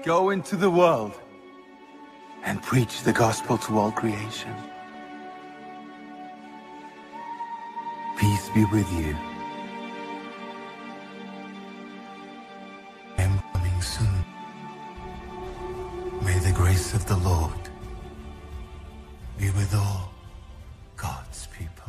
Go into the world and preach the gospel to all creation. Peace be with you. I am coming soon. May the grace of the Lord be with all God's people.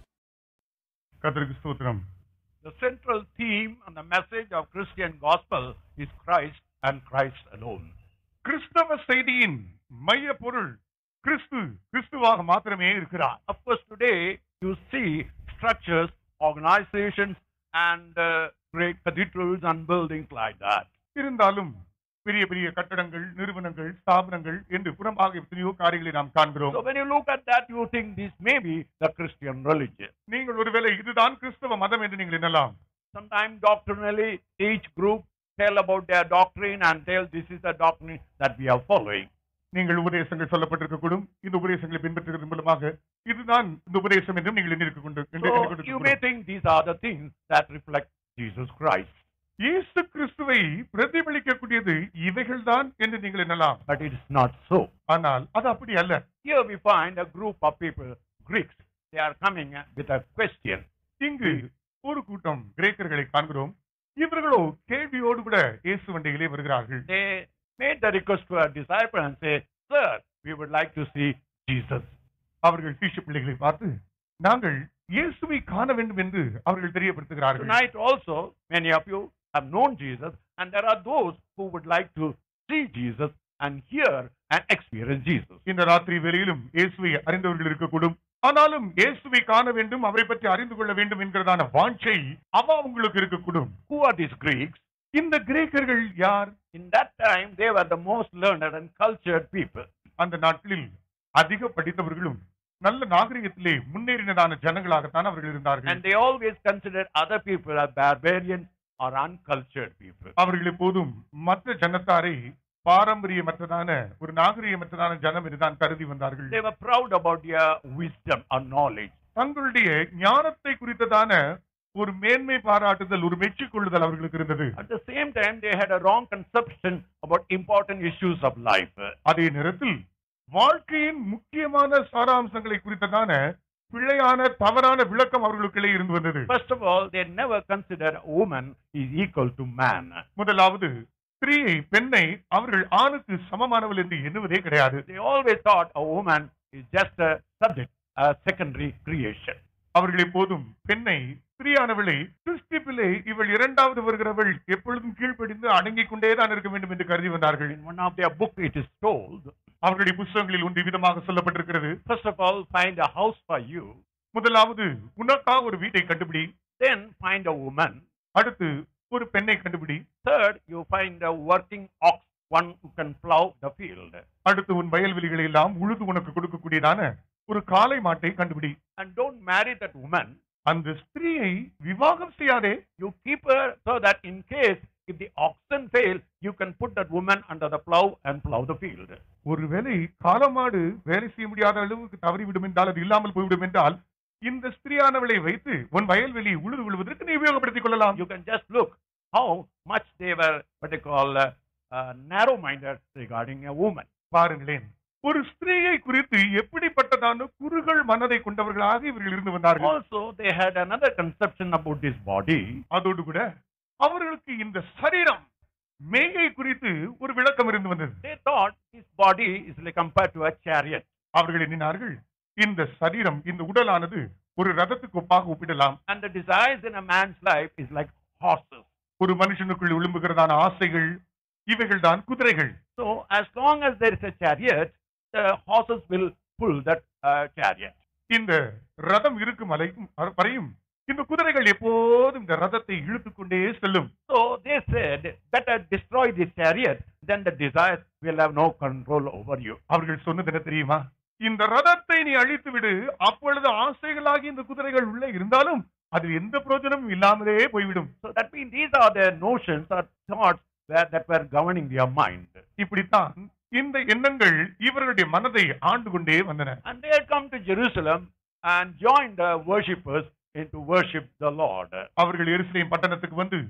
கர்த்தருக்கு ஸ்தோத்திரம் The central theme and the message of Christian gospel is Christ and Christ alone. கிறிஸ்தவ செய்தியின் மைய பொருள் கிறிஸ்து கிறிஸ்துவாக மாத்திரமே இருக்கிறார் Of course, today you see structures, organizations, and uh, great cathedrals and buildings like that. இருந்தாலும் பெரிய பெரிய கட்டடங்கள் நிறுவனங்கள் ஸ்தாபனங்கள் என்று புறமாக எத்தனையோ காரியங்களை நாம் காண்கிறோம் So when you look at that, you think this may be the Christian religion. நீங்கள் ஒருவேளை இதுதான் கிறிஸ்தவ மதம் என்று நீங்கள் எண்ணலாம் Sometimes doctrinally, each group tell about their doctrine and tell this is the doctrine that we are following. நீங்கள் உபதேசங்கள் சொல்லப்பட்டிருக்க கூடும் இந்த உபதேசங்களை பின்பற்றுவதன் மூலமாக இதுதான் இந்த உபதேசம் என்றும் நீங்கள் எண்ணிருக்க கொண்டு என்று So எண்ணிக்கொண்டிருக்க you may கூடும். think these are the things that reflect Jesus Christ. இயேசு கிறிஸ்துவை பிரதிபலிக்கக்கூடியது இவைகள்தான் என்று நீங்கள் எண்ணலாம் But it is not so. ஆனால் அது அப்படி அல்ல Here we find a group of people, Greeks. They are coming with a question. இங்கு ஒரு கூட்டம் கிரேக்கர்களை காண்கிறோம் இவர்களோ கேள்வியோடு கூட இயேசு வண்டியிலே வருகிறார்கள் They made the request to a disciple and say, Sir, we would like to see Jesus. அவர்கள் சீஷ பிள்ளைகளை பார்த்து நாங்கள் இயேசுவை காண வேண்டும் என்று அவர்கள் தெரியப்படுத்துகிறார்கள் Tonight also, many of you have known Jesus, and there are those who would like to see Jesus and hear and experience Jesus. இந்த ராத்திரி வேளையிலும் இயேசுவை அறிந்தவர்கள் இருக்கக்கூடும் ஆனாலும் இயேசுவை காண வேண்டும் அவரை பற்றி அறிந்து கொள்ள வேண்டும் என்கிறதான வாஞ்சை அவ உங்களுக்கு இருக்கக்கூடும் Who are these Greeks? இந்த கிரேக்கர்கள் யார் In that time, they were the most learned and cultured people. அந்த நாட்களில் அதிக படித்தவர்களும் நல்ல நாகரிகத்திலே முன்னேறினதான ஜனங்களாகத்தான் அவர்கள் இருந்தார்கள் And they always considered other people as barbarians or uncultured people. அவர்கள் எப்போதும் மற்ற ஜனத்தாரை பாரம்பரியமற்றதான ஒரு நாகரிகமற்றதான ஜனம் என்றுதான் கருதி வந்தார்கள் They were proud about their wisdom or knowledge. தங்களுடைய ஞானத்தை குறித்ததான ஒரு மேன்மை பாராட்டுதல் ஒரு மெச்சிக் கொள்ளுதல் அவர்களுக்கு இருந்தது At the same time, they had a wrong conception about important issues of life. அதே நேரத்தில் வாழ்க்கையின் முக்கியமான சாராம்சங்களை குறித்ததான பிழையான தவறான விளக்கம் அவர்களுக்குள்ளே இருந்து வந்தது First of all, they never considered a woman is equal to man. முதலாவது ஸ்திரீயை பெண்ணை அவர்கள் ஆணுக்கு சமமானவள் என்று எண்ணுவதே கிடையாது They always thought a woman is just a subject, a secondary creation. அவர்கள் எப்போதும் பெண்ணை ஸ்திரீயானவளை கிறிஸ்டிப்பிலே இவள் இரண்டாவது வருகிறவள் எப்பொழுதும் கீழ்ப்படிந்து அடங்கிக் கொண்டேதான் இருக்க வேண்டும் என்று கருதி வந்தார்கள் In one of their book, it is told, அவர்களுடைய புஸ்தகங்களில் ஒன்று விதமாக சொல்லப்பட்டிருக்கிறது first of all, find a house for you, முதலாவது உனக்காக ஒரு வீட்டை கண்டுபிடி then find a woman, அடுத்து ஒரு பெண்ணை கண்டுபிடி third, you find a working ox, one who can plow the field. அடுத்து உன் வயல்வெளிகளை எல்லாம் உழுது உனக்கு கொடுக்கக்கூடியதான ஒரு காளை மாட்டை கண்டுபிடி And don't marry that woman. அந்த ஸ்திரீயை விவாகம் செய்யாதே You keep her so that in case if the oxen fail, you can put that woman under the plow and plow the field. ஒருவேளை காலமாடு வேலை செய்ய முடியாத அளவுக்கு தவறிவிடும் என்றால் அது இல்லாமல் போய்விடும் என்றால் இந்த ஸ்திரீயானவளை வைத்து உன் வயல்வெளி உழுது விழுவதற்கு நீ உபயோகப்படுத்திக் கொள்ளலாம் You can just look how much they were what they call uh, uh, narrow-minded regarding a woman. பாருங்களேன் ஒரு ஸ்திரீயை குறித்து எப்படிப்பட்டதான குறுகள் மனதை கொண்டவர்களாக இவர்கள் இருந்து வந்தார்கள் Also, they had another conception about this body. அதோடு கூட அவர்களுக்கு இந்த சரீரம் மேயை குறித்து ஒரு விளக்கம் இருந்து வந்தது They thought this body is like compared to a chariot. அவர்கள் எண்ணினார்கள் இந்த சரீரம் இந்த உடலானது ஒரு ரதத்துக்கு ஒப்பாக ஒப்பிடலாம் And the desires in a man's life is like horses. ஒரு மனுஷனுக்குள் விழும்புகிறதான ஆசைகள் இவைகள் தான் குதிரைகள் So, as long as there is a chariot, the horses will pull that uh, chariot. இந்த ரதம் இருக்கும் வரைக்கும் வரையும் இந்த குதிரைகள் எப்போதும் இந்த ரதத்தை இழுத்துக் கொண்டே செல்லும் So they said, better destroy this chariot, then the desires will have no control over you. அவர்கள் சொன்னது என்ன தெரியுமா இந்த ரதத்தை நீ அழித்து விடு அப்பொழுது ஆசைகளாகி இந்த குதிரைகள் உள்ளே இருந்தாலும் அது எந்த பிரயோஜனமும் இல்லாமலே போய்விடும் So that means these are the notions or thoughts that, that were governing their mind. இப்படித்தான் இந்த எண்ணங்கள் இவர்களுடைய மனதை ஆண்டு கொண்டே வந்தன And they had come to Jerusalem and joined the worshippers into worship the Lord. அவர்கள் எருசலேம் பட்டணத்துக்கு வந்து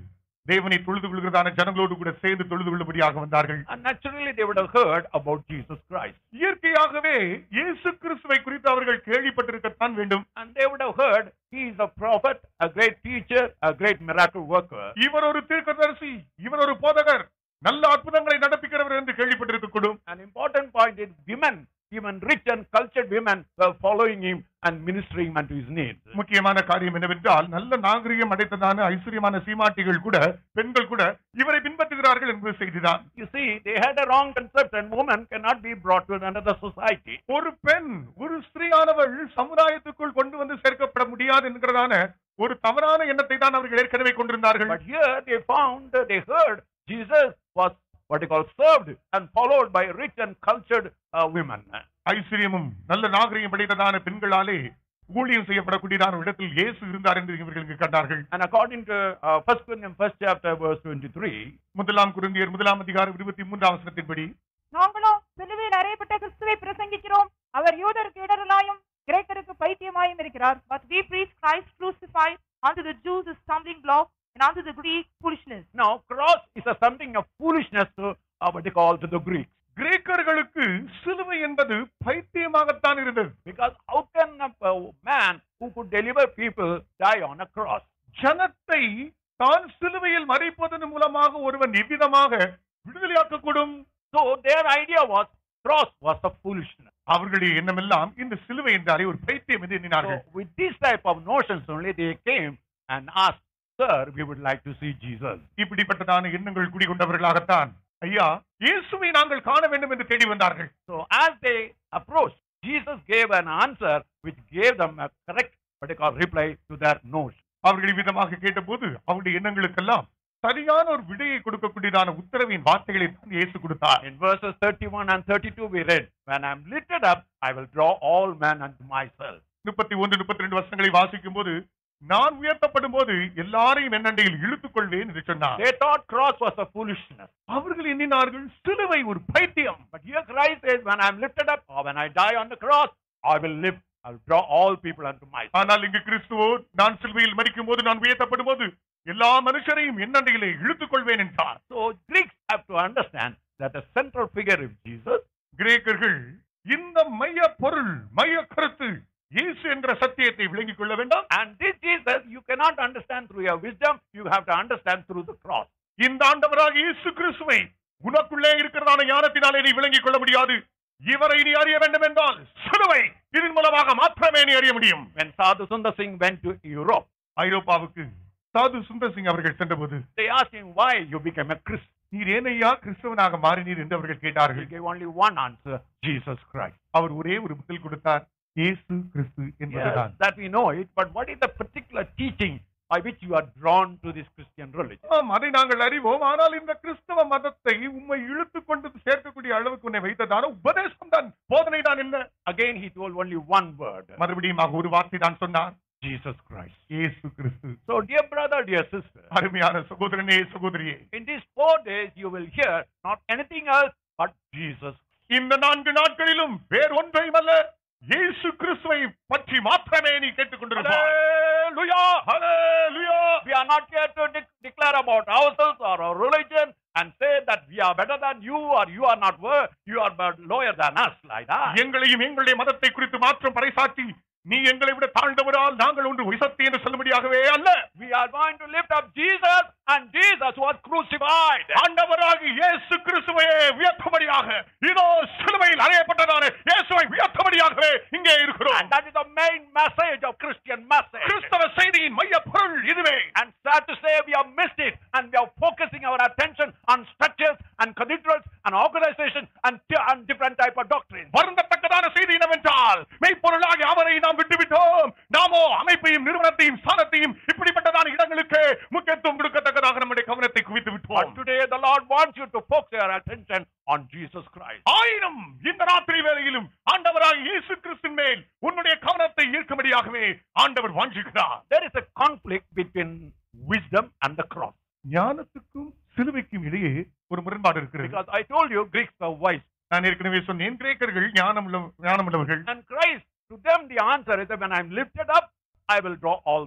தேவனை தொழுது கொள்கிறதான ஜனங்களோடு கூட சேர்ந்து தொழுது கொள்ளும்படியாக வந்தார்கள் And naturally, they would have heard about Jesus Christ. இயற்கையாகவே இயேசு கிறிஸ்துவை குறித்து அவர்கள் கேள்விப்பட்டிருக்கத்தான் வேண்டும் And they would have heard he is a prophet, a great teacher, a great miracle worker. இவர் ஒரு தீர்க்கதரிசி இவர் ஒரு போதகர் நல்ல அற்புதங்களை நடப்பிக்கிறவர் என்று கேள்விப்பட்டிருக்கக்கூடும் An important point is women, even rich and cultured women, were following him and ministering unto his needs. முக்கியமான காரியம் என்னவென்றால் நல்ல நாகரிகம் அடைத்ததான ஐஸ்வர்யமான சீமாட்டிகள் கூட பெண்கள் கூட இவரை பின்பற்றுகிறார்கள் என்பது செய்திதான் You see, they had a wrong conception. Woman cannot be brought to another society. ஒரு பெண் ஒரு ஸ்திரீயானவள் சமுதாயத்துக்குள் கொண்டு வந்து சேர்க்கப்பட முடியாது என்கிறதான ஒரு தவறான எண்ணத்தை தான் அவர்கள் ஏற்கனவே கொண்டிருந்தார்கள் But here they found, they heard Jesus was what they call served and followed by rich and cultured uh, women. ஐஸ்வர்யமும் நல்ல நாகரிகம் படைத்ததான பெண்களாலே ஊழியம் செய்யப்படக்கூடியதான ஒரு இடத்தில் இயேசு இருந்தார் என்று இவர்கள் இங்கு கண்டார்கள் And according to uh, 1 Corinthians first chapter verse 23, முதலாம் குருந்தியர் முதலாம் அதிகாரம் இருபத்தி மூன்றாம் வசனத்தின்படி நாங்களோ சிலுவையில் அறையப்பட்ட கிறிஸ்துவை பிரசங்கிக்கிறோம் அவர் யூதருக்கு இடரலாயும் கிரேக்கருக்கு பைத்தியமாயும் இருக்கிறார் but we preach Christ crucified unto the Jews a stumbling block and unto the Greek foolishness now cross is a something of foolishness to uh, what they call to the Greeks. கிரேக்கர்களுக்கு சிலுவை என்பது பைத்தியமாகத்தான் இருந்தது Because how can a, a man who could deliver people die on a cross? ஜனத்தை தான் சிலுவையில் மறைப்பதன் மூலமாக ஒருவன் எவ்விதமாக விடுதலையாக்கக்கூடும் So their idea was cross was a foolishness. அவர்களுடைய எண்ணமெல்லாம் இந்த சிலுவை என்றாலே ஒரு பைத்தியம் என்று So எண்ணினார்கள் with this type of notions only they came and asked, Sir, we would like to see Jesus. இப்படிப்பட்டதான எண்ணங்கள் குடிகொண்டவர்களாகத்தான் ஐயா இயேசுவை நாங்கள் காண வேண்டும் என்று தேடி வந்தார்கள் So as they approached, Jesus gave an answer which gave them a correct what they call reply to their notion. அவர்கள் விதமாக கேட்டபோது அவருடைய எண்ணங்களுக்கெல்லாம் சரியான ஒரு விடையை கொடுக்கக்கூடியதான உத்தரவின் வார்த்தைகளை தான் இயேசு கொடுத்தார் In verses 31 and 32 we read, When I am lifted up, I will draw all men unto myself. முப்பத்தி ஒன்று முப்பத்தி ரெண்டு வருஷங்களை வாசிக்கும் போது நான் உயர்த்தப்படும் போது எல்லாரையும் என்னண்டையில் இழுத்துக் கொள்வேன் என்று சொன்னார் They thought cross was a foolishness. அவர்கள் எண்ணினார்கள் சிலுவை ஒரு பைத்தியம் But here Christ says, When I am lifted up, or when I die on the cross, I will live. I will draw all people unto myself. ஆனால் இங்கு கிறிஸ்துவோ நான் சிலுவையில் மறிக்கும் போது நான் உயர்த்தப்படும் போது எல்லா மனுஷரையும் என்னண்டையிலே இழுத்துக் கொள்வேன் என்றார் So Greeks have to understand that the central figure is Jesus. கிரேக்கர்கள் இந்த மைய பொருள் மைய கருத்து இயேசு என்ற சத்தியத்தை விளங்கிக் கொள்ள வேண்டாம் And this Jesus you cannot understand through your wisdom, you have to understand through the cross. இந்த ஆண்டவராக இயேசு கிறிஸ்துவை உனக்குள்ளே இருக்கிறதான ஞானத்தினாலே நீ விளங்கிக் கொள்ள முடியாது இவரை நீ அறிய வேண்டும் என்றால் சிலுவை இதன் மூலமாக மாத்திரமே நீ அறிய முடியும் When Sadhu Sundar Singh went to Europe, ஐரோப்பாவுக்கு சாது சுந்தர் சிங் அவர்கள் சென்றபோது they asked him why you became a Christian. நீர் ஏனையா கிறிஸ்தவனாக மாறினீர் என்று அவர்கள் He கேட்டார்கள் gave only one answer, Jesus Christ. அவர் ஒரே ஒரு பதில் கொடுத்தார் இயேசு கிறிஸ்து Yes, என்பதுதான் that we know it, but what is the particular teaching by which you are drawn to this Christian religion? ஆம் அதை நாங்கள் அறிவோம் ஆனால் இந்த கிறிஸ்தவ மதத்தை உம்மை இழுத்துக் கொண்டு சேர்க்கக்கூடிய அளவுக்கு உன்னை வைத்ததான உபதேசம் தான் போதனை தான் என்ன Again, he told only one word, மறுபடியும் ஒரு வார்த்தை தான் சொன்னார் Jesus Christ. இயேசு கிறிஸ்து So, dear brother, dear sister, அருமையான சகோதரனே சகோதரியே in these four days you will hear not anything else but Jesus. இந்த நான்கு நாட்களிலும் வேறொன்றையும் அல்ல இயேசு கிறிஸ்துவை பற்றி மாத்திரமே நீ கேட்டுக்கொண்டிருப்பாய் Hallelujah! Hallelujah! We are not here to de- declare about ourselves or our religion and say that we are better than you or you are not wor- you are but lower than us like that. எங்களையும் எங்களுடைய மதத்தை குறித்து மாற்றம் பறைசாற்றி நீ எங்களை விட தாழ்ந்தவரால் நாங்கள் ஒன்று உயர்த்தி என்று சொல்லும்படியாகவே அல்ல We are going to lift up Jesus and Jesus was crucified. ஆண்டவராக இயேசு கிறிஸ்துவையே உயர்த்தும்படியாக இதோ சிலுவையில் அறையப்பட்டதான இயேசுவை உயர்த்தும்படியாகவே இங்கே இருக்கிறோம் And that is the main message of Christian message. கிறிஸ்தவ செய்தியின் மைய பொருள் இதுவே And sad to say, we have missed it, and we are focusing our attention on structures and cathedrals and organization and, t- and different type of doctrines. வருந்தத்தக்கதான செய்தி என்னவென்றால் மெய்ப்பொருளாகி அவரை நாம் விட்டுவிட்டோம் நாமோ அமைப்பையும் நிறுவனத்தையும் ஸ்தானத்தையும் இப்படிப்பட்டதான இடங்களுக்கு முக்கியத்துவம் கொடுக்கத்தக்கதாக நம்முடைய கவனத்தை குவித்து But விட்டோம் today, the Lord wants you to focus your attention on Jesus Christ. ஆயிரம் இந்த ராத்திரி வேளையிலும் ஆண்டவராக இயேசு கிறிஸ்துவின் மேல் உன்னுடைய கவனத்தை ஈர்க்கும்படியாகவே ஆண்டவர் வாஞ்சிக்கிறார் There is a conflict between wisdom and the cross. ஞானத்துக்கும் சிலுவைக்கும் இடையே ஒரு முரண்பாடு இருக்கிறது Because I told you, Greeks are wise. நான் ஏற்கனவே சொன்னேன் கிரேக்கர்கள் ஞானமுள்ள ஞானமுள்ளவர்கள் And Christ, to them, the answer is that when I'm lifted up, I will draw all people.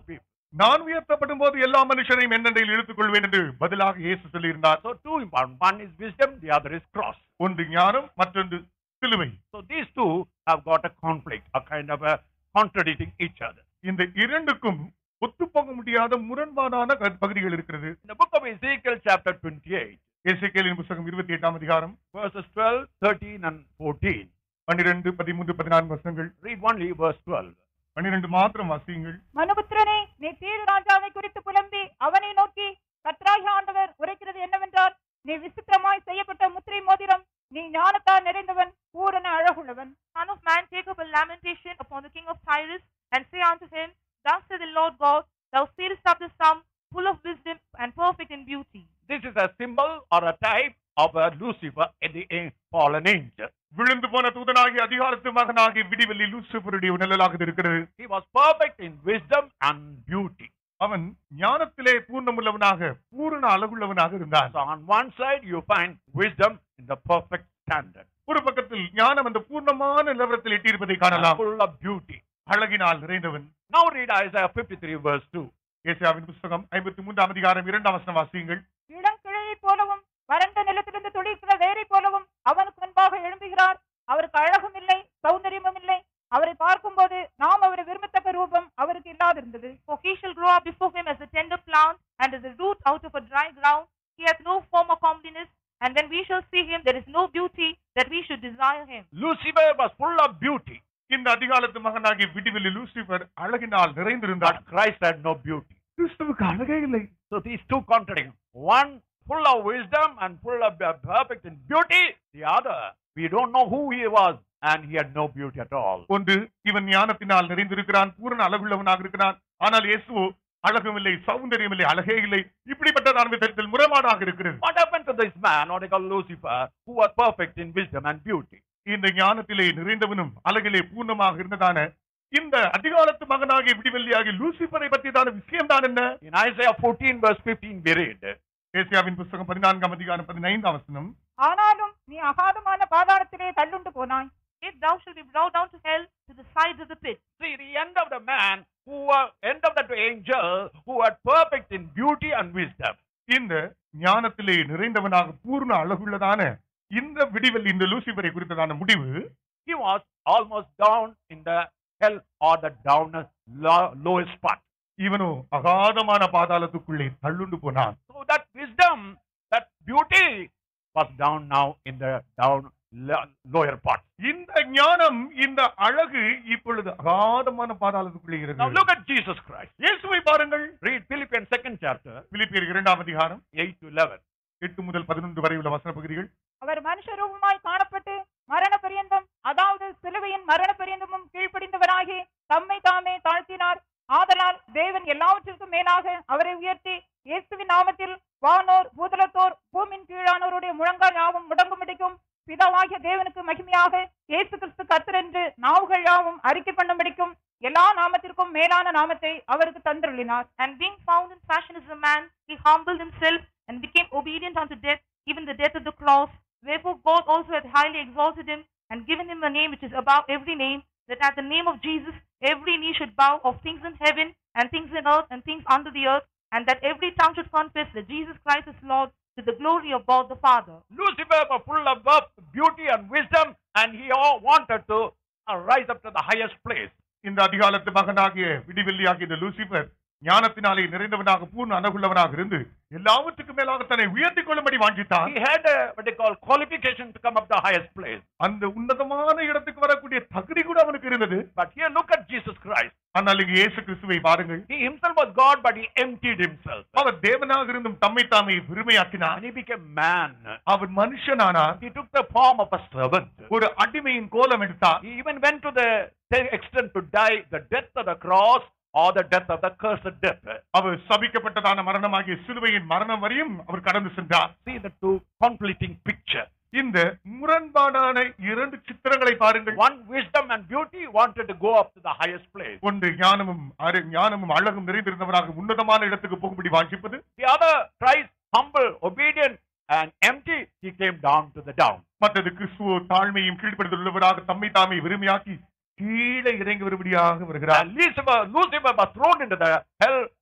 நான் உயர்த்தப்படும் போது எல்லா மனுஷரையும் என்னென்றையில் இழுத்துக் கொள்வேன் என்று பதிலாக இயேசு சொல்லியிருந்தார் So two important. One is wisdom, the other is cross. ஒன்று ஞானம் மற்றொன்று சிலுவை So these two have got a conflict, a kind of a contradicting each other. இந்த இரண்டுக்கும் ஒத்துப்போக முடியாத முரண்பாடான க- பகுதிகள் இருக்கிறது In the book of Ezekiel, chapter 28, எசேக்கியேலின் புத்தகம் இருபத்தி எட்டாம் அதிகாரம் verses 12, 13, and 14. பன்னிரெண்டு பதிமூன்று பதினான்கு வருஷங்கள் Read only verse 12. பன்னிரெண்டு மாத்திரம் வாசியுங்கள் மனுபுத்திரனே நீ தீரு ராஜாவை குறித்து புலம்பி அவனை நோக்கி கர்த்தராகிய ஆண்டவர் உரைக்கிறது என்னவென்றால் நீ விசித்திரமாய் செய்யப்பட்ட முத்திரை மோதிரம் நீ ஞானத்தால் நிறைந்தவன் பூரண அழகுள்ளவன் Son of man, take up a lamentation upon the king of Tyrus, and say unto him, Thus saith the Lord God, Thou sealest up the sum, full of wisdom and perfect in beauty. This is a symbol or a type of a Lucifer, the a- fallen angel. விழுந்து போன தூதனாகி அதிகாரத்து மகனாகி விடிவெள்ளி லூசிபருடைய நிழலாக இருக்கிறது He was perfect in wisdom and beauty. அவன் ஞானத்திலே பூர்ணமுள்ளவனாக பூரண அழகுள்ளவனாக இருந்தான் So on one side, you find wisdom in the perfect standard, ஒரு பக்கத்தில் ஞானம் அந்த பூர்ணமான நிலவரத்தில் எட்டியிருப்பதை காணலாம் full of beauty. அழகினால் நிறைந்தவன் Now read Isaiah 53, verse 2. ஏசாயாவின் புஸ்தகம் ஐம்பத்தி மூன்றாம் அதிகாரம் இரண்டாம் வசனம் வாசியுங்கள் இளங்கிழையைப் போலவும் வறண்ட நிலத்திலிருந்து துளிர்க்கிற வேரை போலவும் அவனுக்கு முன்பாக எழும்புகிறார் அவருக்கு அழகும் இல்லை சௌந்தரியமும் இல்லை அவரை பார்க்கும்போது நாம் அவரை விரும்பத்தக்க ரூபம் அவருக்கு இல்லாதிருந்தது For he shall grow up before him as a tender plant, and as a root out of a dry ground. He hath no form of comeliness, and when we shall see him, there is no beauty that we should desire him. Lucifer was full of beauty, இந்த அதிகாலத்து மகனாகி விடிவெள்ளி Lucifer அழகினால் நிறைந்திருந்தார் but Christ had no beauty. கிறிஸ்துவுக்கு அழகே இல்லை So these two contradict. One full of wisdom and full of uh, perfect in beauty. The other, we don't know who he was, and he had no beauty at all. ஒன்று இவன் ஞானத்தினால் நிறைந்திருக்கிறான் பூரண அழகுள்ளவனாக இருக்கிறான் ஆனால் இயேசுவோ அழகும் இல்லை சௌந்தரியம் இல்லை அழகே இல்லை இப்படிப்பட்டதான விதத்தில் முறைமாடாக இருக்கிறது What happened to this man, what they call Lucifer, who was perfect in wisdom and beauty? இந்த ஞானத்திலே நிறைந்தவனும் அழகிலே பூர்ணமாக இருந்ததான இந்த அதிகாலத்து மகனாகிய விடிவெள்ளியாகிய லூசிபரை பற்றியதான விஷயம் தான் என்ன In Isaiah 14, verse 15, we read, ஏசியாவின் புஸ்தகம் பதினான்காம் அதிகாரம் பதினைந்தாம் வசனம் ஆனாலும் நீ அகாதமான பாதாளத்திலே தள்ளுண்டு போனாய் If thou shalt be brought down to hell to the sides of the pit. See, the end of the man who was, end of that angel who was perfect in beauty and wisdom. இந்த ஞானத்திலே நிறைந்தவனாக பூர்ண அழகுள்ளதான இந்த விடிவெள்ளி இந்த லூசிபரை குறித்ததான முடிவு He was almost down in the hell or the down low, lowest spot. இவனோ அகாதமான பாதாளத்துக்குள்ளே தள்ளுண்டு போனான் So that wisdom, that beauty was down now in the down lo- lower part. இந்த ஞானம் இந்த அழகு இப்பொழுது அகாதமான பாதாளத்துக்குள்ளே Now இருக்கிறது look at Jesus Christ. இயேசுவை பாருங்கள் Read Philippians second chapter, பிலிப்பியர் இரண்டாம் அதிகாரம் 8 to 11. எட்டு முதல் பதினொன்று வரை உள்ள வசன பகுதிகள் அவர் மனுஷ ரூபமாய் காணப்பட்டு மரண பரியந்தம் அதாவது சிலுவையின் மரண பரியந்தமும் கீழ்ப்படிந்தவராகி தம்மை தாமே தாழ்த்தினார் ஆதலால் தேவன் எல்லாவற்றிற்கும் மேலாக அவரை உயர்த்தி இயேசுவின் நாமத்தில் வானோர் பூதலத்தோர் பூமின் கீழானோருடைய முழங்கால் யாவும் முடங்கும்படிக்கும் பிதாவாகிய தேவனுக்கு மகிமையாக இயேசு கிறிஸ்து கர்த்தர் என்று நாவுகள் யாவும் அறிக்கை பண்ணும்படிக்கும் எல்லா நாமத்திற்கும் மேலான நாமத்தை அவருக்கு தந்தருளினார் And being found in fashion as a man, he humbled himself and became obedient unto death, even the death of the cross. Wherefore God also hath highly exalted him and given him a name which is above every name, that at the name of Jesus every knee should bow of things in heaven and things in earth and things under the earth, and that every tongue should confess that Jesus Christ is Lord to the glory of God the Father. Lucifer was full of uh, beauty and wisdom, and he all wanted to uh, rise up to the highest place. இந்த அதிகாலத்து மகனாகிய விடிவெள்ளியாகிய இந்த Lucifer ஞானத்தினாலே நிறைந்தவனாக பூர்ண அழகுள்ளவனாக இருந்து எல்லாவற்றுக்கும் மேலாக தன்னை உயர்த்திக் கொள்ளும்படி வாஞ்சித்தான் He had a, what they call qualification to come up the highest place. அந்த உன்னதமான இடத்துக்கு வரக்கூடிய தகுதி கூட அவனுக்கு இருந்தது But here, look at Jesus Christ. ஆனால் இங்கு இயேசு கிறிஸ்துவை பாருங்கள் He himself was God, but he emptied himself. அவர் தேவனாக இருந்தும் தம்மை தாமே பெருமையாக்கினார் And he became man. Our மனுஷனானார் He took the form of a servant. ஒரு அடிமையின் கோலம் எடுத்தார் He even went to the extent to die the death of the cross or the death of the cursed death. அவர் சபிக்கப்பட்டதான மரணமாகிய சிலுவையின் மரணம் வரையும் அவர் கடந்து சென்றார் See the two conflicting picture. இந்த முரண்பாடான இரண்டு சித்திரங்களை பாருங்கள் One wisdom and beauty wanted to go up to the highest place. ஒன்று ஞானமும் அறி- ஞானமும் அழகும் நிறைந்திருந்தவராக உன்னதமான இடத்துக்கு போகும்படி வாஞ்சிப்பது The other Christ, humble, obedient, and empty, he came down to the down. மற்றது கிறிஸ்துவோ தாழ்மையும் கீழ்ப்படுதல் உள்ளவராக தம்மை தாமே விரும்பியாக்கி கீழே இறங்கி வரும்படியாக வருகிறார் And Lucifer, Lucifer was thrown into the hell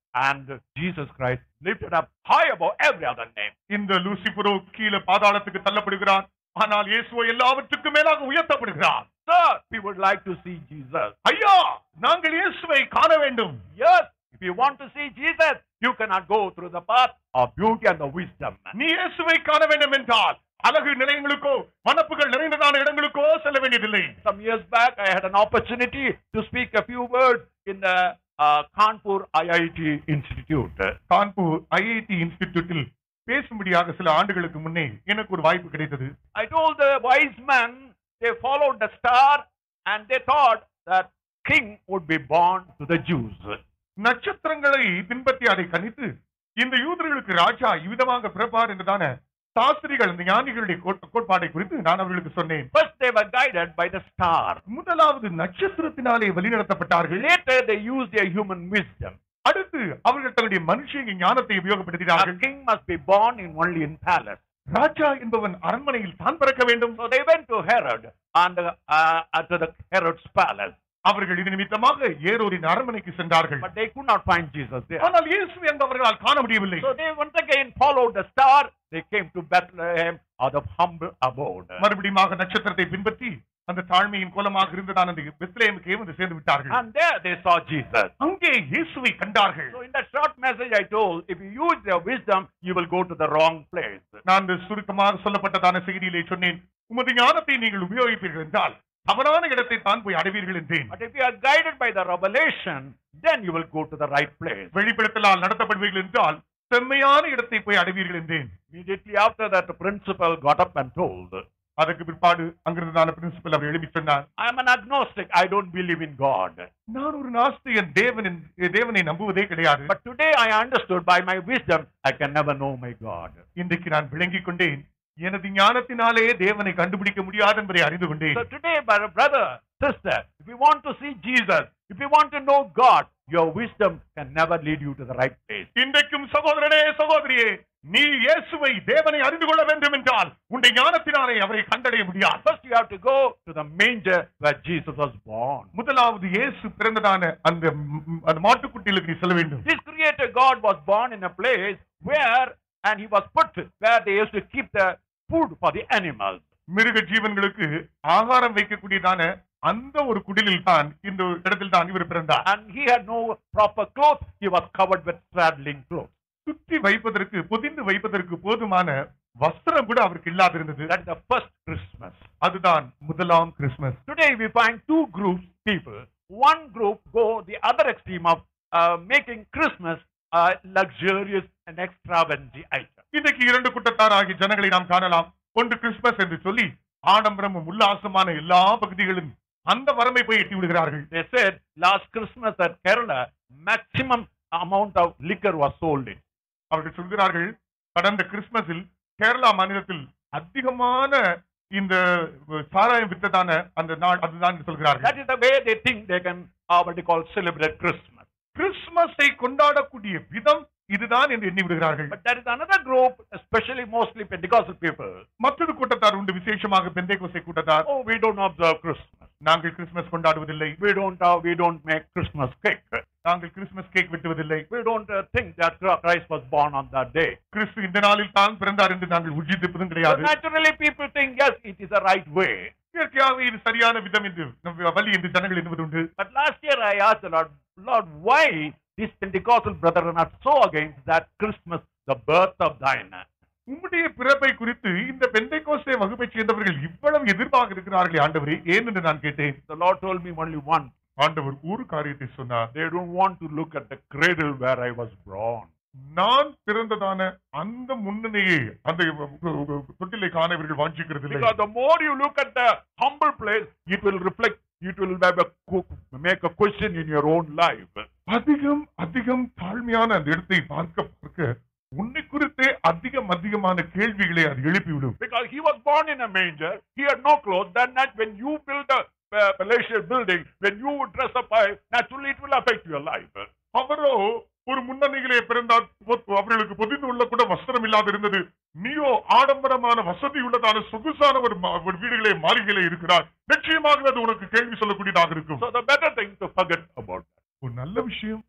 And Jesus Christ lifted up high above every other name. இந்த லூசிபரோ கீழே பாதாளத்துக்கு தள்ளப்படுகிறான் ஆனால் இயேசுவோ எல்லாவற்றுக்கும் மேலாக உயர்த்தப்படுகிறார் Sir, we would like to see Jesus. ஐயா நாங்கள் இயேசுவை காண வேண்டும் Yes, if you want to see Jesus, you cannot go through the path of beauty and the wisdom. நீ இயேசுவை காண வேண்டும் என்றால் அழகு நிலையங்களுக்கோ வனப்புகள் நிறைந்ததான இடங்களுக்கோ செல்ல வேண்டியதில்லை Some years back, I had an opportunity to speak a few words in the uh, Kanpur IIT Institute. Kanpur IIT இன்ஸ்டிடியூட்டில் பேசும்படியாக சில ஆண்டுகளுக்கு முன்னே எனக்கு ஒரு வாய்ப்பு கிடைத்தது I told the wise men, they followed the star and they thought that king would be born to the Jews. நட்சத்திரங்களை பின்பற்றி அதை கணித்து இந்த யூதர்களுக்கு ராஜா இவ்விதமாக பிறப்பார் என்றுதான சாஸ்திரிகள் இந்த ஞானிகளுடைய கோட்- கோட்பாடை குறித்து நான் அவர்களுக்கு சொன்னேன் First, they were guided by the star. முதலாவது நட்சத்திரத்தினாலே வழிநடத்தப்பட்டார்கள் Later, they used their human wisdom. அடுத்து அவர்கள் தன்னுடைய மனுஷங்க ஞானத்தை A உபயோகப்படுத்தினார்கள் king must be born in only in palace. ராஜா என்பவன் அரண்மனையில் தான் பிறக்க வேண்டும் So they went to Herod and uh, uh, to the Herod's palace, அவர்கள் இது நிமித்தமாக ஏரோரின் அரண்மனைக்கு சென்றார்கள் but they could not find Jesus there. ஆனால் இயேசு அங்கு அவர்களால் காண முடியவில்லை So they once again followed the star. They came to Bethlehem or the humble abode. மறுபடியும் நட்சத்திரத்தை பின்பற்றி அந்த தாழ்மையின் கோலமாக இருந்ததான அந்த பெத்லேமுக்கே வந்து சேர்ந்து விட்டார்கள் And there they saw Jesus. அங்கே இயேசுவை கண்டார்கள் So in that short message I told, if you use your wisdom, you will go to the wrong place. நான் இந்த சுருக்கமாக சொல்லப்பட்டதான செய்தியிலே சொன்னேன் உமது ஞானத்தை நீங்கள் உபயோகிப்பீர்கள் என்றால் தவறான இடத்தை தான் போய் அடைவீர்கள் என்றேன் But if you are guided by the revelation, then you will go to the right place. வெளிப்படுத்தலால் நடத்தப்படுவீர்கள் என்றால் செம்மையான இடத்தை போய் அடைவீர்கள் என்றேன் Immediately after that, the principal got up and told, அதற்கு பிற்பாடு அங்கிருந்ததான பிரின்சிபல் அவர் எழுதி சொன்னார் I am an agnostic. I don't believe in God. நான் ஒரு நாஸ்தியன் தேவனின் தேவனை நம்புவதே கிடையாது But today I understood by my wisdom, I can never know my God. இன்றைக்கு நான் விளங்கிக் கொண்டேன் எனது ஞானத்தினாலே தேவனை கண்டுபிடிக்க முடியாது என்பதை அறிந்து கொண்டேன் So today, my brother, sister, if you want to see Jesus, if you want to know God, your wisdom can never lead you to the right place. இன்றைக்கும் சகோதரனே சகோதரியே நீ இயேசுவை தேவனை அறிந்து கொள்ள வேண்டும் என்றால் உன்னுடைய ஞானத்தினாலே அவரை கண்டடைய முடியாது First, you have to go to the manger where Jesus was born. முதலாவது இயேசு பிறந்ததான அந்த ம், அந்த மாட்டுக்குட்டியிலுக்கு நீ செல்ல வேண்டும் This creator God was born in a place where, and he was put where they used to keep the food for the animals. மிருக ஜீவன்களுக்கு ஆகாரம் வைக்கக்கூடியதான அந்த ஒரு குடிலில் தான் இந்த இடத்தில் தான் இவர் பிறந்தார் And he had no proper clothes, he was covered with swaddling clothes. சுற்றி வைப்பதற்கு பொதிந்து வைப்பதற்கு போதுமான வஸ்திரம் கூட அவருக்கு இல்லாதிருந்தது That is the first Christmas. அதுதான் முதலாம் கிறிஸ்துமஸ் Today we find two groups people. One group go the other extreme of uh, making Christmas a luxurious and extravagant item. இன்றைக்கு இரண்டு கூட்டத்தார் ஆகிய ஜனங்களை நாம் காணலாம் ஒன்று கிறிஸ்துமஸ் என்று சொல்லி ஆடம்பரமும் உல்லாசமான எல்லா பகுதிகளிலும் அந்த வரம்பை போய் எட்டி விடுகிறார்கள் They said last Christmas at Kerala, maximum amount of liquor was sold in. அவர்கள் சொல்கிறார்கள் கடந்த கிறிஸ்துமஸில் கேரளா மாநிலத்தில் அதிகமான இந்த சாராயம் வித்ததான அந்த நாள் அதுதான் என்று சொல்கிறார்கள் That is the way they think they can, uh, what they call, celebrate Christmas. கிறிஸ்துமஸை கொண்டாடக்கூடிய விதம் இதுதான் என்று எண்ணி விடுகிறார்கள் But there is another group, especially mostly Pentecostal people. மற்றொரு கூட்டத்தார் உண்டு விசேஷமாக பெந்தைகோசை கூட்டத்தார் Oh, we don't observe Christmas. நாங்கள் கிறிஸ்துமஸ் கொண்டாடுவதில்லை We don't, uh, we don't make Christmas cake. நாங்கள் கிறிஸ்துமஸ் கேக் வெட்டுவதில்லை We don't uh, think that Christ was born on that day. கிறிஸ்து இந்த நாளில் தான் பிறந்தார் என்று நாங்கள் உஜித்திருப்பதும் So கிடையாது naturally, people think yes, it is the right way. இயற்கையாகவே இது சரியான விதம் என்று நம் வழி என்று ஜனங்கள் என்பது உண்டு But last year I asked the Lord, Lord, why these Pentecostal brethren are so against that Christmas, the birth of thine? உம்முடைய பிறப்பை குறித்து இந்த பெந்தைக்கோஸ்தே வகுப்பைச் சேர்ந்தவர்கள் இவ்வளவு எதிர்ப்பாக இருக்கிறார்களே ஆண்டவரே ஏன் என்று நான் கேட்டேன் The Lord told me only one. ஆண்டவர் ஒரு காரியத்தை சொன்னார் They don't want to look at the cradle where I was born. நான் பிறந்ததான அந்த முன்னணியை அந்த தொட்டிலை காண இவர்கள் வாஞ்சிக்கிறதில்லை Because the more you look at the humble place, it will reflect, it will have a, co- make a question in your own life. அதிகம் அதிகம் தாழ்மையான அந்த இடத்தை பார்க்க பார்க்க உன்னை குறித்தே அதிகம் அதிகமான கேள்விகளை அது எழுப்பிவிடும் Because he was born in a manger, he had no clothes. That night, when you build a uh, palatial building, when you dress up, uh, naturally it will affect your life. அவரோ ஒரு முன்னணியிலே பிறந்தார் பொ- அவர்களுக்கு பொதிந்து உள்ள கூட வஸ்திரம் இல்லாது இருந்தது நீயோ ஆடம்பரமான வசதி உள்ளதான சொகுசான ஒரு மா- ஒரு வீடுகளே மாளிகையிலே இருக்கிறார் நிச்சயமாக அது உனக்கு கேள்வி சொல்லக்கூடியதாக இருக்கும் So the better thing to forget about that. ஒரு நல்ல விஷயம் அதை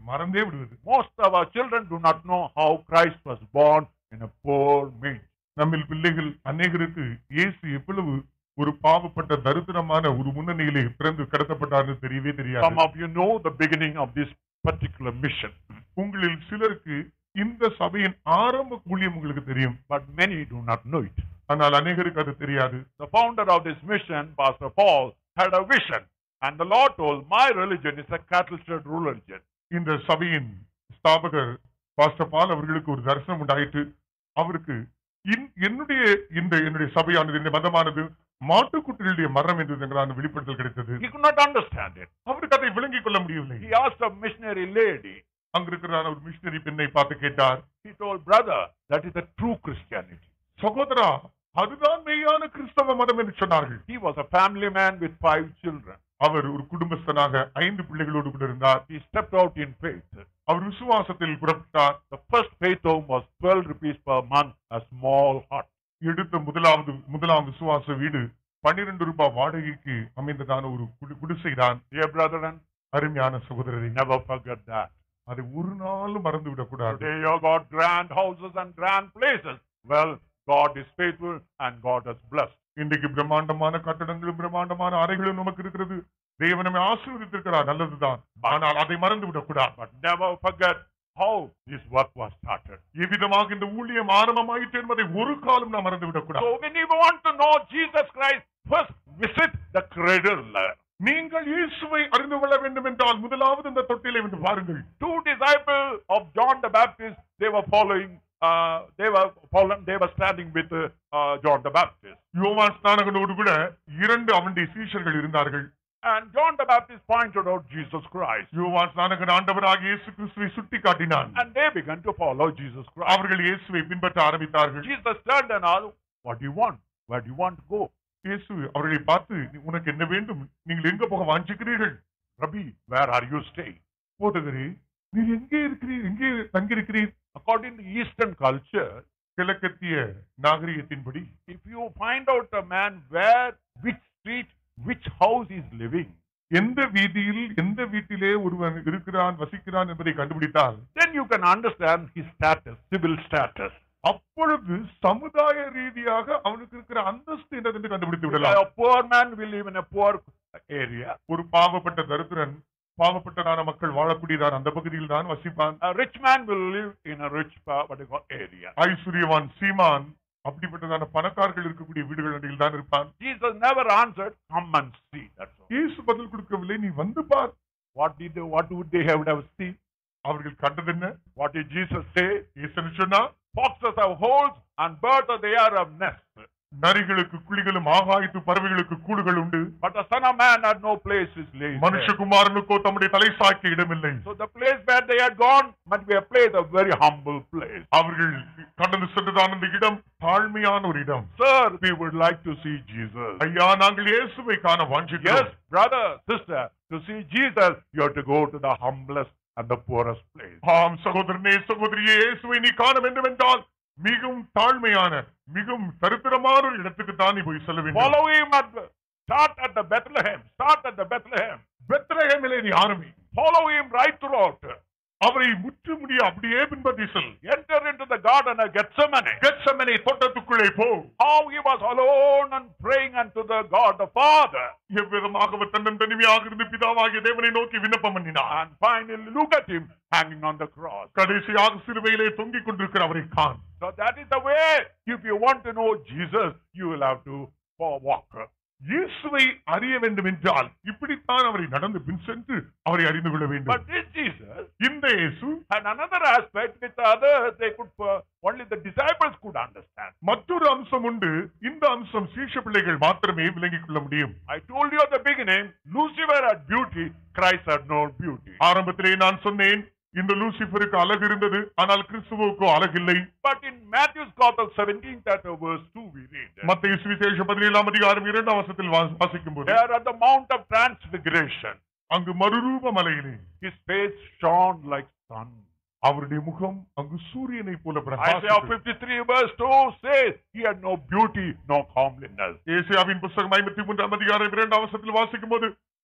மறந்தே விடுவது Most of our children do not know how Christ was born in a poor manger. நம்மில் பிள்ளைகள் அநேகருக்கு இயேசு எவ்வளவு ஒரு பாவப்பட்ட தரித்திரமான ஒரு முன்னணியிலே பிறந்து கடத்தப்பட்டார்னு தெரியவே Some தெரியாது of you know the beginning of this particular mission, உங்களில் சிலருக்கு இந்த சபையின் ஆரம்ப ஊழியம் உங்களுக்கு தெரியும் but many do not know it. ஆனால் அநேகருக்கு அது தெரியாது The founder of this mission, Pastor Paul, had a vision. And the Lord told, My religion is a cattle shed religion. இந்த சபையின் ஸ்தாபகர் பாஸ்டர் பால் அவர்களுக்கு ஒரு தரிசனம் உண்டாயிற்று அவருக்கு இன்- என்னுடைய இந்த என்னுடைய சபையானது இந்த மதமானது மாட்டுக்குட்டிகளுடைய மரம் என்று என்கிறான வெளிப்படுத்தல் கிடைத்தது He could not understand it. அவருக்கு அதை விளங்கிக் கொள்ள முடியவில்லை He asked a missionary lady. அங்க இருக்கிற ஒரு மிஷினரி பெண்ணை பார்த்து கேட்டார் He told, Brother, that is the true Christianity. சகோதரா அதுதான் மெய்யான கிறிஸ்தவ மதம் என்று சொன்னார்கள் He was a family man with five children. அவர் ஒரு குடும்பஸ்தனாக ஐந்து பிள்ளைகளோடு கூட இருந்தார் He stepped out in faith. அவர் விசுவாசத்தில் புறப்பட்டார் The first faith home was 12 rupees per month, a small hut. எடுத்த முதலாவது முதலாம் விசுவாச வீடு பன்னிரண்டு ரூபாய் வாடகைக்கு அமைந்ததான ஒரு குடி- குடிசைதான் Dear brethren, அருமையான சகோதரரை never forget that. அதை ஒரு நாளும் மறந்து விடக்கூடாது Today you got grand houses and grand places. Well, God is faithful and God has blessed. இன்றைக்கு பிரம்மாண்டமான கட்டடங்களும் பிரம்மாண்டமான அறைகளும் நமக்கு இருக்கிறது தேவனமே ஆசீர்வதித்திருக்கிறார் நல்லதுதான் ஆனால் அதை மறந்து விடக்கூடாது But never forget how this work was started. எவ்விதமாக இந்த ஊழியம் ஆரம்பமாயிற்று என்பதை ஒரு காலம் நாம் மறந்து விடக்கூடாது So when you want to know Jesus Christ, first visit the cradle. நீங்கள் இயேசுவை அறிந்து கொள்ள வேண்டும் என்றால் முதலாவது இந்த தொட்டிலை வந்து பாருங்கள் Two disciples of John the Baptist, they were following, uh, they were following, they were standing with uh, uh, John the Baptist. யோவான் ஸ்நானகனோடு கூட இரண்டு அவனுடைய சீஷர்கள் இருந்தார்கள் And John the Baptist pointed out Jesus Christ. யோவான் ஸ்நானகன் ஆண்டவராக இயேசு கிறிஸ்துவை சுட்டி காட்டினான் And they began to follow Jesus Christ. அவர்கள் இயேசுவை பின்பற்ற ஆரம்பித்தார்கள் Jesus turned and asked, What do you want? Where do you want to go? இயேசு அவர்களை பார்த்து உனக்கு என்ன வேண்டும் நீங்கள் எங்க போக வாஞ்சிக்கிறீர்கள் Rabbi, where are you staying? போதகரே நீர் எங்கே இருக்கிறீர் எங்கே தங்கியிருக்கிறீர் According to Eastern culture, கிழக்கத்திய நாகரிகத்தின்படி if you find out a man where, which street, which house is living, எந்த வீதியில் எந்த வீட்டிலே ஒருவன் இருக்கிறான் வசிக்கிறான் என்பதை கண்டுபிடித்தால் then you can understand his status, civil status. அப்பொழுது சமுதாய ரீதியாக அவனுக்கு இருக்கிற அந்தஸ்து என்னதென்று கண்டுபிடித்து விடலாம் A poor man will live in a poor area. ஒரு பாவப்பட்ட தரித்திரன் பாவப்பட்டதான மக்கள் வாழக்கூடியதான அந்த பகுதியில் தான் வசிப்பான் A rich man will live in a rich, uh, what you call, area. ஐஸ்வர்யவான் சீமான் அப்படிப்பட்டதான பணக்காரர்கள் இருக்கக்கூடிய வீடுகள் அடியில் தான் இருப்பான் Jesus never answered, come and see. That's all. இயேசு பதில் கொடுக்கவில்லை நீ வந்து பார் What did they, what would they have, have seen? அவர்கள் கண்டது என்ன What did Jesus say? இயேசு சொன்னா Foxes have holes and birds of the air have nests. நரிகளுக்கு குழிகளும் ஆகாயத்து பறவைகளுக்கு கூடுகள் உண்டு But the Son of Man had no place to lay his head. மனுஷகுமாரனுக்கோ தம்முடைய தலை சாய்க்க இடமில்லை So the place where they had gone must be a place, a very humble place. அவர்கள் கடந்து சென்றதான அந்த இடம் தாழ்மையான ஒரு இடம் Sir, we would like to see Jesus. ஐயா நாங்கள் இயேசுவை காண வாஞ்சிக்கிறோம் Yes, brother, sister, to see Jesus, you have to go to the humblest and the poorest place. ஆம் சகோதரனே சகோதரியே இயேசுவை நீ காண வேண்டும் என்றால் மிகவும் தாழ்மையான மிகவும் தரித்திரமான ஒரு இடத்துக்கு தான் நீ போய் செல்ல வேண்டும் Follow him at the, start at the Bethlehem. Start at the Bethlehem. பெத்லகேமிலே நீ ஆரம்பி Follow him right throughout. அவரை முற்று முடிய அப்படியே பின்பற்றி செல் Enter into the garden of Gethsemane. Gethsemane தோட்டத்துக்குள்ளே போ How he was alone and praying unto the God the Father. எவ்விதமாக அவர் தன்னன் தனிமையாக இருந்து பிதாவாகிய தேவனை நோக்கி விண்ணப்பம் பண்ணினார் And finally look at him hanging on the cross. கடைசியாக சிலுவையிலே தொங்கிக் கொண்டிருக்கிற அவரை காண் So that is the way. If you want to know Jesus, you will have to walk. இயேசுவை அறிய வேண்டும் என்றால் இப்படித்தான் அவரை நடந்து பின் சென்று அவரை அறிந்து கொள்ள வேண்டும் But this Jesus இந்த இயேசு had another aspect which the others they could uh, only the disciples could understand. மற்றொரு அம்சம் உண்டு இந்த அம்சம் சீஷ பிள்ளைகள் மாத்திரமே விளங்கிக் கொள்ள முடியும் I told you at the beginning, Lucifer had beauty, Christ had no beauty. ஆரம்பத்திலே நான் சொன்னேன் இந்த லூசிபருக்கு அழகு இருந்தது ஆனால் கிறிஸ்துவுக்கோ அழகில்லை But in Matthew's Gospel 17th chapter verse 2 we read. மத்திய சுவிசேஷ பதினேழாம் அதிகாரம் இரண்டாம் வசத்தில் வா- வாசிக்கும் போது There at the Mount of Transfiguration, அங்கு மறுரூப மலையிலே his face shone like sun. அவருடைய முகம் அங்கு சூரியனை போல Isaiah பிரகாசித்தது. 53 verse 2 says he had no beauty, no comeliness. ஏசியாவின் புஸ்தகம் ஐம்பத்தி மூன்றாம் அதிகாரம் இரண்டாம் வசத்தில் வாசிக்கும் போது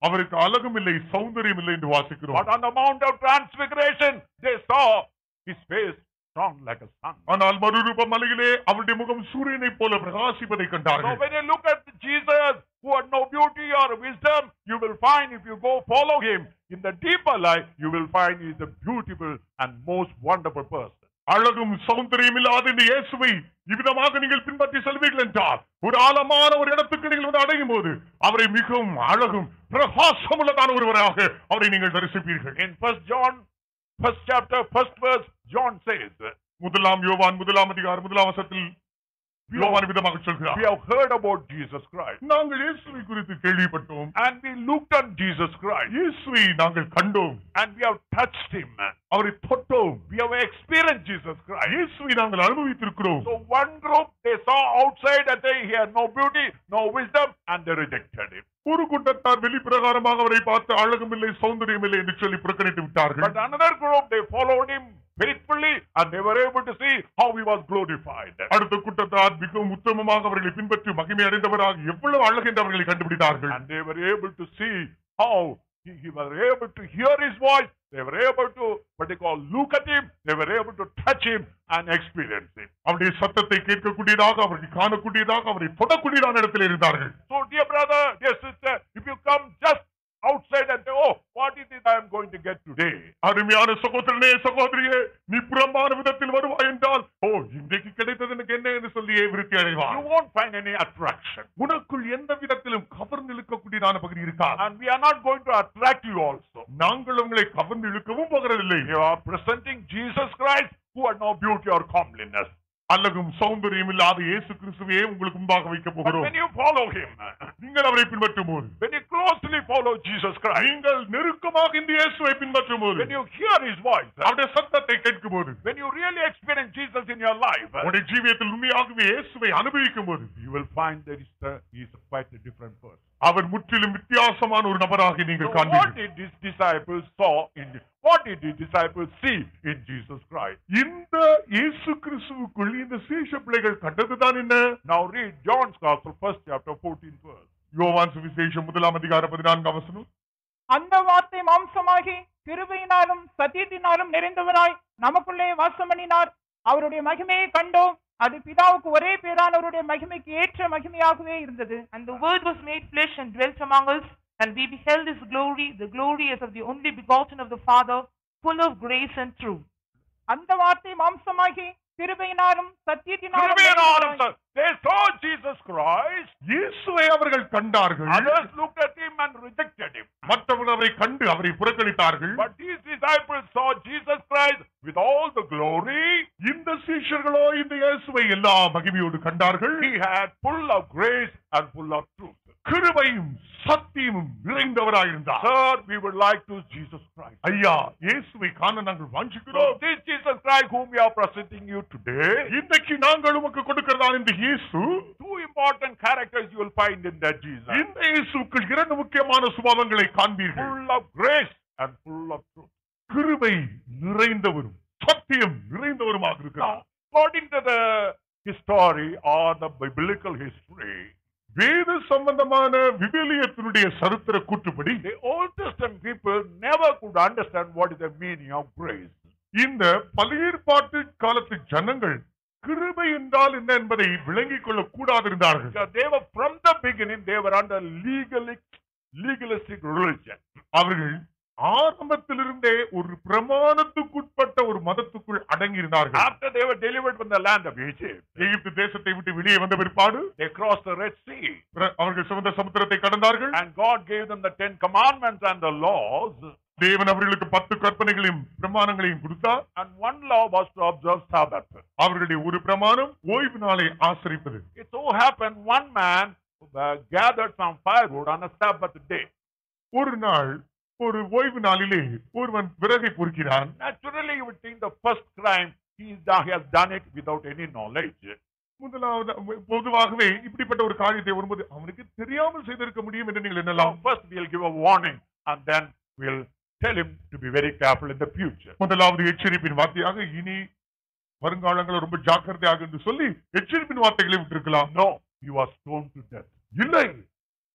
அவருக்கு அழகும் இல்லை சௌந்தரியம் இல்லை என்று வாசிக்கிறோம் But on the Mount of Transfiguration, they saw his face shone like a sun. ஆனால் மறுரூப மலையிலே அவருடைய முகம் சூரியனைப் போல பிரகாசிப்பதை So கண்டார்கள் when you look at Jesus, who had no beauty or wisdom, you will find if you go follow him in the deeper life, you will find he is a beautiful and most wonderful person. அழகும் சௌந்தரியம் இல்லாத இந்த இயேசுவை இவ்விதமாக நீங்கள் பின்பற்றி செல்வீர்கள் என்றால் ஒரு ஆழமான ஒரு இடத்துக்கு நீங்கள் வந்து அடையும் போது அவரை மிகவும் அழகும் பிரகாசமுள்ளதான ஒருவராக அவரை நீங்கள் தரிசிப்பீர்கள் In First John, first chapter, first verse, John says, முதலாம் யோவான் முதலாம் அதிகாரம் முதலாம் வசத்தில் யோவான் விதமாக சொல்கிறார் We have heard about Jesus Christ. நாங்கள் இயேசுவை குறித்து கேள்விப்பட்டோம் And we looked on Jesus Christ. இயேசுவை நாங்கள் கண்டோம் And we have touched him. அவரை தொட்டோம் We have experienced Jesus Christ. இயேசுவை நாங்கள் அனுபவித்திருக்கிறோம் So one group they saw outside and they he had no beauty, no wisdom, and they rejected him. ஒரு கூட்டத்தார் வெளிப்பிரகாரமாக அவரை பார்த்து அழகும் இல்லை சௌந்தரியம் இல்லை என்று சொல்லி புறக்கணித்து விட்டார்கள் But another group they followed him faithfully and they were able to see how he was glorified. அடுத்த கூட்டத்தார் மிகவும் உத்தமமாக அவர்களை பின்பற்றி மகிமை அடைந்தவராக எவ்வளவு அழகு என்று அவர்களை கண்டுபிடித்தார்கள் And they were able to see how he, he was able to hear his voice. They were able to what they call look at him. They were able to touch him and experience it. அவருடைய சத்தத்தை கேட்கக்கூடியதாக அவர்கள் காணக்கூடியதாக அவரை தொடக்கூடியதான இடத்தில் இருந்தார்கள் So, dear brother, dear sister, if you come just outside and say, Oh, what is it I am going to get today? அருமையான சகோதரனே சகோதரியே நீ புறம்பான விதத்தில் வருவாய் என்றால் ஓ இன்றைக்கு கிடைத்தது எனக்கு என்ன என்று சொல்லியே விருத்தி You அடைவார் won't find any attraction. உனக்குள் எந்த விதத்திலும் கவர்ந்து இழுக்கக்கூடியதான பகுதி இருக்கா And we are not going to attract you also. நாங்கள் உங்களை கவர்ந்து இழுக்கவும் போகிறதில்லை You are presenting Jesus Christ who had no beauty or comeliness. அழகும் சௌந்தரியம் இல்லாத இயேசு கிறிஸ்துவையே உங்களுக்கு முன்பாக வைக்க But போகிறோம் when you follow him, நீங்கள் அவரை பின்பற்றும் போது when you closely follow Jesus Christ, நீங்கள் நெருக்கமாக இந்த இயேசுவை பின்பற்றும் போது when you hear his voice, அவருடைய சத்தத்தை கேட்கும் போது when you really experience Jesus in your life, உங்களுடைய ஜீவியத்தில் உண்மையாகவே இயேசுவை அனுபவிக்கும் போது you will find that he's, a, he's quite a different person. அவர் முற்றிலும் வித்தியாசமான ஒரு நபராக So நீங்கள் what காண்பீர்கள் did his disciples saw in what did his disciples see in Jesus Christ? இந்த இயேசு கிறிஸ்துவுக்குள் இந்த சீஷ பிள்ளைகள் கண்டதுதான் என்ன Now read John's Gospel, first chapter, 14th verse. யோவான் சுவிசேஷம் முதலாம் அதிகாரம் பதினான்காம் வசனம் அந்த வார்த்தை மாம்சமாகி கிருபையினாலும் சத்தியத்தினாலும் நிறைந்தவராய் நமக்குள்ளே வாசம் பண்ணினார் அவருடைய மகிமையை கண்டோம் அது பிதாவுக்கு ஒரே பேரானவருடைய மகிமைக்கு ஏற்ற மகிமையாகவே இருந்தது And the Word was made flesh and dwelt among us, and we beheld His glory, the glory as of the only begotten of the Father, full of grace and truth. அந்த வார்த்தை மாம்சமாகி கிருபையினாலும் சத்தியத்தினாலும் Kripayanam, நிறைந்தவராய் sir. They saw Jesus Christ. இயேசுவை அவர்கள் கண்டார்கள் Others looked at him and rejected him. மற்றவர்கள் அவரை கண்டு அவரை புறக்கணித்தார்கள் But these disciples saw Jesus Christ with all the glory. இந்த சீஷர்களோ இந்த இயேசுவை எல்லா மகிமையோடு கண்டார்கள் He had full of grace and full of truth. கிருபையும் சத்தியமும் நிறைந்தவராயிருந்தார் Sir, we would like to Jesus Christ. ஐயா இயேசுவை காண நாங்கள் So வாஞ்சிக்கிறோம் this Jesus Christ whom we are presenting you today, இன்றைக்கு நாங்கள் உமக்கு கொடுக்கிறதா இந்த இயேசு two important characters you will find in that Jesus. இந்த இயேசுக்குள் இரண்டு முக்கியமான சுபாவங்களை காண்பீர்கள் Full of grace and full of truth. கிருபை நிறைந்தவரும் சத்தியம் நிறைந்தவருமாக இருக்கிறார் According to the history or the biblical history, வேத சம்பந்தமான விவிலியத்தினுடைய சரித்திர கூற்றுப்படி the Old Testament people never could understand what is the meaning of grace. இந்த பழையற்பாட்டு காலத்து ஜனங்கள் கிருபை என்றால் என்ன என்பதை விளங்கிக் கொள்ள கூடாதிருந்தார்கள் Because they were from the beginning, they were under legalistic, legalistic religion. அவர்கள் ஆரம்பத்திலிருந்தே ஒரு பிரமாணத்துக்குட்பட்ட ஒரு மதத்துக்குள் அடங்கியிருந்தார்கள் After they were delivered from the land of Egypt, எகிப்து தேசத்தை விட்டு வெளியே வந்த பிற்பாடு they crossed the Red Sea. பிற- அவர்கள் சிவந்த சமுத்திரத்தை கடந்தார்கள் And God gave them the Ten Commandments and the laws. தேவன் அவர்களுக்கு பத்து கற்பனைகளையும் பிரமாணங்களையும் கொடுத்தார் And one law was to observe Sabbath. அவர்களுடைய ஒரு பிரமாணம் ஓய்வு நாளை ஆசரிப்பது It so happened one man uh, gathered some firewood on a Sabbath day. ஒரு நாள் ஒரு ஓய்வு நாளிலே ஒருவன் விறகை பொறுக்கிறான் Naturally, you would think the first crime he, is done, he has done it without any knowledge. முதலாவது பொதுவாகவே இப்படிப்பட்ட ஒரு காரியத்தை வரும்போது அவனுக்கு தெரியாமல் செய்திருக்க முடியும் என்று நீங்கள் Now, எண்ணலாம் first we'll give a warning and then we'll tell him to be very careful in the future. முதலாவது எச்சரிப்பின் வார்த்தையாக இனி வருங்காலங்களில் ரொம்ப ஜாக்கிரதையாக என்று சொல்லி எச்சரிப்பின் வார்த்தைகளை விட்டிருக்கலாம் No, he was stoned to death. இல்லை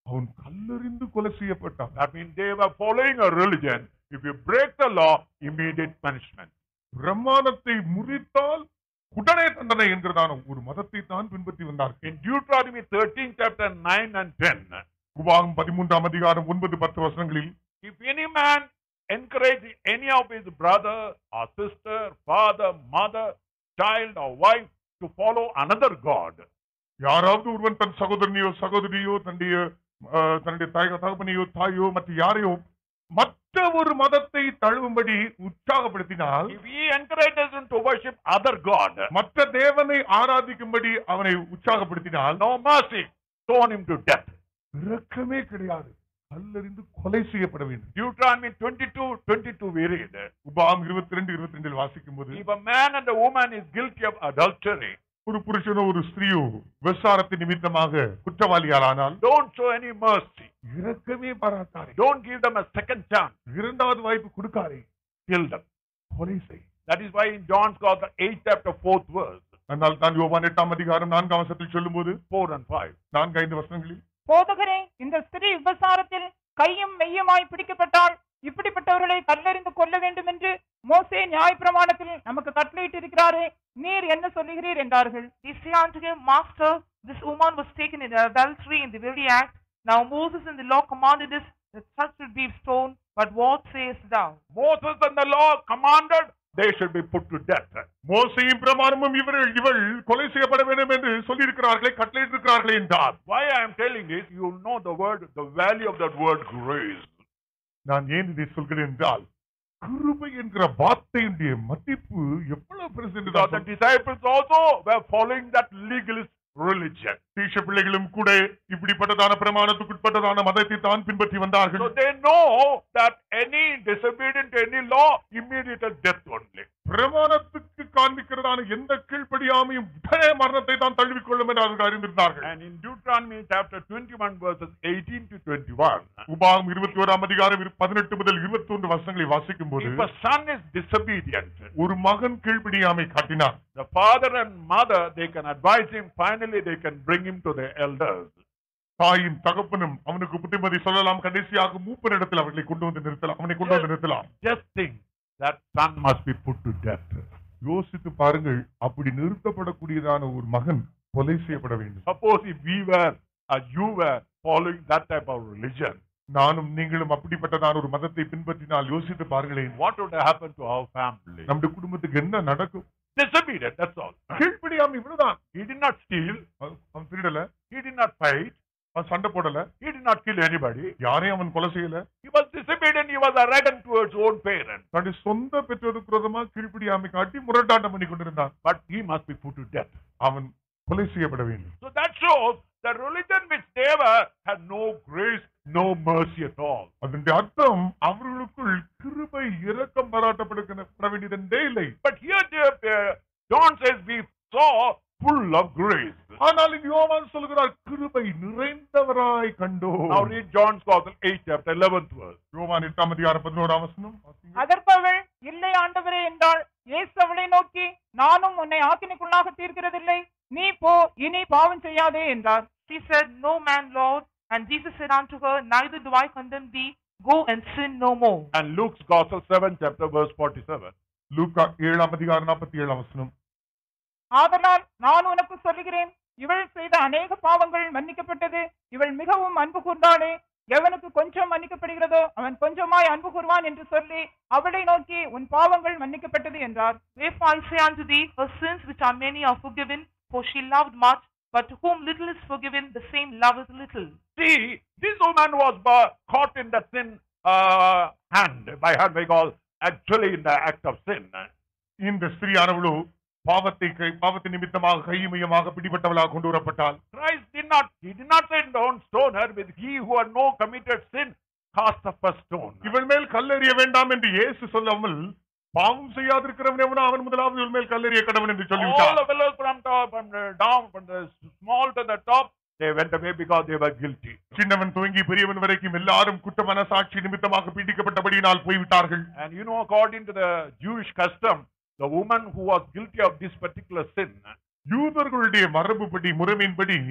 அவன் கல்லறிந்து கொலை செய்யப்பட்டான் That means they were following a religion. If you break the law, immediate punishment. பிரமாணத்தை முறித்தால் உடனே தண்டனை என்கிறதான ஒரு மதத்தை தான் பின்பற்றி வந்தார்கள் In Deuteronomy 13, chapter 9 and 10, உபாகம் பதிமூன்றாம் அதிகாரம் ஒன்பது பத்து வசனங்களில் if any man encourage any of his brother or sister, father, mother, child, or wife to follow another God, யாராவது ஒருவன் தன் சகோதரனையோ சகோதரியோ தன்னுடைய அஹ், தன்னுடைய தாய் தகப்பனையோ தாயோ மற்ற யாரையோ மற்ற ஒரு மதத்தை தழுவும்படி உற்சாகப்படுத்தினால் if he encourages him to worship other God, மற்ற தேவனை ஆராதிக்கும்படி அவனை உற்சாகப்படுத்தினால் no mercy, stone him to death. இரக்கமே கிடையாது கல்லறிந்து கொலை செய்யப்பட வேண்டும் Deuteronomy 22, 22 we read, உபாகம் இருபத்தி ரெண்டு இருபத்தி ரெண்டில் வாசிக்கும் போது if a man and a woman is guilty of adultery, ஒரு புருஷனோ ஒரு ஸ்திரீயோ விசாரத்தின் நிமித்தமாக குற்றவாளியாலானால் don't show any mercy. இரக்கமே பாராட்டாரே Don't give them a second chance. இரண்டாவது வாய்ப்பு கொடுக்காரே Kill them. கொலை செய் That is why in John's Gospel, 8th chapter, 4th verse, அதனால் தான் யோவான் எட்டாம் அதிகாரம் நான்காம் வசத்தில் சொல்லும்போது 4 and 5. நான்கு ஐந்து வசனங்களில் போதகரே இந்த ஸ்திரீ விபசாரத்தில் கையும் மெய்யுமாய் பிடிக்கப்பட்டால் இப்படிப்பட்டவர்களை கல்லெறிந்து கொல்ல வேண்டும் என்று மோசே நியாயப்பிரமாணத்தில் நமக்கு கட்டளையிட்டிருக்கிறாரே நீர் என்ன சொல்லுகிறீர் என்றார்கள் They say unto him, Master, this woman was taken in adultery in the very act. Now Moses in the law commanded us that such should be stoned. But what sayest thou? Moses and the law commanded they should be put to death. மோசையும் பிரமாணமும் இவர்கள் இவள் கொலை செய்யப்பட வேண்டும் என்று சொல்லியிருக்கிறார்களே கட்டளையிட்டிருக்கிறார்களே என்றார் Why I am telling this, you know the word, the value of that word grace. நான் ஏன் இதை சொல்கிறேன் என்றால் கிருபை என்கிற வார்த்தையுடைய மதிப்பு எவ்வளவு பெருசு என்று Because நான் the disciples also were following that legalist religion. தீஷ பிள்ளைகளும் கூட இப்படிப்பட்டதான பிரமாணத்துக்குட்பட்டதான மதத்தை தான் பின்பற்றி வந்தார்கள் So they know that any disobedient to any law, immediate death only. பிரமாணத்துக்கு காண்பிக்கிறதான எந்த கீழ்ப்படியாமையும் உடனே மரணத்தை தான் தழுவிக்கொள்ளும் என்று அவர்கள் அறிந்திருந்தார்கள் And in Deuteronomy chapter 21 verses 18 to 21, உபாகம் இருபத்தி ஓராம் அதிகாரம் இரு- பதினெட்டு முதல் இருபத்தி ஒன்று வருஷங்களை வாசிக்கும் போது if a son is disobedient, ஒரு மகன் கீழ்ப்படியாமை காட்டினார் the father and mother, they can advise him, finally they can bring him to the elders. தாயும் தகப்பனும் அவனுக்கு புத்திமதி சொல்லலாம் கடைசியாக மூப்பன் இடத்தில் அவர்களை கொண்டு வந்து நிறுத்தலாம் அவனை கொண்டு வந்து நிறுத்தலாம் Just think that son must be put to death. யோசித்து பாருங்கள் அப்படி நிறுத்தப்படக்கூடியதான ஒரு மகன் கொலை செய்யப்பட வேண்டும் Suppose if we were, or you were, following that type of religion, நானும் நீங்களும் அப்படிப்பட்டதான ஒரு மதத்தை பின்பற்றினால் யோசித்து பாருங்களேன் what would happen to our family? நம்முடைய குடும்பத்துக்கு என்ன நடக்கும் Disobedient, that's all. கீழ்ப்படியாமை இவ்வளவுதான் He did not steal, அவன் அவன் திருடல he did not fight, அவன் சண்டை போடல he did not kill anybody. யாரையும் அவன் கொலை செய்யல He was disobedient, he was arrogant towards own parents. தன்னுடைய சொந்த பெற்றோருக்கு விரோதமா கீழ்ப்படியாமை காட்டி முரட்டாட்டம் பண்ணி கொண்டிருந்தான் But he must be put to death. அவன் கொலை செய்யப்பட வேண்டும் So that shows the religion which they were had no grace, no mercy at all. அதனுடைய அர்த்தம் அவர்களுக்குள் கிருபை இரக்கம் பாராட்டப்பட வேண்டியதென்றே இல்லை But here they, uh, John says we saw full of grace. ஆனால் இங்கு யோவான் சொல்கிறார் கிருபை நிறைந்தவராய் கண்டோ Now read John's Gospel 8 chapter 11th verse. யோவான் எட்டாம் அதிகாரம் பதினோராம் வசனம் வாசிங்க. அதற்கு அவள் இல்லை ஆண்டவரே என்றாள் இயேசு அவளை நோக்கி நானும் உன்னை ஆக்கினைக்குள்ளாக தீர்க்கிறதில்லை நீ போ இனி பாவம் செய்யாதே என்றார் She said, No man, Lord. And Jesus said unto her, Neither do I condemn thee. Go and sin no more. And Luke's Gospel 7 chapter verse 47. லூக்கா ஏழாம் அதிகாரம் நாற்பத்தி ஏழாம் வசனம் ஆதலால் நான் உனக்கு சொல்லுகிறேன் இவள் செய்த அநேக பாவங்கள் மன்னிக்கப்பட்டது இவள் மிகவும் அன்பு கூர்ந்தாளே எவனுக்கு கொஞ்சம் மன்னிக்கப்படுகிறதோ அவன் கொஞ்சமாய் அன்பு கூர்வான் என்று சொல்லி அவளை நோக்கி உன் பாவங்கள் மன்னிக்கப்பட்டது என்றார் Wherefore I say unto thee, her sins which are many are forgiven, for she loved much. But to whom little is forgiven, the same loveth little. See, this woman was uh, caught in the sin uh, hand, by hand by God, actually in the act of sin. இந்த ஸ்திரீயானவளோ பாவத்தை கை- பாவத்தின் நிமித்தமாக கையுமையமாக பிடிபட்டவளாக கொண்டு வரப்பட்டால் Christ did not, he did not say, don't stone her with he who had no committed sin, cast the first stone. இவள் மேல் கல்லெறிய வேண்டாம் என்று இயேசு சொல்லாமல் பாவம் செய்யாதிருக்கிறவன் எவனோ அவன் முதலாவது இவள் மேல் கல்லெறிய கடவன் என்று All சொல்லிவிட்டார் the fellows from top, from the down, from the small to the top, they went away because they were guilty. சின்னவன் துவங்கி பெரியவன் வரைக்கும் எல்லாரும் குற்ற மனசாட்சி நிமித்தமாக பீடிக்கப்பட்டபடியினால் போய்விட்டார்கள் And you know, according to the Jewish custom, the woman who was guilty of this particular sin, யூதர்களுடைய மரபுப்படி முறைமையின்படி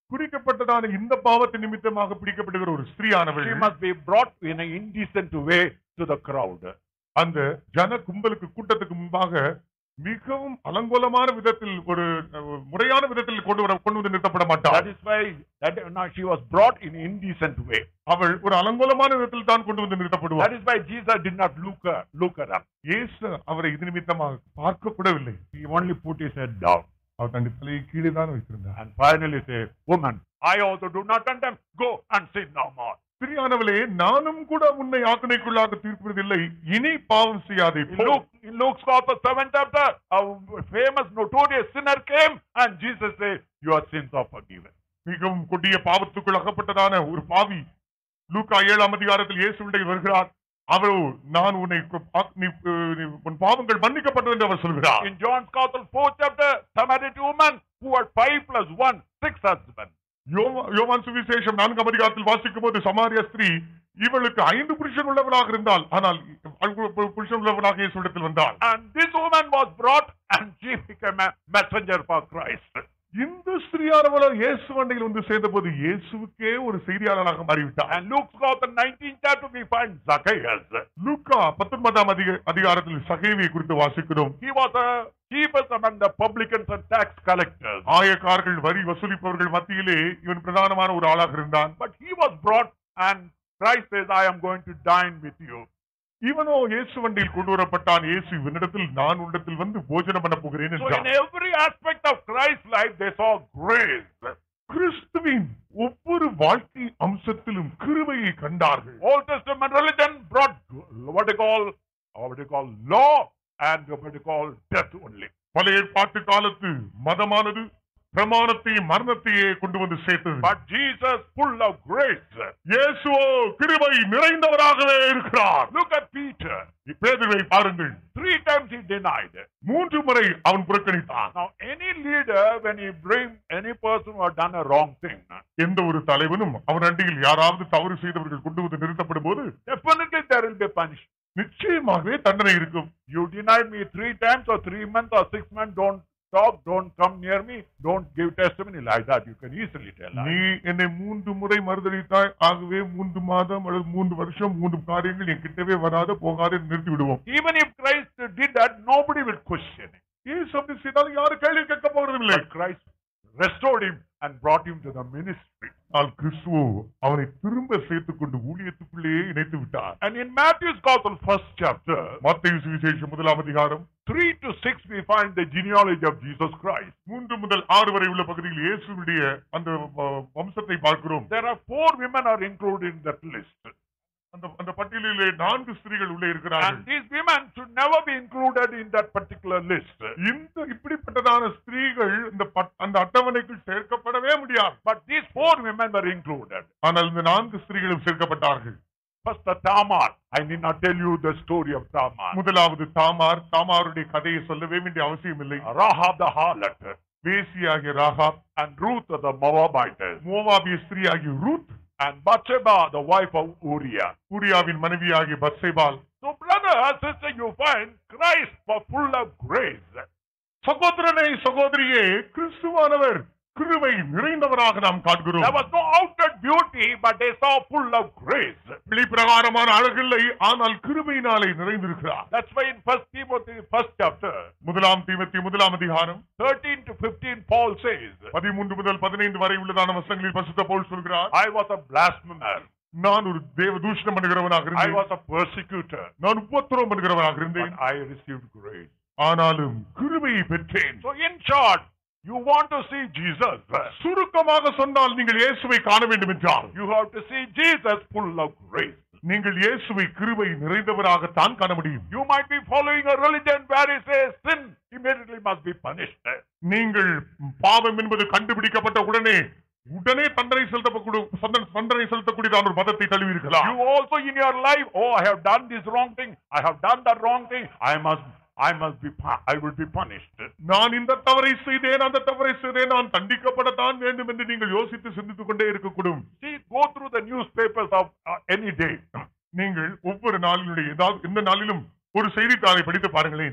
குறிக்கப்பட்டதான இந்த பாவத்தின் நிமித்தமாக பிடிக்கப்படுகிற ஒரு ஸ்திரீயானவள் She must be brought in an indecent way to the crowd. அந்த ஜன கும்பலுக்கு கூட்டத்துக்கு முன்பாக மிகவும் அலங்கோலமான விதத்தில் ஒரு அஹ், முறையான விதத்தில் கொண்டு வர கொண்டு வந்து நிறுத்தப்பட That மாட்டாள் is why that now she was brought in indecent way. அவள் ஒரு அலங்கோலமான விதத்தில் தான் கொண்டு வந்து நிறுத்தப்படுவாள் That is why Jesus did not look her, look her up. இயேசு அவரை இது நிமித்தமாக பார்க்க கூடவில்லை He only put his head down. அவர் தன் தலையை கீழே தான் வைத்திருந்தார் And finally say, woman, I also do not condemn. Go and sin no more. ஸ்திரியானவளே நானும் கூட உன்னை ஆக்கணைக்குள்ளாக தீர்ப்பதில்லை இனி பாவம் செய்யாதே In போ. Luke, in Luke's Gospel, seventh chapter, a famous notorious sinner came and Jesus said, your sins are forgiven. மிகவும் கொடிய பாவத்துக்குள் அகப்பட்டதான ஒரு பாவி லூக்கா ஏழாம் அதிகாரத்தில் இயேசுவிடை வருகிறார் அவரோ நான் உன்னை கு- பா- நீ- நீ- உன் பாவங்கள் மன்னிக்கப்பட்டது என்று அவர் சொல்கிறார் In John's Gospel, fourth chapter, Samaritan woman who had five plus one, six husbands. யோவா- யோவான் சுவிசேஷம் நான்காம் அதிகாரத்தில் வாசிக்கும் போது சமாரிய ஸ்திரீ இவளுக்கு ஐந்து புருஷன் உள்ளவளாக இருந்தால் ஆனால் அவள் புருஷன் உள்ளவளாக இயேசுவிடத்தில் வந்தாள் And this woman was brought and she became a messenger for Christ. இந்த ஸ்திரியானவளோ இயேசு வண்டையில் வந்து சேர்ந்த போது இயேசுவுக்கே ஒரு செய்தியாளராக மாறிவிட்டார் And Luke's Gospel, 19th chapter, we find Zacchaeus. லூக்கா பத்தொன்பதாம் அதிக அதிகாரத்தில் சகைவியை குறித்து வாசிக்கிறோம் He was a chiefest among the publicans and tax collectors. ஆயக்காரர்கள் வரி வசூலிப்பவர்கள் மத்தியிலே இவன் பிரதானமான ஒரு ஆளாக இருந்தான் But he was brought and Christ says, I am going to dine with you. இவனோ இயேசு வண்டியில் கொண்டு வரப்பட்டான் இயேசு இவனிடத்தில் நான் உன்னிடத்தில் வந்து போஜனம் பண்ண போகிறேன் So in என்றான் every aspect of Christ's life, they saw grace. கிறிஸ்துவின் ஒவ்வொரு வாழ்க்கை அம்சத்திலும் கிருபையை கண்டார்கள் Old Testament religion brought what they call, what they call law and what they call death only. பழைய ஏற்பாட்டு காலத்து மதமானது பிரமாணத்தையும் மரணத்தையே கொண்டு வந்து சேர்த்தது But Jesus, full of grace. இயேசுவோ கிருபை நிறைந்தவராகவே இருக்கிறார் Look at Peter. பேதுவை பாருங்கள் Three times he denied. மூன்று முறை அவன் புறக்கணித்தான் Now, any leader, when he bring any person who has done a wrong thing, எந்த ஒரு தலைவனும் அவன் அண்டியில் யாராவது தவறு செய்தவர்கள் கொண்டு வந்து நிறுத்தப்படும் போது definitely there will be punishment. நிச்சயமாகவே தண்டனை இருக்கும் You denied me three times or three months or six months, don't talk, don't come near me, don't give testimony like that. You can easily tell. நீ என்னை மூன்று முறை மறுதளித்தாய் ஆகவே மூன்று மாதம் அல்லது மூன்று வருஷம் மூன்று காரியங்கள் என் கிட்டவே வராத போகாத நிறுத்தி விடுவோம் Even if Christ did that, nobody will question it. ஏன் அப்படி செய்தாலும் யாரும் கேள்வி கேட்க போறதில்லை But Christ restored him and brought him to the ministry. ஆனால் கிறிஸ்துவோ அவனை திரும்ப சேர்த்துக் கொண்டு ஊழியத்துக்குள்ளேயே இணைத்து விட்டார் And in Matthew's Gospel, first chapter, மத்தேயு சுவிசேஷம் முதலாம் அதிகாரம் 3 to 6, we find the genealogy of Jesus Christ. மூன்று முதல் ஆறு வரை உள்ள பகுதியில் இயேசுடைய அந்த அஹ், வம்சத்தை பார்க்கிறோம் There are four women are included in that list. அந்த அந்த பட்டியலிலே நான்கு ஸ்திரீகள் உள்ளே இருக்கிறார்கள் And these women should never be included in that particular list. இந்த இப்படிப்பட்டதான ஸ்திரீகள் இந்த பட்- அந்த அட்டவணைக்குள் சேர்க்கப்படவே முடியாது But these four women were included. ஆனால் இந்த நான்கு ஸ்திரீகளும் சேர்க்கப்பட்டார்கள் First, the Tamar. I need not tell you the story of Tamar. முதலாவது தாமார் தாமாருடைய கதையை சொல்லவே வேண்டிய அவசியம் இல்லை Rahab the harlot. வேசியாகிய Rahab And Ruth the Moabitess. மோவாபிய ஸ்திரீயாகிய Ruth And Bathsheba, the wife of Uriah. ஊரியாவின் மனைவியாகிய பத்சேபால் So, brother, sister, you find Christ was full of grace. சகோதரனை சகோதரியே கிறிஸ்துவானவர் கிருபை நிறைந்தவராக நாம் காண்கிறோம் There was no outward beauty, but they saw full of grace. வெளிப்பிரகாரமான அழகில்லை ஆனால் கிருபையினாலே நிறைந்திருக்கிறார் That's why in First Timothy, first chapter, முதலாம் தீமத்தி முதலாம் அதிகாரம் 13 to 15, Paul says, பதிமூன்று முதல் பதினைந்து வரை உள்ளதான வசங்களில் பசுத்த பவுல் சொல்கிறார் I was a blasphemer. நான் ஒரு தேவ தூஷணம் பண்ணுகிறவனாக I இருந்தேன் was a persecutor. நான் உபத்திரவம் பண்ணுகிறவனாக இருந்தேன் But I received grace. ஆனாலும் கிருபையை பெற்றேன் So, in short, you want to see Jesus. சுருக்கமாக சொன்னால் நீங்கள் இயேசுவை காண வேண்டும் என்றால் You have to see Jesus full of grace. நீங்கள் இயேசுவை கிருபை நிறைந்தவராகத்தான் காண முடியும் You might be following a religion where it says sin immediately must be punished. நீங்கள் பாவம் என்பது கண்டுபிடிக்கப்பட்ட உடனே உடனே தண்டனை செலுத்தக்கூடிய சந்தன- தண்டனை செலுத்தக்கூடியதான ஒரு மதத்தை தழுவியிருக்கலாம் You also in your life, oh, I have done this wrong thing. I have done that wrong thing. I must, I must be, pu- I will be punished. நான் இந்த தவறை செய்தேன் அந்த தவறை செய்தேன் நான் தண்டிக்கப்படத்தான் வேண்டும் என்று நீங்கள் யோசித்து சிந்தித்துக் கொண்டே இருக்கக்கூடும் See, go through the newspapers of uh, any day. நீங்கள் ஒவ்வொரு நாளினுடைய ஏதாவது எந்த நாளிலும் ஒரு செய்தித்தாளை படித்து பாருங்களேன் How many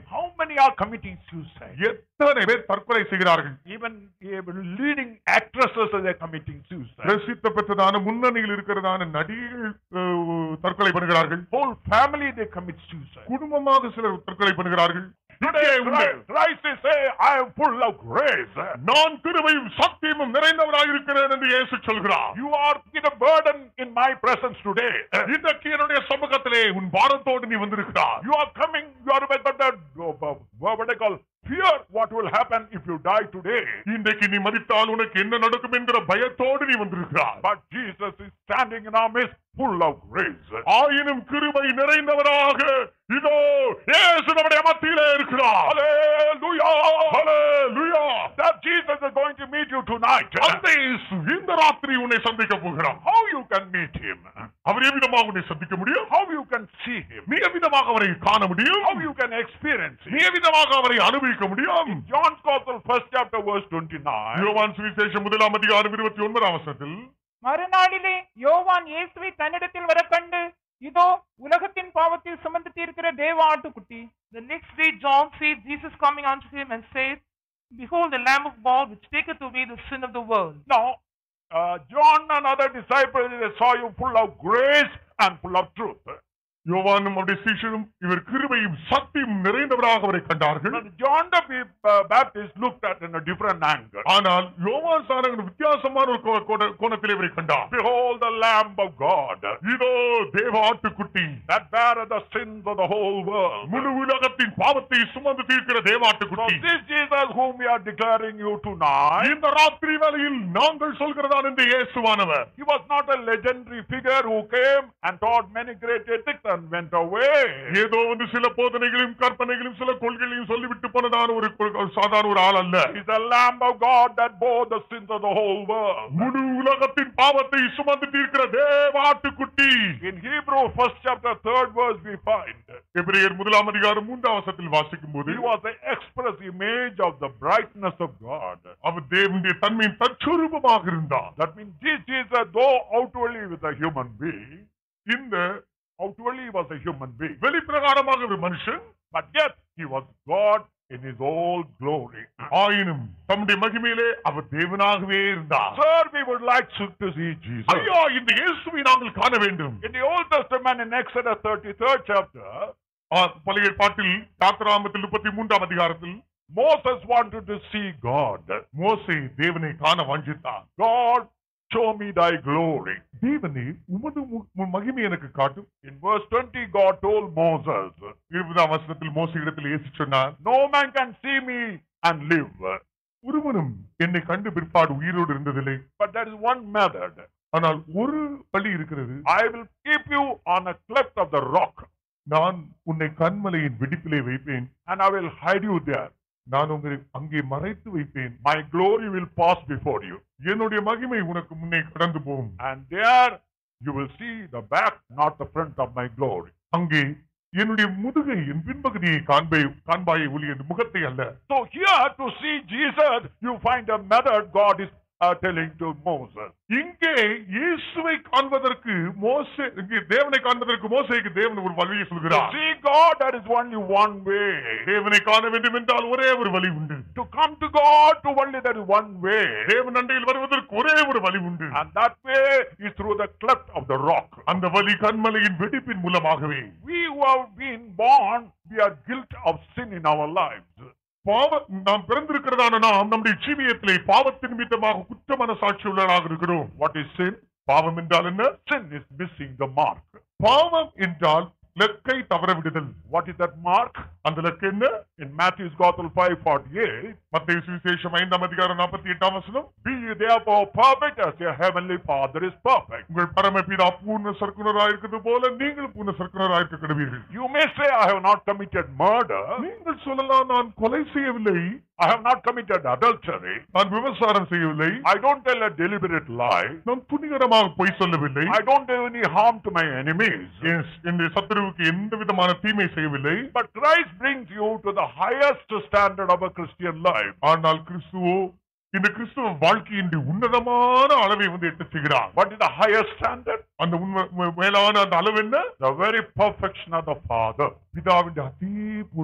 many are committing suicide? எத்தனை பேர் தற்கொலை செய்கிறார்கள் Even, even leading actresses are committing suicide. பிரசித்த பெற்றதான முன்னணியில் இருக்கிறதான நடிகைகள் அஹ், தற்கொலை பண்ணுகிறார்கள் Whole family they commit suicide. குடும்பமாக சிலர் தற்கொலை பண்ணுகிறார்கள் Today, இங்கே உண்டு. Christ, Christ is saying, I am full of grace. நான் கிருபையும் சத்தியமும் நிறைந்தவராக இருக்கிறேன் என்று இயேசு சொல்கிறார் You are in a burden in my presence today. இன்றைக்கு என்னுடைய சமூகத்திலே உன் பாரத்தோடு நீ வந்திருக்கிறார் You are coming, you are with that, uh, what I call, fear what will happen if you die today. இன்றைக்கு நீ மதித்தால் உனக்கு என்ன நடக்கும் என்கிற பயத்தோடு நீ வந்திருக்கிறார் But Jesus is standing in our midst, full of grace. ஆயினும் கிருபை நிறைந்தவராக இதோ இயேசு நம்முடைய மத்தியிலே இருக்கிறார் Hallelujah! Hallelujah That Jesus is going to meet you tonight. அந்த இயேசு இந்த ராத்திரி உன்னை சந்திக்க போகிறார் How you can meet him? அவர் எவ்விதமாக உன்னை சந்திக்க முடியும் How you can see him? நீ எவ்விதமாக அவரை காண முடியும் How you can experience நீ him? எவ்விதமாக அவரை அனுபவிக்க முடியும் John's Gospel, first chapter, verse 29. யோவான் சுவிசேஷம் முதலாம் அதிகாரம் இருபத்தி ஒன்பதாம் வசனத்தில் மறுநாளிலே யோவான் இயேசுவை தன்னிடத்தில் வர கண்டு இதோ உலகத்தின் பாவத்தில் சுமந்து தீர்க்கிற தேவ ஆட்டுக்குட்டி The next day John sees Jesus coming unto him and says, Behold the Lamb of God which taketh away the sin of the world. Now, uh, John and other disciples they saw you full of grace and full of truth. யோவானும் அவருடைய சீஷரும் இவர் கிருபையும் சக்தியும் நிறைந்தவராக அவரை கண்டார்கள் But John the Ba- uh, Baptist looked at in a different angle. ஆனால் யோவான் சாரங்கன் வித்தியாசமான ஒரு கோ- கோண- கோணத்தில் இவரை கண்டார் Behold the Lamb of God இதோ தேவ ஆட்டுக்குட்டி that beareth the sins of the whole world. முழு உலகத்தின் பாவத்தை சுமந்து தீர்க்கிற So தேவாட்டுக்குட்டி this Jesus whom we are declaring you tonight, இந்த ராத்திரி வேளையில் நாங்கள் சொல்கிறதான் இந்த இயேசுவானவர் he was not a legendary figure who came and taught many great ethics and went away. ஏதோ வந்து சில போதனைகளையும் கற்பனைகளையும் சில கொள்கைகளையும் சொல்லிவிட்டு போனதான ஒரு ஒரு சாதாரண ஒரு ஆள் அல்ல He's the Lamb of God that bore the sins of the whole world. முழு உலகத்தின் பாவத்தை சுமந்து தீர்க்கிற தேவாட்டுக்குட்டி In Hebrew, first chapter, third verse, we find எபிரேயர் முதலாம் அதிகாரம் மூன்றாம் வசத்தில் வாசிக்கும் போது he was the express image of the brightness of God. அவர் தேவனுடைய தன்மையின் தற்சொரூபமாக இருந்தார் That means this Jesus, though outwardly was a human being, இந்த outwardly he was a human being, வெளிப்பிரகாரமாக ஒரு மனுஷன் but yet he was God in his whole glory. ஆயினும் தம்முடைய மகிமையிலே அவர் தேவனாகவே இருந்தார் Sir, we would like to, to see Jesus. ஐயா இந்த இயேசுவை நாங்கள் காண வேண்டும் In the Old Testament, in Exodus 33rd chapter, ஆ, பழைய ஏற்பாட்டில் யாத்திராமத்தில் முப்பத்தி மூன்றாம் அதிகாரத்தில் Moses wanted to see God. மோசே தேவனை காண வாஞ்சித்தார் God, show me thy glory. தேவனே உமது மு- மு- மகிமை எனக்கு காட்டும் In verse 20, God told Moses, இருபதாம் வசனத்தில் மோசே இடத்தில் இயேசு சொன்னார் No man can see me and live. ஒருவனும் என்னை கண்டு பிற்பாடு உயிரோடு இருந்ததில்லை But there is one method. ஆனால் ஒரு வழி இருக்கிறது I will keep you on a cleft of the rock, நான் உன்னை கண்மலையின் வெடிப்பிலே வைப்பேன் and I will hide you there. நான் உங்களை அங்கே மறைத்து வைப்பேன் My glory will pass before you. என்னுடைய மகிமை உனக்கு முன்னே கடந்து போகும் And there you will see the back, not the front of my glory. அங்கே என்னுடைய முதுகை என் பின்பகுதியை காண்பை காண்பாயை ஒளி என் முகத்தை அல்ல So here to see Jesus, you find a method God is uh, telling to Moses. இங்கே இயேசுவை காண்பதற்கு மோசே இங்கே தேவனை காண்பதற்கு மோசேக்கு தேவன் ஒரு வழியை To சொல்கிறார் see God, there is only one way. தேவனை காண வேண்டும் என்றால் ஒரே ஒரு வழி உண்டு To come to God, to only there is one way. தேவன் அண்டையில் வருவதற்கு ஒரே ஒரு வழி உண்டு And that way is through the cleft of the rock. அந்த வழி கண்மலையின் வெடிப்பின் மூலமாகவே We who have been born, we are guilt of sin in our lives. பாவ நாம் பிறந்திருக்கிறதான நாம் நம்முடைய ஜீவியத்திலே பாவத்தின் நிமித்தமாக குற்ற மனசாட்சி உள்ளவராக இருக்கிறோம் What is sin? பாவம் என்றால் என்ன Sin is missing the mark. பாவம் என்றால் லெக்கை தவற விடுதல் What is that mark? அந்த லெக்கு என்ன In Matthew's Gospel 5:48, மத்திய சுவிசேஷம் ஐந்தாம் அதிகாரம் நாற்பத்தி எட்டாம் வசனம் be ye therefore perfect as your heavenly Father is perfect. உங்கள் பரமபிதா பூர்ண சர்க்குனராயிருக்கிறது போல நீங்கள் பூர்ண சர்க்குனராயிருக்க கடுவீர்கள் You may say, I have not committed murder, நீங்கள் சொல்லலாம் நான் கொலை செய்யவில்லை I have not committed adultery, நான் விபச்சாரம் செய்யவில்லை I don't tell a deliberate lie, நான் துணிகரமாக பொய் சொல்லவில்லை I don't do any harm to my enemies. என் என்னுடைய சத்துருவுக்கு எந்த விதமான தீமை செய்யவில்லை But Christ brings you to the highest standard of a Christian life. ஆனால் கிறிஸ்துவோ இந்த கிறிஸ்துவ வாழ்க்கையின் உன்னதமான அளவை வந்து எட்ட செய்கிறார் What is the highest standard? அந்த உண்மை மே- மேலான அந்த அளவு என்ன The very perfection of the Father. பிதாவின் அதே பூர்ணம்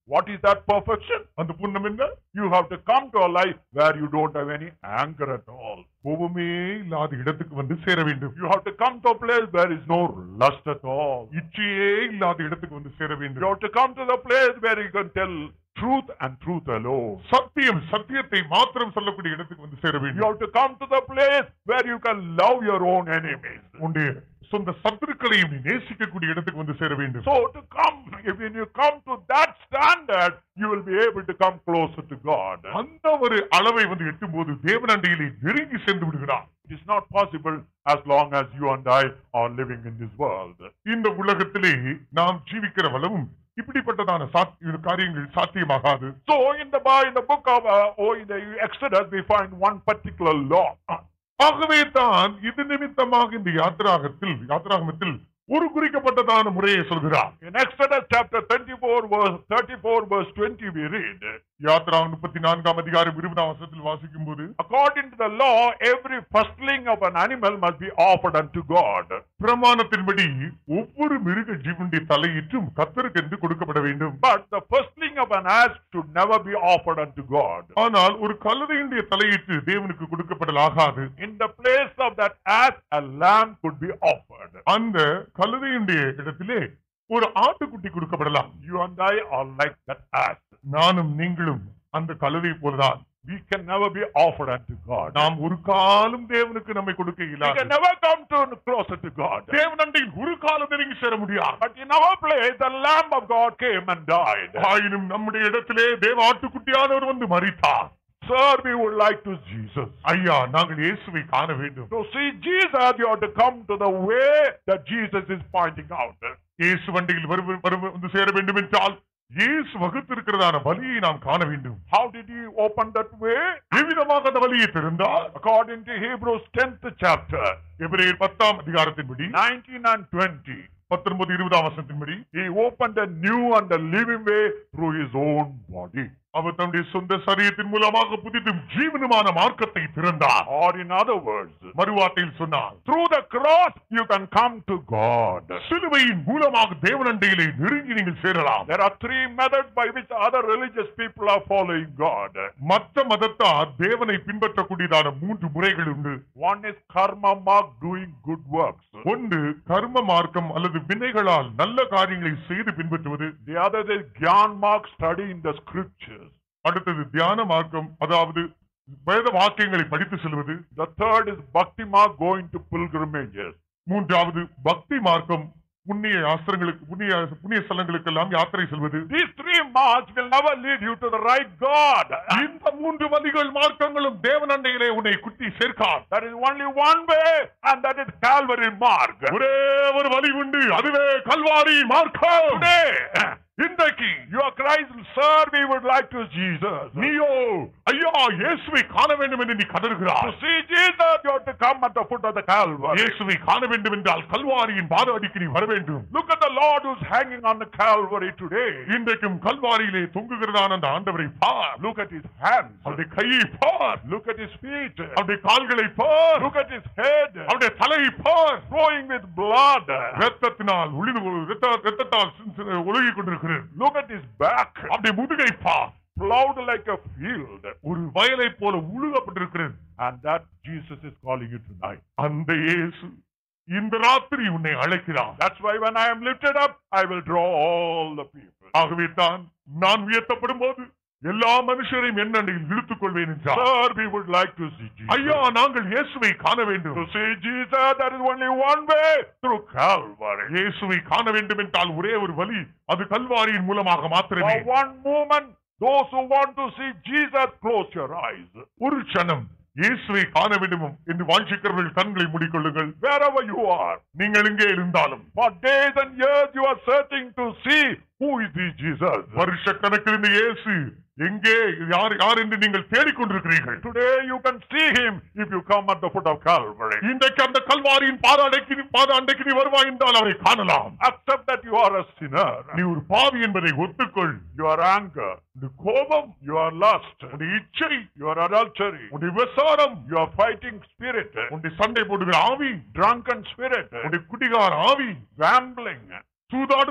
What is that perfection? அந்த பூர்ணம் என்ன You have to come to a life where you don't have any anger at all. கோபமே இல்லாத இடத்துக்கு வந்து சேர வேண்டும் You have to come to a place where is no lust at all. இச்சையே இல்லாத இடத்துக்கு வந்து சேர You வேண்டும் have to come to the place where you can tell truth and truth alone. சத்தியம் சத்தியத்தை மாத்திரம் சொல்லக்கூடிய இடத்துக்கு வந்து சேர You வேண்டும் have to come to the place where you can love your own enemies. உன்னுடைய சொந்த சத்துருக்களையும் நீ நேசிக்கக்கூடிய இடத்துக்கு வந்து சேர வேண்டும் So to come, if when you come to that standard, you will be able to come closer to God. அந்த ஒரு அளவை வந்து எட்டும் போது தேவனண்டையிலே நெருங்கி சென்று விடுகிறார் It is not possible as long as you and I are living in this world. இந்த உலகத்திலே நாம் ஜீவிக்கிற வளவும் இப்படிப்பட்டதான சாத்- இது காரியங்கள் சாத்தியமாகாது So in the Bi- in the book of uh, oh, in the Exodus, we find one particular law. ஆகவே தான் இது நிமித்தமாக இந்த யாத்திராகத்தில் யாத்திராகமத்தில் ஒரு குறிக்கப்பட்டதான முறையை சொல்கிறார் In Exodus chapter 34, verse 34, verse 20, we read, Yatra முப்பத்தி நான்காம் அதிகாரம் இருபதாம் வருஷத்தில் வாசிக்கும் போது according to the law, every firstling of an animal must be offered unto God. பிரமாணத்தின்படி ஒவ்வொரு மிருக ஜீவனுடைய தலையீற்றும் கத்தருக்கு என்று கொடுக்கப்பட வேண்டும் But the firstling of an ass should never be offered unto God. ஆனால் ஒரு கழுதையினுடைய தலையீட்டு தேவனுக்கு கொடுக்கப்படலாகாது In the place of that ass, a lamb could be offered. அந்த கழுதையினுடைய இடத்திலே ஒரு ஆட்டுக்குட்டி கொடுக்கப்படலாம் You and I are like that ass. நானும் நீங்களும் அந்த கழுதை போலதான் We can never be offered unto God. நாம் ஒரு காலம் தேவனுக்கு நம்மை கொடுக்க We இயலாது can never come to closer to God. தேவனண்டையில் ஒரு காலம் நெருங்கி சேர முடியாது But in our place, the Lamb of God came and died. ஆயினும் நம்முடைய இடத்திலே தேவ ஆட்டுக்குட்டியானவர் வந்து மறித்தார் Sir, we would like to Jesus. ஐயா நாங்கள் இயேசுவை காண வேண்டும் To see Jesus, you have to come to the way that Jesus is pointing out. இயேசு வண்டியில் வரு வரு- வந்து சேர வேண்டும் என்றால் இயேசு வகுத்திருக்கிறதான வழியை நாம் காண வேண்டும் How did he open that way? எவ்விதமாக அந்த வழியை திறந்தால் According to Hebrews 10th chapter, எபிரேயர் பத்தாம் அதிகாரத்தின்படி 19 and 20, பத்தொன்பது இருபதாம் வசனத்தின்படி he opened a new and a living way through his own body. அவர் தன்னுடைய சொந்த சரீரத்தின் மூலமாக புதிதும் ஜீவனுமான மார்க்கத்தை திறந்தார் Or in other words, மறுவார்த்தையில் சொன்னார் through the cross, you can come to God. சிலுவையின் மூலமாக தேவனண்டையிலே நெருங்கி நீங்கள் சேரலாம் There are three methods by which other religious people are following God. மற்ற மதத்தார் தேவனை பின்பற்றக்கூடியதான மூன்று முறைகள் உண்டு One is karma mark doing good works. ஒன்று கர்ம மார்க்கம் அல்லது வினைகளால் நல்ல காரியங்களை செய்து பின்பற்றுவது The other is Gyan mark studying the scriptures. அடுத்தது தியான மார்க்கம் அதாவது வேத வாக்கியங்களை படித்து செல்வது The third is bhakti mark going to pilgrimages. மூன்றாவது பக்தி மார்க்கம் புண்ணிய யாஸ்திரங்களுக்கு புண்ணிய புண்ணிய ஸ்தலங்களுக்கெல்லாம் யாத்திரை செல்வது These three marks will never lead you to the right God. இந்த மூன்று வழிகள் மார்க்கங்களும் தேவனண்டையிலே உன்னை குட்டி சேர்க்கார் There is only one way, and that is Calvary mark. ஒரே ஒரு வழி உண்டு அதுவே கல்வாரி மார்க்கம் Today, இன்றைக்கு you are Christ, sir, we would like to Jesus. நீயோ ஐயா இயேசுவை காண வேண்டும் என்று நீ To கதறுகிறாய் see Jesus, you have to come at the foot of the Calvary. இயேசுவை காண வேண்டும் என்றால் கல்வாரியின் பாத அடிக்கு நீ வர வேண்டும் Look at the Lord who's hanging on the Calvary today. இன்றைக்கும் கல்வாரியிலே தொங்குகிறதான அந்த ஆண்டவரை பார் Look at his hands. அவருடைய கையை பார் Look at his feet. அவருடைய கால்களை பார் Look at his head. அவருடைய தலையை பார் Flowing with blood. ரத்தத்தினால் ஒளிந்து ரத்த ரத்தத்தால் ஒழுகிக் கொண்டிருக்கிறது Look at his back. அவருடைய முதுகை பார் Plowed like a field. ஒரு வயலை போல உழுகப்பட்டிருக்கிறது And that Jesus is calling you tonight. அந்த இயேசு இந்த ராத்திரி உன்னை அழைக்கிறார் That's why when I am lifted up, I will draw all the people. ஆகவே தான் நான் உயர்த்தப்படும் போது எல்லா மனுஷரையும் என்னண்டையில் இழுத்துக் கொள்வேன் என்றார் Sir, we would like to see Jesus. ஐயா நாங்கள் இயேசுவை காண வேண்டும் To see Jesus, there is only one way through Calvary. இயேசுவை காண வேண்டும் என்றால் ஒரே ஒரு வழி அது கல்வாரியின் மூலமாக மாத்திரமே For one moment, those who want to see Jesus, close your eyes. ஒரு க்ஷணம் இயேசுவை காண வேண்டும் என்று வாஞ்சிக்கிறவர்கள் கண்களை மூடிக்கொள்ளுங்கள் Wherever you are, நீங்கள் எங்கே இருந்தாலும் for days and years you are searching to see who is this Jesus. வருஷ கணக்கில் இந்த இயேசு எங்கே யார் யார் என்று நீங்கள் தேடிக்கொண்டிருக்கிறீர்கள் Today you can see him if you come at the foot of Calvary. இன்றைக்கு அந்த கல்வாரியின் பாத அடைக்கு நீ- பாத அண்டைக்கு நீ வருவாய் என்றால் அவரை காணலாம் Accept that you are a sinner. நீ ஒரு பாவி என்பதை ஒத்துக்கொள் Your anger, உன் கோபம் your lust, உன் இச்சை your adultery, உன் விசாரம் your fighting spirit, உன் சண்டை போடுகிற ஆவி drunken spirit, உன் குடிகார ஆவி gambling, சூதாடுதல்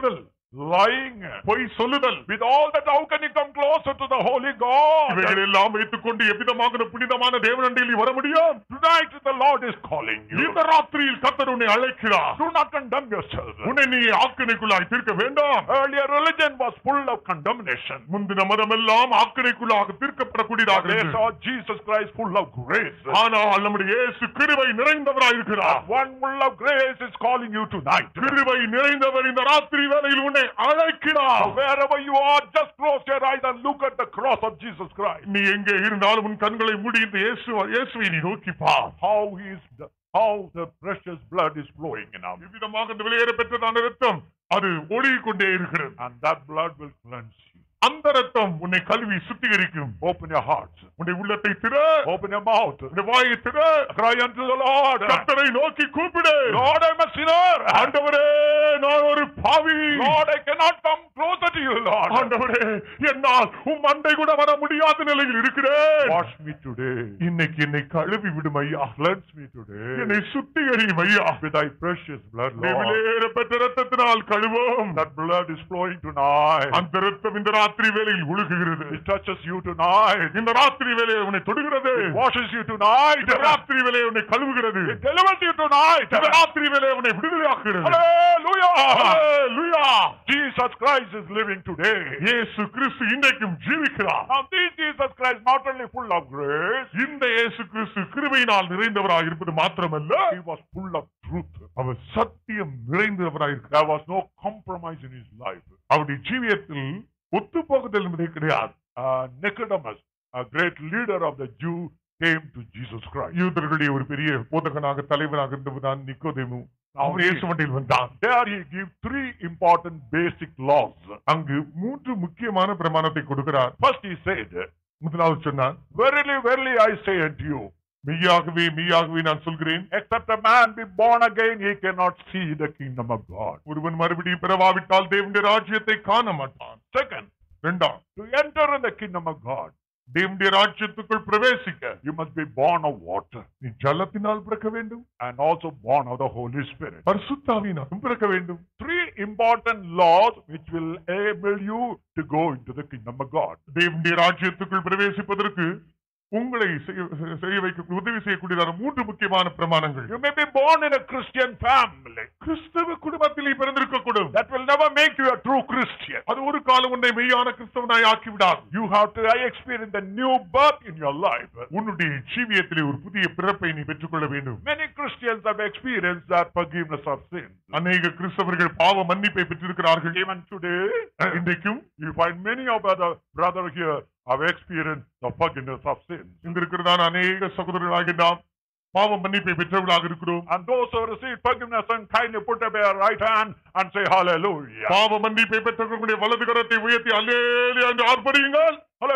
lying, பொய் சொல்லுதல் with all that, how can you come closer to the Holy God? இவைகள் எல்லாம் வைத்துக் கொண்டு எவ்விதமாக புனிதமான தேவனண்டையில் நீ வர முடியும் Tonight the Lord is calling you. இந்த ராத்திரியில் கத்தர் உன்னை அழைக்கிறார் Do not condemn yourself. உன்னை நீ ஆக்கினைக்குள்ளாய் தீர்க்க வேண்டாம் Earlier religion was full of condemnation. முந்தின மதமெல்லாம் ஆக்கினைக்குள்ளாக தீர்க்கப்படக்கூடியதாக They இருந்தது. saw Jesus Christ full of grace. ஆனால் நம்முடைய இயேசு கிருபை நிறைந்தவராய் இருக்கிறார் One full of grace is calling you tonight. கிருபை நிறைந்தவர் இந்த ராத்திரி வேளையில் உன்னை அழைக்கிறார் So wherever you are, just close your eyes and look at the cross of Jesus Christ. நீ எங்கே இருந்தாலும் உன் கண்களை மூடி இந்த இயேசு இயேசுவை நீ நோக்கி பார் How he is, how the precious blood is flowing now. இவ்விதமாக இந்த வெளியேற பெற்றதான ரத்தம் அது ஒழுகிக் கொண்டே இருக்கிறது And that blood will cleanse you. அந்த ரத்தம் உன்னை கல்வி சுத்திகரிக்கும் Open your hearts. உன்னை உள்ளத்தை திற Open your mouth. உன்னை வாயை திற Cry unto the Lord. கர்த்தரை நோக்கி கூப்பிடு Lord, I'm a sinner. ஆண்டவரே நான் ஒரு பாவி Lord, I cannot come closer to you, Lord. ஆண்டவரே என்னால் உம் அண்டை கூட வர முடியாத நிலையில் இருக்கிறேன் Wash me today. இன்னைக்கு என்னை கழுவி விடும் ஐயா Cleanse me today. என்னை சுத்திகரியும் ஐயா With thy precious blood, Lord. வெளியேற பெற்ற ரத்தத்தினால் கழுவோம் That blood is flowing tonight. அந்த ரத்தம் இந்த ராத்திரி வேளையில் ஒழுகுகிறது It touches you tonight. இந்த ராத்திரி வேலையை உன்னை தொடுகிறது It washes you tonight. இந்த ராத்திரி வேலையை உன்னை கழுவுகிறது It delivers you tonight. இந்த ராத்திரி வேலையை உன்னை விடுதலையாக்குகிறது Hallelujah. Hallelujah. Jesus Christ is living today. இயேசு கிறிஸ்து இன்றைக்கும் ஜீவிக்கிறார் Now this Jesus Christ not only full of grace, இந்த இயேசு கிறிஸ்து கிருபையினால் நிறைந்தவராக இருப்பது மாத்திரமல்ல he was full of truth. அவர் சத்தியம் நிறைந்தவராக இருக்கிறார் There was no compromise in his life. அவருடைய ஜீவியத்தில் ஒத்து போகுதல் என்பதே கிடையாது Uh, Nicodemus, a great leader of the Jew, came to Jesus Christ. யூதர்களுடைய ஒரு பெரிய போதகனாக தலைவராக இருந்தவர்தான் நிக்கோதேமு Now அவர் he, இயேசு வண்டியில் வந்தான் there he gave three important basic laws. அங்கு மூன்று முக்கியமான பிரமாணத்தை கொடுக்கிறார் First he said, முதலாவது சொன்னார் Verily, verily, I say unto you, மெய்யாகவே மெய்யாகவே நான் சொல்கிறேன் except a man be born again, he cannot see the kingdom of God. ஒருவன் மறுபடியும் பிறவாவிட்டால் தேவனுடைய ராஜ்யத்தை காண மாட்டான் Second, இரண்டாம் to enter in the kingdom of God, தேவனுடைய ராஜ்யத்துக்குள் பிரவேசிக்க you must be born of water நீ ஜலத்தினால் பிறக்க வேண்டும் and also born of the Holy Spirit. பரிசுத்தாவினாலும் பிறக்க வேண்டும் Three important laws which will enable you to go into the kingdom of God. தேவனுடைய ராஜ்யத்துக்குள் பிரவேசிப்பதற்கு உங்களை செய்ய செய்ய வைக்க உதவி செய்யக்கூடியதான மூன்று முக்கியமான பிரமாணங்கள் You may be born in a Christian family. கிறிஸ்தவ குடும்பத்தில் நீ பிறந்திருக்க கூடும் That will never make you a true Christian. அது ஒரு காலம் உன்னை மெய்யான கிறிஸ்தவனாய் ஆக்கி விடாது You have to experience the new birth in your life. உன்னுடைய ஜீவியத்திலே ஒரு புதிய பிறப்பை நீ பெற்றுக்கொள்ள வேண்டும் Many Christians have experienced that forgiveness of sin. அநேக கிறிஸ்தவர்கள் பாவ மன்னிப்பை பெற்றிருக்கிறார்கள் Even today, இன்றைக்கும் you find many of other brother here have experienced the forgiveness of sin. இங்க இருக்கிறதான அநேக சகோதரர்களாக நாம் பாவ மன்னிப்பை பெற்றவர்களாக இருக்கிறோம் And those who receive forgiveness and kindly put up your right hand and say hallelujah. பாவ மன்னிப்பை பெற்றவர்களுடைய வலது கரத்தை உயர்த்தி அல்லேலியா என்று ஆர்ப்பரியுங்கள்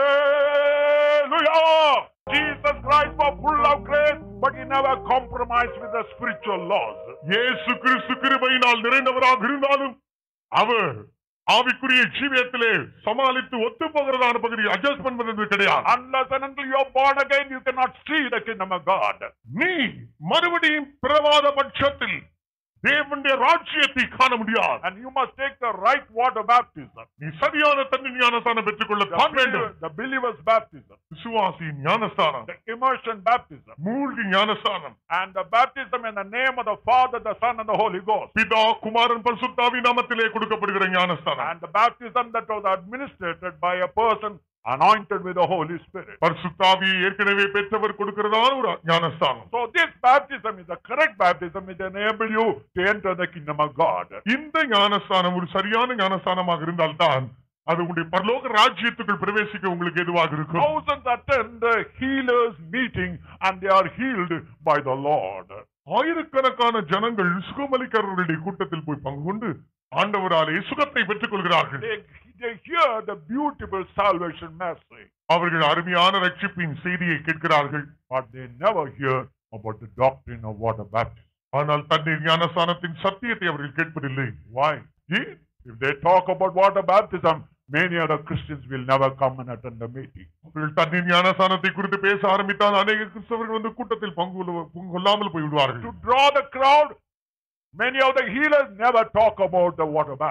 Hallelujah! Jesus Christ was full of grace, but he never compromised with the spiritual laws. இயேசு கிறிஸ்து கிருபையினால் நிறைந்தவராக இருந்தாலும் அவர் ஆவிக்குரிய ஜீவியத்திலே சமாளித்து ஒத்து போகிறதான பகுதி அட்ஜஸ்ட் பண்ணுவது கிடையாது Unless and until you are born again, you cannot see the kingdom of God. நீ மறுபடியும் பிறவாத பட்சத்தில் தேவனுடைய ராஜ்யத்தை காண முடியாது And you must take the right water baptism. நீ சரியான தண்ணி ஞானஸ்தானம் பெற்றுக்கொள்ள The, தான் வேண்டும் believer- the believer's baptism, விசுவாசியின் ஞானஸ்தானம் the immersion baptism, மூழ்கி ஞானஸ்தானம் and the baptism in the name of the Father, the Son, and the Holy Ghost. பிதா குமாரன் பரிசுத்தாவி நாமத்திலே கொடுக்கப்படுகிற ஞானஸ்தானம் And the baptism that was administered by a person anointed with the Holy Spirit. பரிசுத்தாவியை ஏற்கனவே பெற்றவர் கொடுக்கிறதான ஒரு ஞானஸ்தானம் So this baptism is the correct baptism which enable you to enter the kingdom of God. இந்த ஞானஸ்தானம் ஒரு சரியான ஞானஸ்தானமாக இருந்தால்தான் அது உங்களுடைய பரலோக ராஜ்யத்துக்குள் பிரவேசிக்க உங்களுக்கு எதுவாக இருக்கும் Thousands attend the healers meeting and they are healed by the Lord. ஆயிரக்கணக்கான ஜனங்கள் சுகமளிக்கிறவர்களுடைய கூட்டத்தில் போய் பங்கு கொண்டு ஆண்டவராலே சுகத்தை பெற்றுக் கொள்கிறார்கள் They, they hear the beautiful salvation message, அவர்கள் அருமையான ரட்சிப்பின் செய்தியை கேட்கிறார்கள் but they never hear about the doctrine of water baptism. ஆனால் தண்ணீர் ஞானஸ்தானத்தின் சத்தியத்தை அவர்கள் கேட்பதில்லை Why? ஏன் If they talk about water baptism, many other Christians will never come and attend the meeting. அவர்கள் தண்ணீர் ஞானஸ்தானத்தை குறித்து பேச ஆரம்பித்தால் அநேக கிறிஸ்தவர்கள் வந்து கூட்டத்தில் பங்கு கொள்ள- பங்கு கொள்ளாமல் போய் விடுவார்கள் To draw the crowd, many of the healers never talk about the water baptism.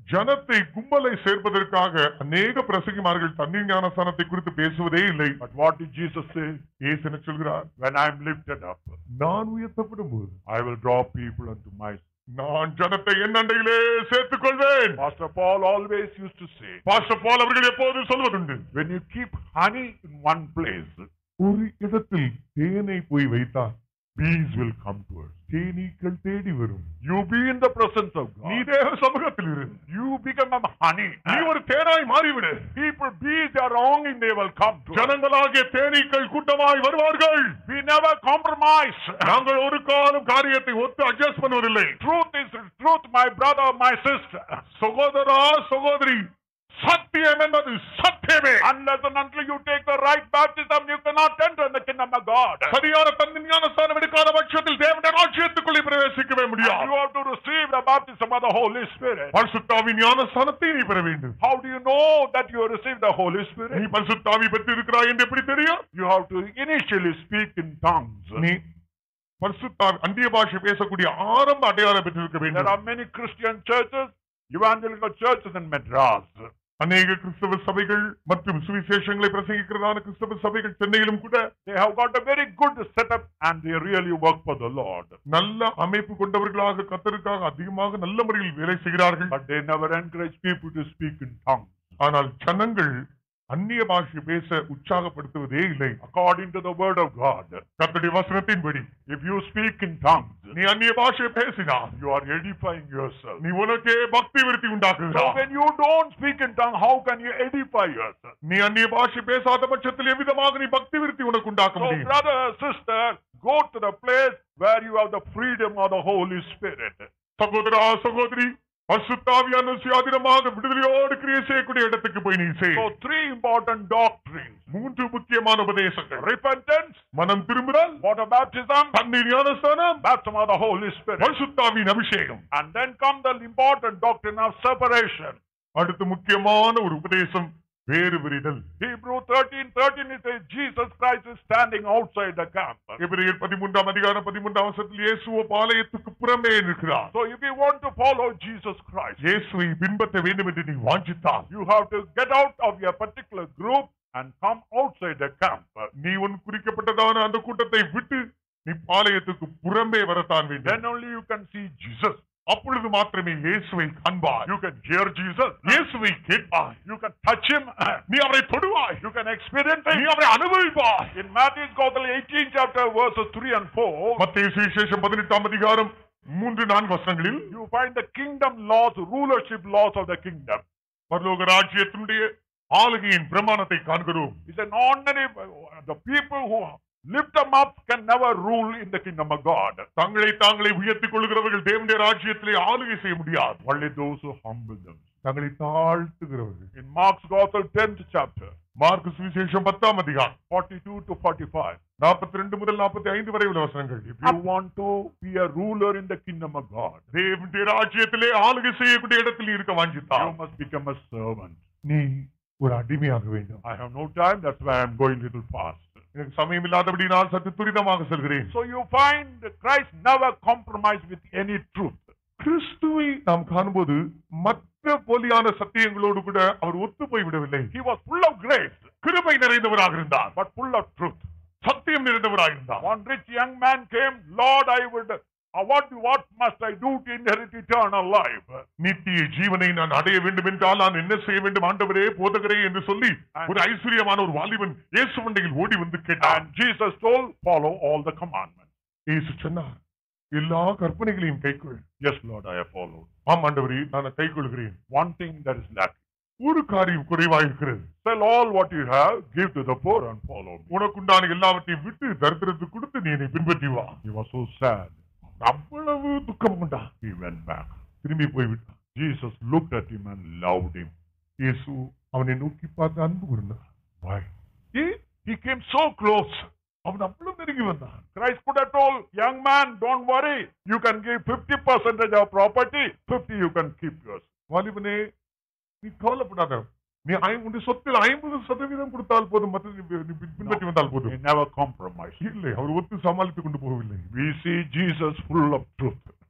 ஜனத்தை கும்பலை சேர்ப்பதற்காக அநேக பிரசங்கிமார்கள் தண்ணீர் ஞானஸ்தானத்தை குறித்து பேசுவதே இல்லை But what did Jesus say? இயேசு என்ன சொல்கிறார் When I am lifted up, நான் உயர்த்தப்படும் போது I will draw people unto my. நான் ஜனத்தை என் அண்டையிலே சேர்த்துக் கொள்வேன் Pastor Paul always used to say, pastor Paul அவர்கள் எப்போதும் சொல்வதுண்டு when you keep honey in one place, ஒரு இடத்தில் தேனை போய் வைத்தால் bees will come to us. தேனீக்கள் தேடி வரும் You be in the presence of நீ God. தேவ சமூகத்தில் இரு You become a honey. நீ ஒரு தேனாய் மாறிவிடு People, bees are wronging, they will come to us. ஜனங்களாகிய தேனீக்கள் கூட்டமாய் வருவார்கள் We never compromise. நாங்கள் ஒரு காலம் காரியத்தை ஒத்து அட்ஜஸ்ட் பண்ணுவதில்லை Truth is truth, my brother, my sister. சகோதரா சகோதரி சத்தியம் என்பது சத்தியமே Unless and until you take the right baptism, you cannot enter the kingdom of God. சரியான தந்தை ஞானஸ்தானம் எடுக்காத பட்சத்தில் தேவனுடைய ராஜ்யத்துக்குள்ளே பிரவேசிக்கவே And முடியாது you have to receive the baptism of the Holy Spirit. பரிசுத்தாவின் ஞானஸ்தானத்தை நீ பெற வேண்டும் How do you know that you have received the Holy நீ Spirit? பரிசுத்தாவி பெற்று இருக்கிறாய் என்று எப்படி தெரியும் You have to initially speak in tongues. நீ பரிசுத்தாவி அந்நிய பாஷை பேசக்கூடிய ஆரம்ப அடையாளம் பெற்றிருக்க There வேண்டும் are many Christian churches, evangelical churches in Madras. அநேக கிறிஸ்தவ சபைகள் மற்றும் சுவிசேஷங்களை பிரசங்கிக்கிறதான கிறிஸ்தவ சபைகள் சென்னையிலும் கூட They have got a very good setup and they really work for the Lord. நல்ல அமைப்பு கொண்டவர்களாக கத்தருக்காக அதிகமாக நல்ல முறையில் வேலை செய்கிறார்கள் But they never encourage people to speak in tongues. ஆனால் ஜனங்கள் அந்நிய பாஷை பேச உற்சாகப்படுத்துவதே இல்லை According to the word of God, கர்த்தருடைய வசனத்தின்படி if you speak in tongues, நீ அந்நிய பாஷை பேசினால் you are edifying yourself. நீ உனக்கே பக்தி விருத்தி So உண்டாக்குகிறாய் when you don't speak in tongues, how can you edify yourself? நீ அந்நிய பாஷை பேசாத பட்சத்தில் எவ்விதமாக நீ பக்தி விருத்தி உனக்கு உண்டாக்க So முடியும் brother, sister, go to the place where you have the freedom of the Holy Spirit. சகோதரா சகோதரி பசுத்தாவியான சுயாதீனமாக விடுதலையோடு கிரியை செய்யக்கூடிய இடத்துக்கு போய் நீ செய் So three important doctrines. மூன்று முக்கியமான உபதேசங்கள் Repentance, மனம் திரும்புதல் water baptism, தண்ணீர் ஞானஸ்தானம் baptism of the Holy Spirit. பரிசுத்தாவின் அபிஷேகம் And then come the important doctrine of separation. அடுத்து முக்கியமான ஒரு உபதேசம் வேறு விரிதல் Hebrew 13, 13 it says Jesus Christ is standing outside the camp. எபிரேயர் பதிமூன்றாம் அதிகாரம் பதிமூன்றாம் வருஷத்தில் இயேசுவ பாளையத்துக்கு புறமே இருக்கிறார் So if you want to follow Jesus Christ, இயேசுவை பின்பற்ற வேண்டும் என்று நீ வாஞ்சித்தால் you have to get out of your particular group and come outside the camp. நீ உன் குறிக்கப்பட்டதான அந்த கூட்டத்தை விட்டு நீ பாளையத்துக்கு புறம்பே வரத்தான் வேண்டும் Then only you can see Jesus. அப்பொழுது மாத்திரமே இயேசுவை காண்பாய் You can hear Jesus. இயேசுவை கேட்பாய் You can touch him. நீ அவரை தொடுவாய் You can experience நீ him. அவரை அனுபவிப்பாய் In Matthew's Gospel 18 chapter verses 3 and 4, மத்திய சுவிசேஷம் பதினெட்டாம் அதிகாரம் மூன்று நான்கு வசனங்களில் you find the kingdom laws, rulership laws of the kingdom. பரலோக ராஜ்யத்தினுடைய ஆளுகையின் பிரமாணத்தை காண்கிறோம் It's an ordinary, the people who lift them up can never rule in the kingdom of God. தங்களை தாங்களை உயர்த்திக் கொள்கிறவர்கள் தேவனுடைய ராஜ்யத்திலே ஆளுகை செய்ய முடியாது Only those who humble them. தங்களை தாழ்த்துகிறவர்கள் In Mark's Gospel 10th chapter, Mark சுவிசேஷம் பத்தாம் அதிகாரம் 42 to 45, நாற்பத்தி ரெண்டு முதல் நாற்பத்தி ஐந்து வரை உள்ள வசனங்கள் if you want to be a ruler in the kingdom of God, தேவனுடைய ராஜ்யத்திலே ஆளுகை செய்யக்கூடிய இடத்தில் இருக்க you வாஞ்சித்தான் must become a servant. நீ ஒரு அடிமையாக வேண்டும் I have no time, that's why I'm going little fast. எனக்கு சமயம் இல்லாதபடி நான் சற்று துரிதமாக செல்கிறேன் So you find that Christ never compromised with any truth. கிறிஸ்துவை நாம் காணும்போது மற்ற போலியான சத்தியங்களோடு கூட அவர் ஒத்து போய் விடவில்லை He was full of grace, கிருபை நிறைந்தவராக இருந்தார் but full of truth. சத்தியம் நிறைந்தவராக இருந்தார் One rich young man came, Lord, I would, uh, what, what must I do to inherit eternal life? நித்திய ஜீவனை நான் அடைய வேண்டும் என்றால் நான் என்ன செய்ய வேண்டும் ஆண்டவரே போதகரே என்று சொல்லி ஒரு ஐஸ்வர்யமான ஒரு வாலிபன் இயேசு மண்டையில் ஓடி வந்து கேட்டான் And Jesus told, follow all the commandments. இயேசு சொன்னார் எல்லா கற்பனைகளையும் கைக்கொள் Yes, Lord, I have followed. ஆம் ஆண்டவரே நான் கைக்கொள்கிறேன் One thing that is lacking. ஒரு காரியம் குறைவாயிருக்கிறது Sell all what you have, give to the poor and follow me. உனக்குண்டான எல்லாவற்றையும் விட்டு தரித்திரத்துக்கு கொடுத்து நீ என்னை பின்பற்றி வா He was so sad. அவ்வளவு துக்கம் கொண்டா He went back. திரும்பி போய்விட்டான் Jesus looked at him and loved him. இயேசு அவனை நோக்கி பார்த்து அன்பு கூர்ந்தார் Why? He, he came so close. அவன் அவ்வளவு நெருங்கி வந்தான் Christ could have told, young man, don't worry. You can give 50 percentage of property, 50 you can keep yours. வாலிபனே நீ கவலைப்படாத நீ ஐ- உன்னுடைய சொத்தில் ஐம்பது சதவீதம் கொடுத்தால் போதும் மற்ற நீ நீ பின்- பின்பற்றி வந்தால் He போதும் never compromised. இல்லை அவர் ஒத்து சமாளித்துக் கொண்டு போகவில்லை We see Jesus full of truth.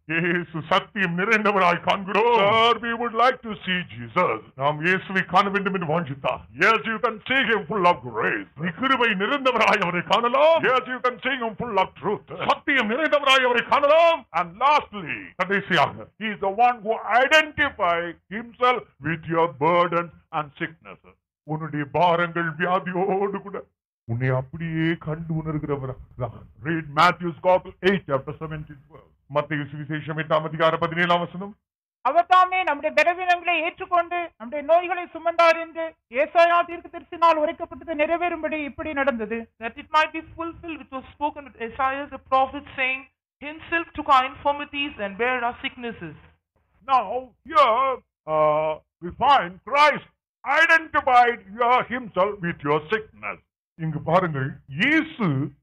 இயேசு சத்தியம் நிறைந்தவராய் காண்கிறோம் Sir, we would like to see Jesus. நாம் இயேசுவை காண வேண்டும் என்று வாஞ்சித்தார் Yes, you can see him full of grace. நீ கிருபை நிறைந்தவராய் அவரை காணலாம் Yes, you can see him full of truth. சத்தியம் நிறைந்தவராய் அவரை காணலாம் And lastly, கடைசியாக he is the one who identifies himself with your burdens and sicknesses. உன்னுடைய பாரங்கள் வியாதியோடு கூட உன்னை அப்படியே கண்டு உணர்கிறவராக Read Matthew's Gospel 8, chapter 17, verse. மத்திய சுவிசேஷம் எட்டாம் அதிகார பதினேழாம் வசனம் அவர் தாமே நம்முடைய பலவீனங்களை ஏற்றுக்கொண்டு நம்முடைய நோய்களை சுமந்தார் என்று ஏசாயா தீர்க்கதரிசினால் உரைக்கப்பட்டது நிறைவேறும்படி இப்படி நடந்தது that it might be fulfilled which was spoken with Isaiah the prophet, saying, Himself took our infirmities and bare our sicknesses. Now, here uh, we find Christ identified your, himself with your sickness. இங்கு பாருங்கள் இயேசு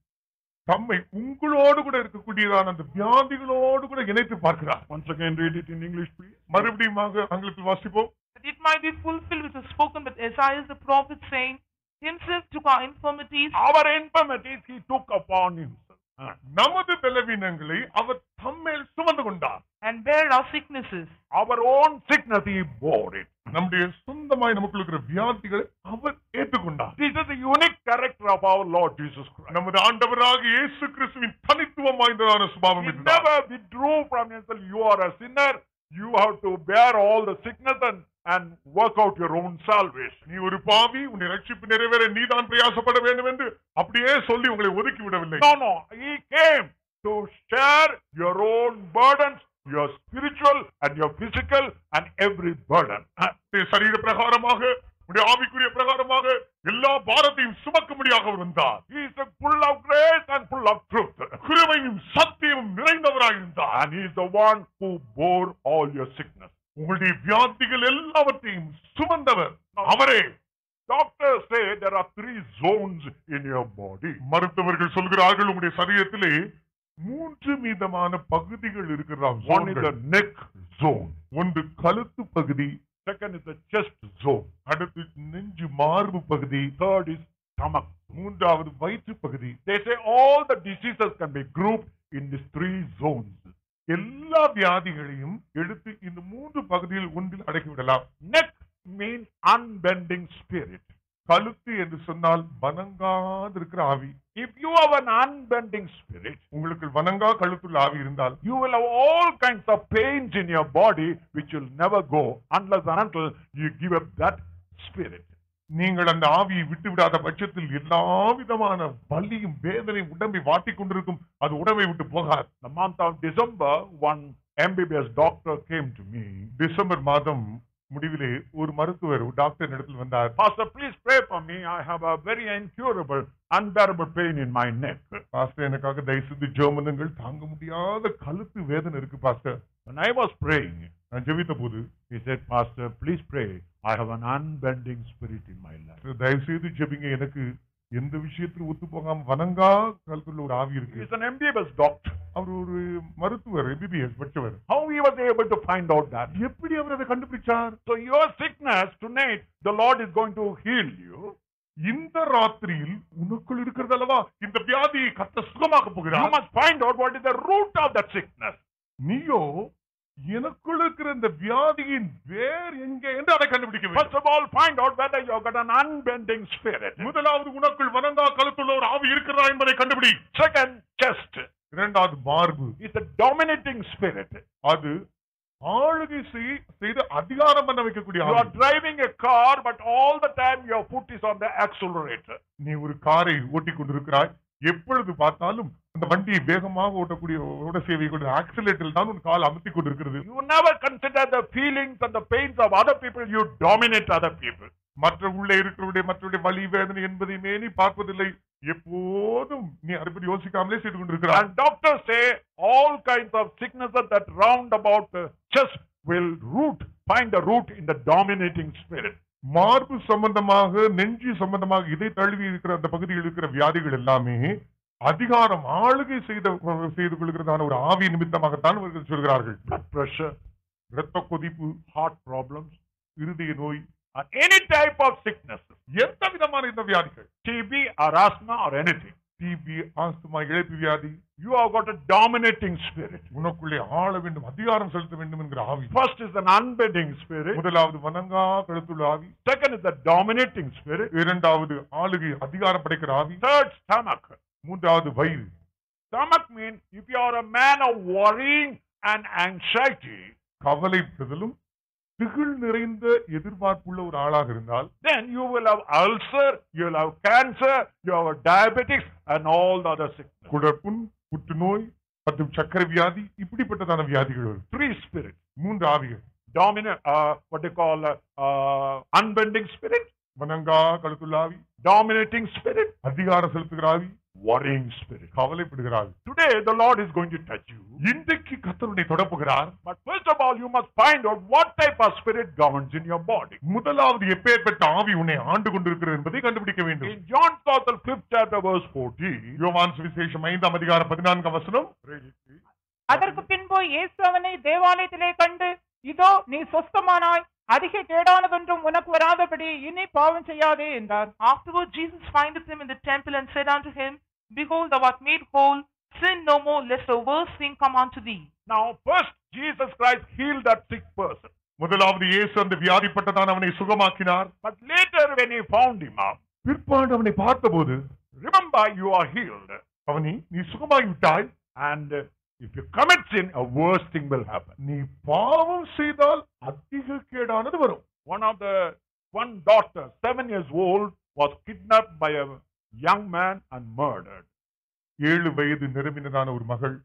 தம்மை உங்களோடு கூட இருக்கக்கூடியதான அந்த வியாதிகளோடு கூட இணைத்து பார்க்கிறார் Once again, read it in English, please. மறுபடியும் ஆங்கிலத்தில் வாசிப்போம் That it might be fulfilled which was spoken with Isaiah the prophet, saying, Himself took our infirmities Our infirmities he took upon himself. Uh, நமது பலவீனங்களை அவர் தம்மேல் சுமந்து கொண்டார் and bare our sicknesses. Our own sickness he bore it. நம்முடைய சொந்தமாய் நமக்குள்ள இருக்கிற வியாதிகளை அவர் ஏற்றுக்கொண்டார் This is the unique character of our Lord Jesus Christ. நமது ஆண்டவராக இயேசு கிறிஸ்துவின் தனித்துவம் வாய்ந்ததான சுபாவம் He இதுதான் never withdrew from himself. You are a sinner. You have to bear all the sickness and, and work out your own salvation. நீ ஒரு பாவி உன்னை ரட்சிப்பு நிறைவேற நீதான் பிரயாசப்பட வேண்டும் என்று அப்படியே சொல்லி உங்களை ஒதுக்கி விடவில்லை No, no. He came to share your own burdens, your spiritual and your physical and every burden. Uh, உன்னுடைய சரீர பிரகாரமாக உன்னுடைய ஆவிக்குரிய பிரகாரமாக எல்லா பாரத்தையும் சுமக்கும்படியாக அவர் வந்தார் He is full of grace and full of truth. கிருபையும் சத்தியமும் நிறைந்தவராக இருந்தார் And he is the one who bore all your sickness. உங்களுடைய வியாதிகள் எல்லாவற்றையும் சுமந்தவர் அவரே Doctors say there are three zones in your body. மருத்துவர்கள் சொல்கிறார்கள் உங்களுடைய சரீரத்திலே மூன்று மீதமான பகுதிகள் இருக்கிறதாம் One is the neck zone. ஒன்று கழுத்து பகுதி Second is the chest zone. அடுத்து நெஞ்சு மார்பு பகுதி Third is stomach. மூன்றாவது வயிற்று பகுதி They say all the diseases can be grouped in these three zones. எல்லா வியாதிகளையும் எடுத்து இந்த மூன்று பகுதியில் ஒன்றில் அடக்கிவிடலாம் Neck means unbending spirit. கழுத்து என்று சொன்னால் வணங்காது இருக்கிற ஆவி If you have an unbending spirit, உங்களுக்கு வணங்கா கழுத்துள்ள ஆவி இருந்தால் you will have all kinds of pains in your body which will never go unless and until you give up that spirit. நீங்கள் அந்த ஆவியை விட்டு விடாத பட்சத்தில் எல்லா விதமான வலியும் வேதனையும் உடம்பை வாட்டிக் கொண்டிருக்கும் அது உடம்பை விட்டு போகாது The month of December, one MBBS doctor came to me. December மாதம் முடிவிலே ஒரு மருத்துவர் ஒரு டாக்டர் இடத்தில் வந்தார் Pastor, please pray for me. I have a very incurable, unbearable pain in my neck. Pastor எனக்காக தயவு செய்து ஜெபமனுங்கள் தாங்க முடியாத கழுத்து வேதனை இருக்கு pastor When I was praying, நான் ஜெபித்த போது he said, Pastor, please pray. I have an unbending spirit in my life. தயவு செய்து ஜெபிங்க எனக்கு எந்த விஷயத்திலும் ஒத்து போகாம வணங்கா கழுத்துள்ள ஒரு ஆவி இருக்கு He's an MBBS doctor. அவர் ஒரு மருத்துவர் எம்பிபிஎஸ் படிச்சவர் How he was able to find out that? எப்படி அவர் அதை கண்டுபிடிச்சார் So your sickness tonight, the Lord is going to heal you. இந்த ராத்திரியில் உனக்குள் இருக்கிறது அல்லவா இந்த வியாதியை கத்த சுகமாக்க You போகிறார் must find out what is the root of that sickness. நீயோ எனக்குள் இருக்கிற இந்த வியாதியின் வேர் எங்கே என்று அதை கண்டுபிடிக்க வேண்டும் First of all, find out whether you have got an unbending spirit. முதலாவது உனக்குள் வணங்கா கழுத்துள்ள ஒரு ஆவி இருக்கிறதா என்பதை கண்டுபிடி Second, chest இரண்டாவது மார்பு is the dominating spirit. அது ஆளுகை செய்- செய்து அதிகாரம் பண்ண வைக்கக்கூடிய You are ஆவி. driving a car, but all the time your foot is on the accelerator. நீ ஒரு காரை ஓட்டிக் கொண்டிருக்கிறாய் எப்பொழுது பார்த்தாலும் அந்த வண்டியை வேகமாக ஓட்டக்கூடிய ஓட சேவை கொண்டு ஆக்சிலேட்டர் தான் உன் கால் அமர்த்தி கொண்டிருக்கிறது You never consider the feelings and the pains of other people. You dominate other people. மற்ற உள்ளே இருக்கிறவருடைய மற்றவருடைய வலி வேதனை என்பதையுமே நீ பார்ப்பதில்லை எப்போதும் நீ அதை பற்றி யோசிக்காமலே செய்து கொண்டிருக்கிறாய் And doctors say all kinds of sicknesses that round about the chest will root, find a root in the dominating spirit. மார்பு சம்பந்தமாக நெஞ்சு சம்பந்தமாக இதை தழுவி இருக்கிற அந்த பகுதியில் இருக்கிற வியாதிகள் எல்லாமே அதிகாரம் ஆளுகை செய்த செய்து கொள்கிறதான ஒரு ஆவி நிமித்தமாகத்தான் அவர்கள் சொல்கிறார்கள் Blood pressure, இரத்த கொதிப்பு heart problems, இருதய நோய் and any type of sicknesses, எந்த விதமான இந்த வியாதிகள் TB or asthma or anything. TB asthma இழப்பு வியாதி You have got a dominating spirit. உனக்குள்ளே ஆள வேண்டும் அதிகாரம் செலுத்த வேண்டும் என்கிற ஆவி First is an unbending spirit. முதலாவது வணங்கா கழுத்துள்ள ஆவி Second is the dominating spirit. இரண்டாவது ஆளுகை அதிகாரம் படைக்கிற ஆவி Third, stomach. மூன்றாவது வயிறு Stomach means if you are a man of worrying and anxiety, கவலைப்படுதலும் திகில் நிறைந்த எதிர்பார்ப்புள்ள ஒரு ஆளாக இருந்தால் then you will have ulcer, you will have cancer, you have diabetics, and all the other sickness. குடற்புண் புற்றுநோய் மற்றும் சக்கரை வியாதி இப்படிப்பட்டதான வியாதிகள் வரும் Three spirits. மூன்று ஆவிகள் Dominant, uh, what they call uh, uh, unbending spirit, வணங்கா கழுத்துள்ள ஆவி dominating spirit, அதிகாரம் செலுத்துகிற ஆவி worrying spirit. கவலைப்படுகிற ஆவி Today, the Lord is going to touch you. இன்றைக்கு கத்தருடைய தொடப்புகிறார் But first of all, you must find out what type of spirit governs in your body. முதலாவது எப்பேற்பட்ட ஆவி உன்னை ஆண்டு கொண்டிருக்கிறது என்பதை கண்டுபிடிக்க வேண்டும் In John's Gospel, 5th chapter, verse 14, யோவான் சுவிசேஷம் ஐந்தாம் அதிகாரம் பதினான்காம் வசனம் அதற்கு பின்பு இயேசு அவனை தேவாலயத்திலே கண்டு இதோ நீ சொஸ்தமானாய் அதிக கேடானதொன்றும் உனக்கு வராதபடி இனி பாவம் செய்யாதே என்றார் Afterward, Jesus findeth him in the temple and said unto him, Behold, thou art made whole. Sin no more, lest a worse thing come unto thee. Now, first, Jesus Christ healed that sick person. முதலாவது இயேசு அந்த வியாதிப்பட்டதான் அவனை சுகமாக்கினார் But later, when he found him out, பிற்பாடு அவனை பார்த்தபோது remember you are healed. அவனி நீ சுகமாகி விட்டாய் And uh, if you commit sin, a worse thing will happen. நீ பாவம் செய்தால் அதிக கேடானது வரும் One of the, one daughter, seven years old, was kidnapped by a young man and murdered. ஏழு வயது நிரம்பினதான ஒரு மகள்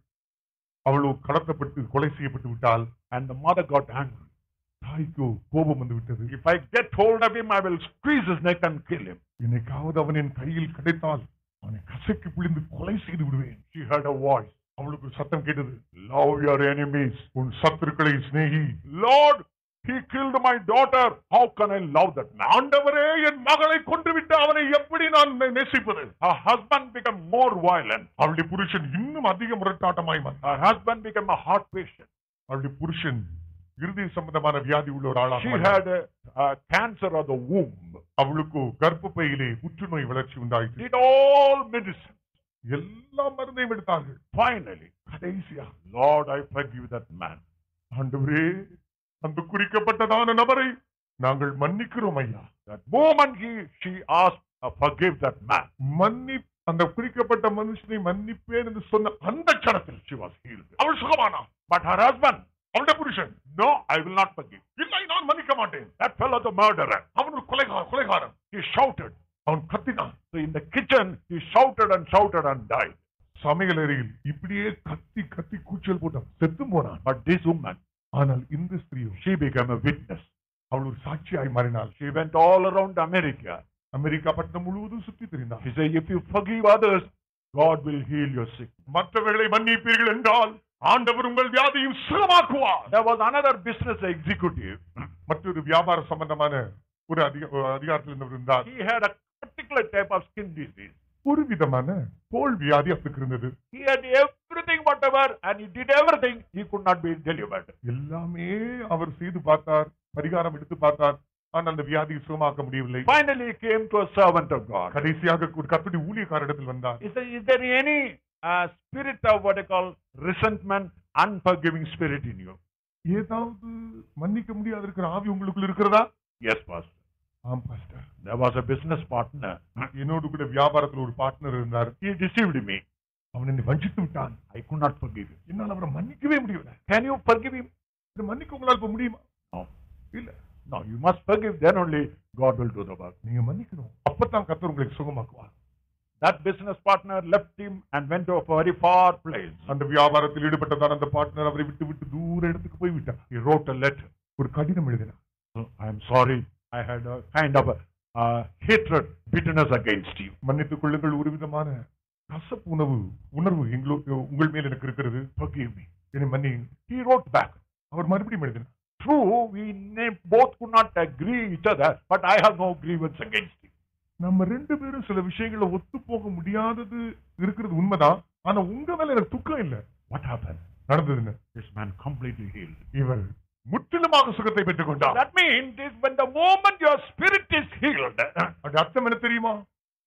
அவளோ கடத்தப்பட்டு கொலை செய்யப்பட்டு விட்டால் And the mother got angry. தாய்க்கு கோபம் வந்து விட்டது If I get hold of him, I will squeeze his neck and kill him. என்னைக்காவது அவன் என் கையில் கிடைத்தால் அவனை கசக்கி பிழிந்து கொலை செய்து விடுவேன் She heard a voice. அவளுக்கு ஒரு சத்தம் கேட்டது Love your enemies. உன் சத்துருக்களை சிநேகி Lord, he killed my daughter. How can I love that man? ஆண்டவரே என் மகளை கொன்று விட்டு அவனை எப்படி நான் நே- நேசிப்பது Her husband became more violent. அவளுடைய புருஷன் இன்னும் அதிக முரட்டாட்டமாய் வந்தான் Her husband became a heart patient. அவளுடைய புருஷன் இருதய சம்பந்தமான வியாதி உள்ள ஒரு ஆளாக She வந்தான். had a, a cancer of the womb. அவளுக்கு கர்ப்பப்பையிலே புற்றுநோய் வளர்ச்சி உண்டாயிற்று Did all medicine. எல்லா மருந்தையும் எடுத்தார்கள் Finally, கடைசியா Lord, I forgive that man. ஆண்டவரே அந்த குறிக்கப்பட்டதான நபரை நாங்கள் மன்னிக்கிறோம் ஐயா That moment he, she asked, uh, forgive that man. மன்னி அந்த குறிக்கப்பட்ட மனுஷனை மன்னிப்பேன் என்று சொன்ன அந்த க்ஷணத்தில் She was healed. அவள் சுகமானா But her husband, அவளுடைய புருஷன் no, I will not forgive. இல்லை நான் மன்னிக்க மாட்டேன் That fellow, the murderer, அவன் ஒரு கொலைகா கொலைகாரன் he shouted. அவன் கத்தினான் So in the kitchen, he shouted and shouted and died. சமையல் அறையில் இப்படியே கத்தி கத்தி கூச்சல் போட்டான் செத்து போனான் But this woman, ஆனால் இந்த ஸ்திரீயோ she became a witness. அவள் ஒரு சாட்சியாய் மாறினாள் She went all around America. America பட்டணம் முழுவதும் சுற்றி தெரிந்தாள் She said, if you forgive others, God will heal your sickness. மற்றவர்களை மன்னிப்பீர்கள் என்றால் ஆண்டவர் உங்கள் வியாதியும் சுகமாக்குவார் There was another business executive. மற்றொரு வியாபார சம்பந்தமான ஒரு அதிக ஒரு அதிகாரத்தில் இருந்தவர் இருந்தார் He had a particular type of skin disease. ஒரு விதமான தோல் வியாதி அவருக்கு இருந்தது He had everything, whatever, and he did everything. He could not be delivered. எல்லாமே அவர் செய்து பார்த்தார் பரிகாரம் எடுத்து பார்த்தார் ஆனால் அந்த வியாதியை சுகமாக்க முடியவில்லை Finally, he came to a servant of God. கடைசியாக ஒரு கத்துடைய ஊழியக்காரிடத்தில் வந்தார் He said, Is there any uh, spirit of what I call resentment, unforgiving spirit in you? ஏதாவது மன்னிக்க முடியாத இருக்கிற ஆவி உங்களுக்குள்ள இருக்கிறதா Yes, Pastor. ஆம் pastor There was a business partner. என்னோடு கூட வியாபாரத்தில் ஒரு பார்ட்னர் இருந்தார் He deceived me. அவன் என்னை வஞ்சித்து விட்டான் I could not forgive him. என்னால் அவரை மன்னிக்கவே முடியல Can you forgive him? இதை மன்னிக்க உங்களால் இப்ப முடியுமா No. இல்ல No, you must forgive. Then only God will do the work. நீங்க மன்னிக்கணும் அப்பதான் கத்தர் உங்களை சுகமாக்குவார் That business partner left him and went to a very far place. அந்த வியாபாரத்தில் ஈடுபட்டதான அந்த பார்ட்னர் அவரை விட்டு விட்டு தூர இடத்துக்கு போய் விட்டார் He wrote a letter. ஒரு கடிதம் எழுதினார் So, I am sorry. I had a kind of a uh, hatred, bitterness against you. மன்னித்துக் கொள்ளுங்கள் ஒரு விதமான கசப்பு உணவு உணர்வு எங்களோ உங்கள் மேல் எனக்கு இருக்கிறது Forgive me. என்னை மன்னி He wrote back. அவர் மறுபடியும் எழுதினார் True, we na- both could not agree each other, but I have no grievance against you. நம்ம ரெண்டு பேரும் சில விஷயங்களை ஒத்து போக முடியாதது இருக்கிறது உண்மைதான் ஆனா உங்க மேல எனக்கு துக்கம் இல்ல What happened? நடந்தது என்ன This man completely healed. இவர் முற்றிலுமாக சுகத்தை பெற்றுக் கொண்டார் That means is when the moment your spirit is healed, அது அர்த்தம் என்ன தெரியுமா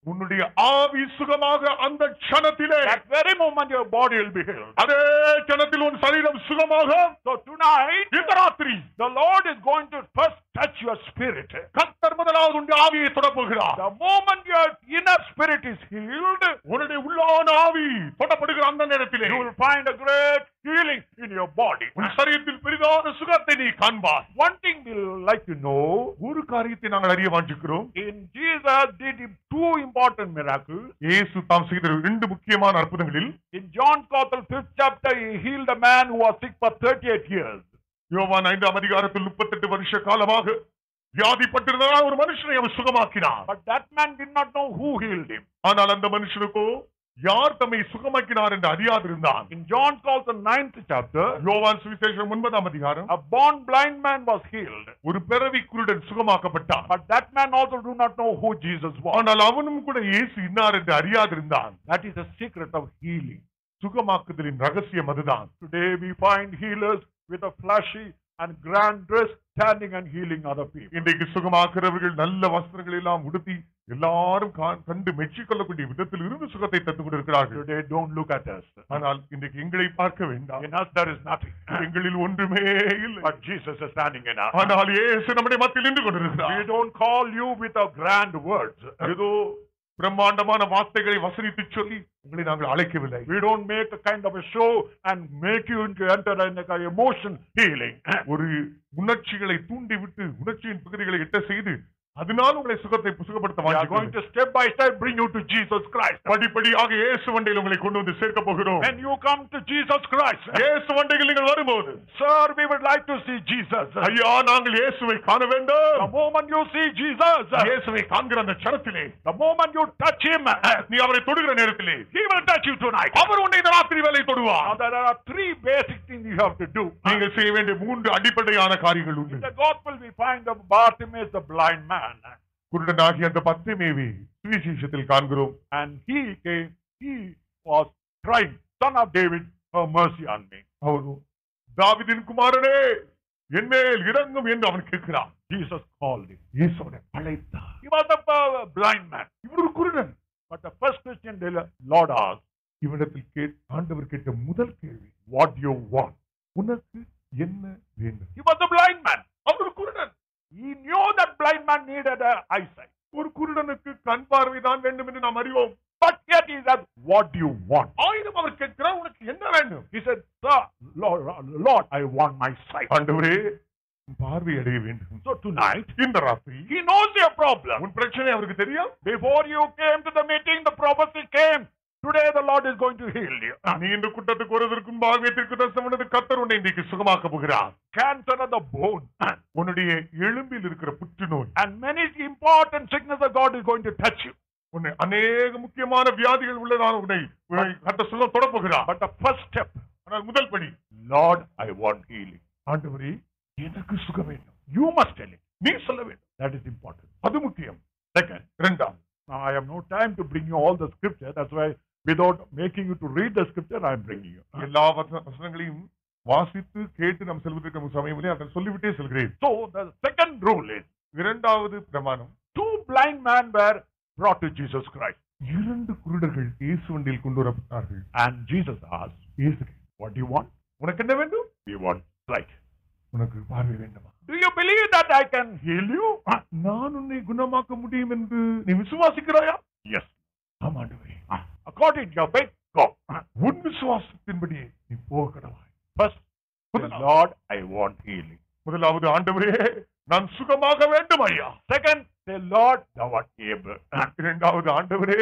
உன்னுடைய ஆவி சுகமாக அந்த க்ஷணத்திலே That very moment your body will be healed. அதே க்ஷணத்தில் உன் சரீரம் சுகமாக So tonight, இந்த ராத்திரி the Lord is going to first touch your spirit. கத்தர் முதலாவது உன்னுடைய ஆவியை தொடப்போகிறார் The moment your inner spirit is healed, உன்னுடைய உள்ளான ஆவி தொடப்படுகிற அந்த நேரத்திலே you will find a great healing in your body. உன் சரீரத்தில் பெரிதான சுகத்தை நீ காண்பார் One thing we'll like to know, ஒரு காரியத்தை நாங்கள் அறிய வாஞ்சிக்கிறோம் in Jesus did him two important miracles. இயேசு தாம் செய்த இரண்டு முக்கியமான அற்புதங்களில் In John's Gospel, fifth chapter, he healed a man who was sick for 38 years. யோவான் ஐந்தாம் அதிகாரத்தில் முப்பத்தெட்டு வருஷ காலமாக வியாதிப்பட்டிருந்ததால் ஒரு மனுஷனை அவர் சுகமாக்கினார் But that man did not know who healed him. ஆனால் அந்த மனுஷனுக்கோ யார் தம்மை சுகமாக்கினார் என்று அறியாதிருந்தான் In John's Gospel, ninth chapter, யோவான் சுவிசேஷம் ஒன்பதாம் அதிகாரம் a born blind man was healed. ஒரு பிறவி குருடன் சுகமாக்கப்பட்டான் But that man also do not know who Jesus was. ஆனால் அவனும் கூட இயேசு இன்னார் என்று அறியாதிருந்தான் That is the secret of healing. சுகமாக்குதலின் ரகசியம் அதுதான் Today we find healers with a flashy and grand dress standing and healing other people. இன்றைக்கு சுகமாக்குறவர்கள் நல்ல வஸ்திரங்களை எல்லாம் உடுத்தி எல்லாரும் கா- கண்டு மெச்சிக்கொள்ளக்கூடிய விதத்தில் இருந்து சுகத்தை தந்து கொண்டிருக்கிறார்கள் Today don't look at us. ஆனால் இன்றைக்கு எங்களை பார்க்க வேண்டாம் In us there is nothing. எங்களில் ஒன்றுமே இல்லை But Jesus is standing in us. ஆனால் இயேசு நம்முடைய மத்தியில் நின்று We கொண்டிருக்கிறார் don't call you with a grand words. ஏதோ பிரம்மாண்டமான வார்த்தைகளை வசனித்து சொல்லி உங்களை நாங்கள் அழைக்கவில்லை We don't make a kind of a show and make you into enter in a emotion healing. ஒரு உணர்ச்சிகளை தூண்டி விட்டு உணர்ச்சியின் பகுதிகளை எட்ட செய்து அதனால் உங்களை சுகத்தை சுகப்படுத்த We are going வாஞ்சிக்கிறோம் to step by step bring you to Jesus Christ. படிப்படியாக இயேசு வண்டையில் உங்களை கொண்டு வந்து சேர்க்க போகிறோம் When you come to Jesus Christ, இயேசு வண்டையில் நீங்கள் வரும்போது sir, we would like to see Jesus. ஐயா நாங்கள் இயேசுவை காண The வேண்டும் moment you see Jesus, இயேசுவை காண்கிற அந்த க்ஷணத்திலே the moment you touch him, நீ அவரை தொடுகிற நேரத்திலே he will touch you tonight. அவர் உன்னை இந்த ராத்திரி வேலை Now தொடுவார் there are three basic things you have to do. நீங்கள் செய்ய வேண்டிய மூன்று அடிப்படையான காரியங்கள் In உண்டு the gospel we find of Bartimaeus the blind man. குருடனாகிய அந்த பத்திமேவி சுவிசேஷத்தில் காண்கிறோம் And he came, he was crying, Son of David, have mercy on me. அவரும் தாவிதின் குமாரனே என்மேல் இறங்கும் என்று அவன் கேட்கிறான் Jesus called him. இயேசுவை அழைத்தார் He was a uh, blind man. இவர் ஒரு குருடன் But the first question the Lord asked, இவனிடத்தில் கேட் ஆண்டவர் கேட்ட முதல் கேள்வி What do you want? உனக்கு என்ன வேண்டும் He was a blind man. அவர் ஒரு குருடன் He knew that blind man needed a eyesight. ஒரு குருடனுக்கு கண் பார்வை தான் வேண்டும் என்று நாம் அறிவோம் But yet he said, What do you want? ஆயிரம் அவர் கேட்கிறார் உனக்கு என்ன வேண்டும் He said, Sir, Lord, Lord, I want my sight. ஆண்டவரே உன் பார்வை அடைய வேண்டும் So tonight, இந்த ராத்திரி he knows your problem. உன் பிரச்சனை அவருக்கு தெரியும் Before you came to the meeting, the prophecy came. Today the Lord is going to heal you. நீ இந்த கூட்டத்துக்கு வருவதற்கு முன்பாகவே திருக்கு தரிசனமானது கத்தர் உன்னை இன்றைக்கு சுகமாக்க போகிறார் Cancer of the bone. உன்னுடைய எலும்பில் இருக்கிற புற்றுநோய் And many important sicknesses of God is going to touch you. உன்னை அநேக முக்கியமான வியாதிகள் உள்ளதான உன்னை உன்னை கத்த சொல்ல தொடப்போகிறார் But the first step, ஆனால் முதல் படி Lord, I want healing. ஆண்டவரே எனக்கு சுகம் வேண்டும் You must tell him. நீ சொல்ல வேண்டும் That is important. அது முக்கியம் Second, இரண்டாம் now I have no time to bring you all the scripture. That's why, without making you to read the scripture, I am bringing you. எல்லா வசன- வசனங்களையும் வாசித்து கேட்டு நாம் செல்வதற்கு நமக்கு சமயமில்லை அதை சொல்லிவிட்டே செல்கிறேன் So the second rule is இரண்டாவது பிரமாணம் two blind men were brought to Jesus Christ. இரண்டு குருடர்கள் இயேசு வண்டியில் கொண்டு வரப்பட்டார்கள் And Jesus asked, இயேசு What do you want? உனக்கு என்ன வேண்டும் We want sight. உனக்கு பார்வை வேண்டுமா Do you believe that I can heal you? நான் உன்னை குணமாக்க முடியும் என்று நீ விசுவாசிக்கிறாயா Yes. ஆமாண்டவரே According to your faith, go. உன் விசுவாசத்தின்படி நீ போக கடவாய் First, say, Lord, I want healing. முதலாவது ஆண்டவரே நான் சுகமாக வேண்டும் ஐயா Second, say, Lord, thou art able. இரண்டாவது ஆண்டவரே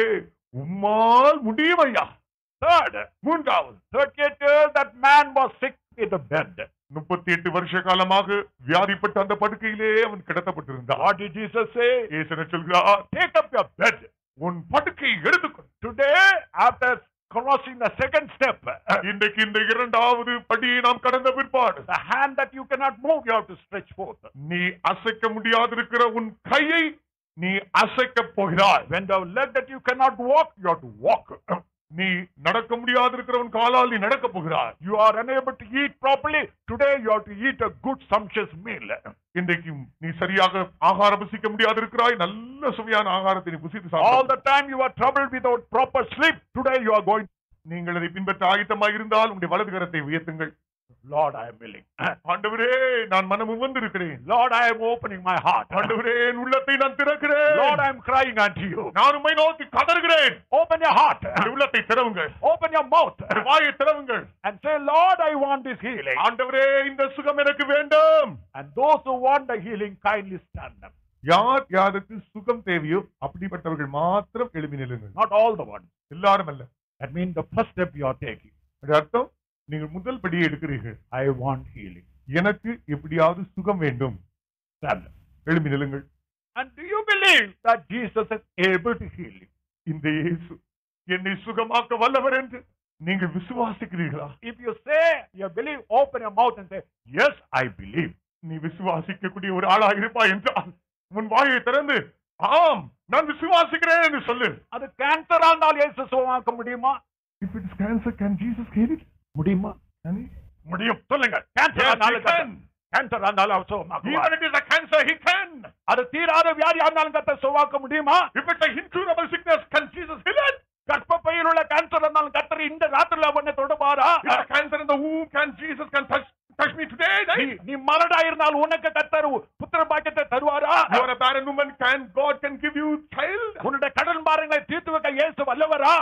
உம்மால் முடியும் ஐயா Third, மூன்றாவது 38 years that man was sick in the bed. முப்பத்தி எட்டு வருஷ காலமாக வியாதிப்பட்ட அந்த படுக்கையிலே அவன் கிடத்தப்பட்டிருந்தான் What did Jesus say? இயேசு சொல்கிறார் Take up your bed. உன் படுக்கையை எடுத்துக்கொள் Today, after crossing the second step, இன்றைக்கு இந்த இரண்டாவது படியை நாம் கடந்த பிற்பாடு the hand that you cannot move, you have to stretch forth. நீ அசைக்க முடியாதிருக்கிற உன் கையை நீ அசைக்க போகிறாய் When the leg that you cannot walk, you have to walk. நீ நடக்க முடியாது இருக்கிறவன் காலால் நீ நடக்க போகிறாய் You are unable to eat properly. Today you have to eat a good sumptuous meal. இன்றைக்கும் நீ சரியாக ஆகாரம் புசிக்க முடியாது இருக்கிறாய் நல்ல சுவையான ஆகாரத்தை நீ புசித்து All சாப்பிட the time you are troubled without proper sleep. Today you are going, நீங்கள் அதை பின்பற்ற ஆயத்தமாக இருந்தால் உங்களுடைய வலது கரத்தை உயர்த்துங்கள் Lord, I am willing. ஆண்டவரே நான் மனம் வந்திருக்கிறேன் Lord, I am opening my heart. ஆண்டவரே என் உள்ளத்தை நான் திறக்கிறேன் Lord, I am crying unto you. நான் உம்மை நோக்கி கதறுகிறேன் Open your heart. உங்களுடைய உள்ளத்தை திறவுங்கள் Open your mouth. உங்களுடைய வாயை திறவுங்கள் And say, Lord, I want this healing. ஆண்டவரே இந்த சுகம் எனக்கு வேண்டும் And those who want the healing, kindly stand up. யார் யாருக்கு சுகம் தேவையோ அப்படிப்பட்டவர்கள் மாத்திரம் எழுப்பி நில்லுங்கள் Not all the ones. எல்லாரும் அல்ல That means the first step you are taking. அது அர்த்தம் நீங்கள் முதல் படியை எடுக்கிறீர்கள் I want healing. எனக்கு எப்படியாவது சுகம் வேண்டும் Stand up. எழுப்பி நில்லுங்கள் And do you believe that Jesus is able to heal you? இந்த இயேசு என்னை சுகமாக்க வல்லவர் என்று நீங்கள் விசுவாசிக்கிறீர்களா If you say, you believe, open your mouth and say, Yes, I believe. நீ விசுவாசிக்கக்கூடிய ஒரு ஆளாக இருப்பாய் என்றால் உன் வாயை திறந்து ஆம் நான் விசுவாசிக்கிறேன் என்று சொல்லு அது கேன்சர் இருந்தால் இயேசு சுகமாக்க முடியுமா If it is cancer, can Jesus heal it? முடியுமா Can he? முடியும் சொல்லுங்க கேன்சர் Yes, he இருந்தாலும் can. கேன்சர் இருந்தாலும் அவர் Even சுகமாக்குவார் it is a cancer, he can. அது தீராத வியாதியா இருந்தாலும் கத்த சுகமாக்க முடியுமா If it's a incurable sickness, can Jesus heal it? கர்ப்பப்பையில் உள்ள கேன்சர் இருந்தாலும் கத்தர் இந்த ராத்திரில உன்னை தொடுபாரா If a cancer in the womb, can Jesus can touch touch me today? நீ Right? நீ மலடா இருந்தால் உனக்கு கத்தர் புத்திர பாக்கியத்தை தருவாரா You are a barren woman, can God can give you child? உன்னுடைய கடன் பாரங்களை தீர்த்து வைக்க இயேசு வல்லவரா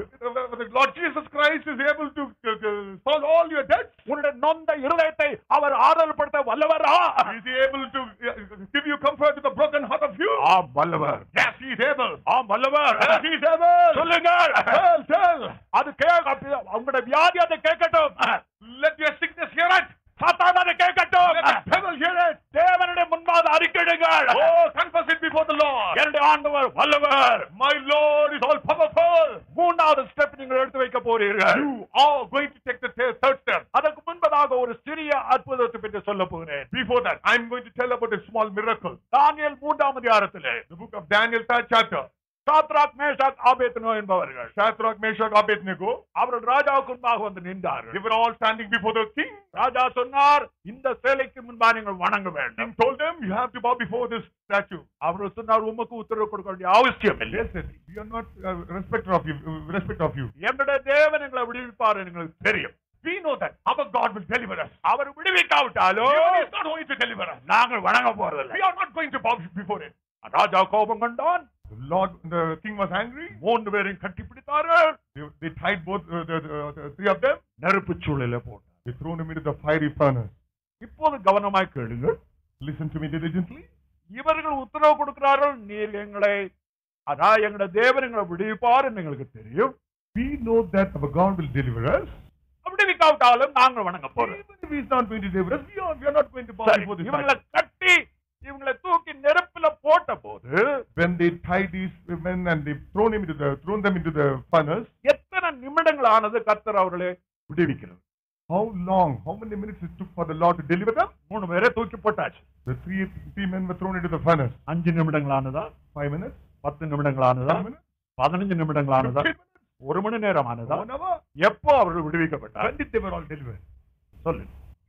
The Lord Jesus Christ is able to uh, uh, solve all your debts. உன்னுடைய நொந்த இருதயத்தை அவர் ஆறுதல் படுத்த வல்லவரா Is he able to uh, give you comfort to the broken heart of you? ஆம் வல்லவர் Yes, he is able. ஆம் வல்லவர் Yes, he is able. சொல்லுங்க Tell, tell. அது கேட்க உங்களுடைய வியாதி அதை கேட்கட்டும் Let your sickness hear it. சாத்தான் அதை கேட்கட்டும் Let the devil hear it. தேவனுடைய முன்பாக அறிக்கையிடுங்கள் Oh, confess it before the Lord. என்னுடைய ஆண்டவர் வல்லவர் My Lord is all powerful. மூன்றாவது ஸ்டெப் நீங்கள் எடுத்து வைக்க போறீர்கள் You are going to take the th- third step. அதற்கு முன்பதாக ஒரு சிறிய அற்புதத்தை பற்றி சொல்ல போகிறேன் Before that, I'm going to tell about a small miracle. Daniel மூன்றாம் அதிகாரத்திலே The book of Daniel, third chapter. Shadrach Meshach Abednego என்பவர்கள் Shadrach, Meshach, Abednego, அவர்கள் ராஜாவுக்கு முன்பாக வந்து நின்றார்கள் they were all standing before the king. ராஜா சொன்னார் இந்த சேலைக்கு முன்பாக நீங்கள் வணங்க வேண்டும் King told them, you have to bow before this statue. அவர்கள் சொன்னார் உமக்கு உத்தரவு கொடுக்க வேண்டிய அவசியம் இல்லை Yes, sir. We are not uh, respecter of you. Uh, respect of you. என்னுடைய தேவன் எங்களை விடுவிப்பார் எங்களுக்கு தெரியும் We know that our God will deliver us. Our விடுவிக்காவிட்டாலும் God is not going to deliver us. நாங்கள் வணங்க போறதில்லை We are not going to bow before it. ராஜா கோபம் கண்டான் The Lord, the king was angry. மூன்று பேரையும் கட்டி பிடித்தார்கள் They, they tied both uh, the, the, the three of them. நெருப்பு சூழல போட்டார் They thrown him into the fiery furnace. இப்போது கவனமாய் கேளுங்கள் Listen to me diligently. இவர்கள் உத்தரவு கொடுக்கிறார்கள் நீர் எங்களை அதான் எங்களுடைய தேவன் எங்களை விடுவிப்பார் என்று எங்களுக்கு தெரியும் We know that our God will deliver us. விடுவிக்காவிட்டாலும் நாங்கள் வணங்க போறோம் Even if He is not going to deliver us, we are, we are not going to bow சரி, before this. இவங்களை statue. கட்டி இவங்களை தூக்கி நெருப்புல போட்ட போது When they tied these men and they thrown him into the thrown them into the furnace, எத்தனை நிமிடங்கள் ஆனது கர்த்தர் அவர்களை விடுவிக்கிறது how long, how many minutes it took for the Lord to deliver them? மூணு பேரை தூக்கி போட்டாச்சு The three three men were thrown into the furnace. அஞ்சு நிமிடங்கள் ஆனதா Five minutes, பத்து நிமிடங்கள் ஆனதா ten minutes, பதினஞ்சு நிமிடங்கள் ஆனதா fifteen minutes, ஒரு மணி நேரம் ஆனதா one hour. எப்போ அவர்கள் விடுவிக்கப்பட்டார் When did they were all delivered? சொல்லு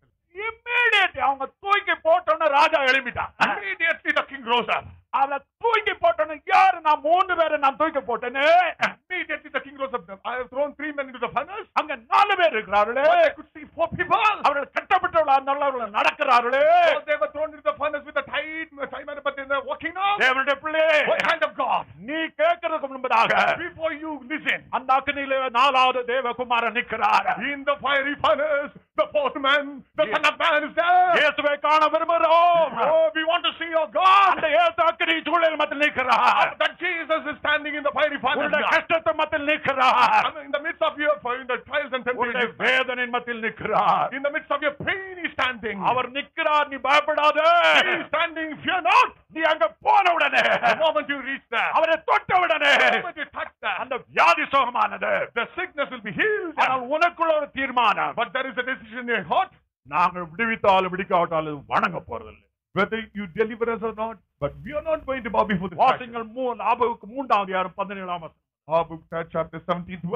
இம்மீடியட் அவங்க தூக்கி போட்டோன்னு ராஜா எழுப்பிட்டான் Immediately the king rose up. அவளை தூக்கி போட்டோன்னு யாரு நான் மூணு பேரை நான் தூக்கி போட்டேன்னு Immediately the king rose up. I have thrown three men into the furnace. அங்க நாலு பேர் இருக்கிறார்களே But I could see four people. அவர்கள் கட்டப்பட்டவர்களா இருந்தாலும் அவர்கள் நடக்கிறார்களே So they were thrown into the furnace with a tied, tied man, but they were walking now. தேவனுடைய பிள்ளை What kind of God? நீ கேட்கறதுக்கு முன்பதாக Before you listen, அந்த அக்னியில நாலாவது தேவகுமாரன் நிற்கிறார் in the fiery furnace, the fourth man, the son of man is there. இயேசுவை காண விரும்புகிறோம் Oh, we want to see your God. அந்த இயேசு அக்னி சூழல் மத்தியில் நிற்கிறார் That Jesus is standing in the fiery furnace. உன்னுடைய God. கஷ்டத்தை மத்தியில் நிற்கிறார் I mean, in the midst of your in the trials and உன்னுடைய temptations, வேதனையின் மத்தியில் நிற்கிறார் in the midst of your pain, He's standing. அவர் நிற்கிறார் நீ பயப்படாத He's standing. Fear not. நீ அங்க போன உடனே The moment you reach there, அவரை தொட்ட உடனே the moment you touch there, அந்த வியாதி சுகமானது the sickness will be healed. ஆனால் உனக்குள்ள ஒரு தீர்மானம் But there is a decision in your heart நாங்கள் விடுவித்தாலும் விடுக்காவிட்டாலும் வணங்க போறதில்லை whether you deliver us or not. But we are not going to bow before the statue. வாசிங்கள் மூ லாபவுக்கு மூன்றாவது யாரும் பதினேழாம் வசனம். Habakkuk third chapter 17th verse.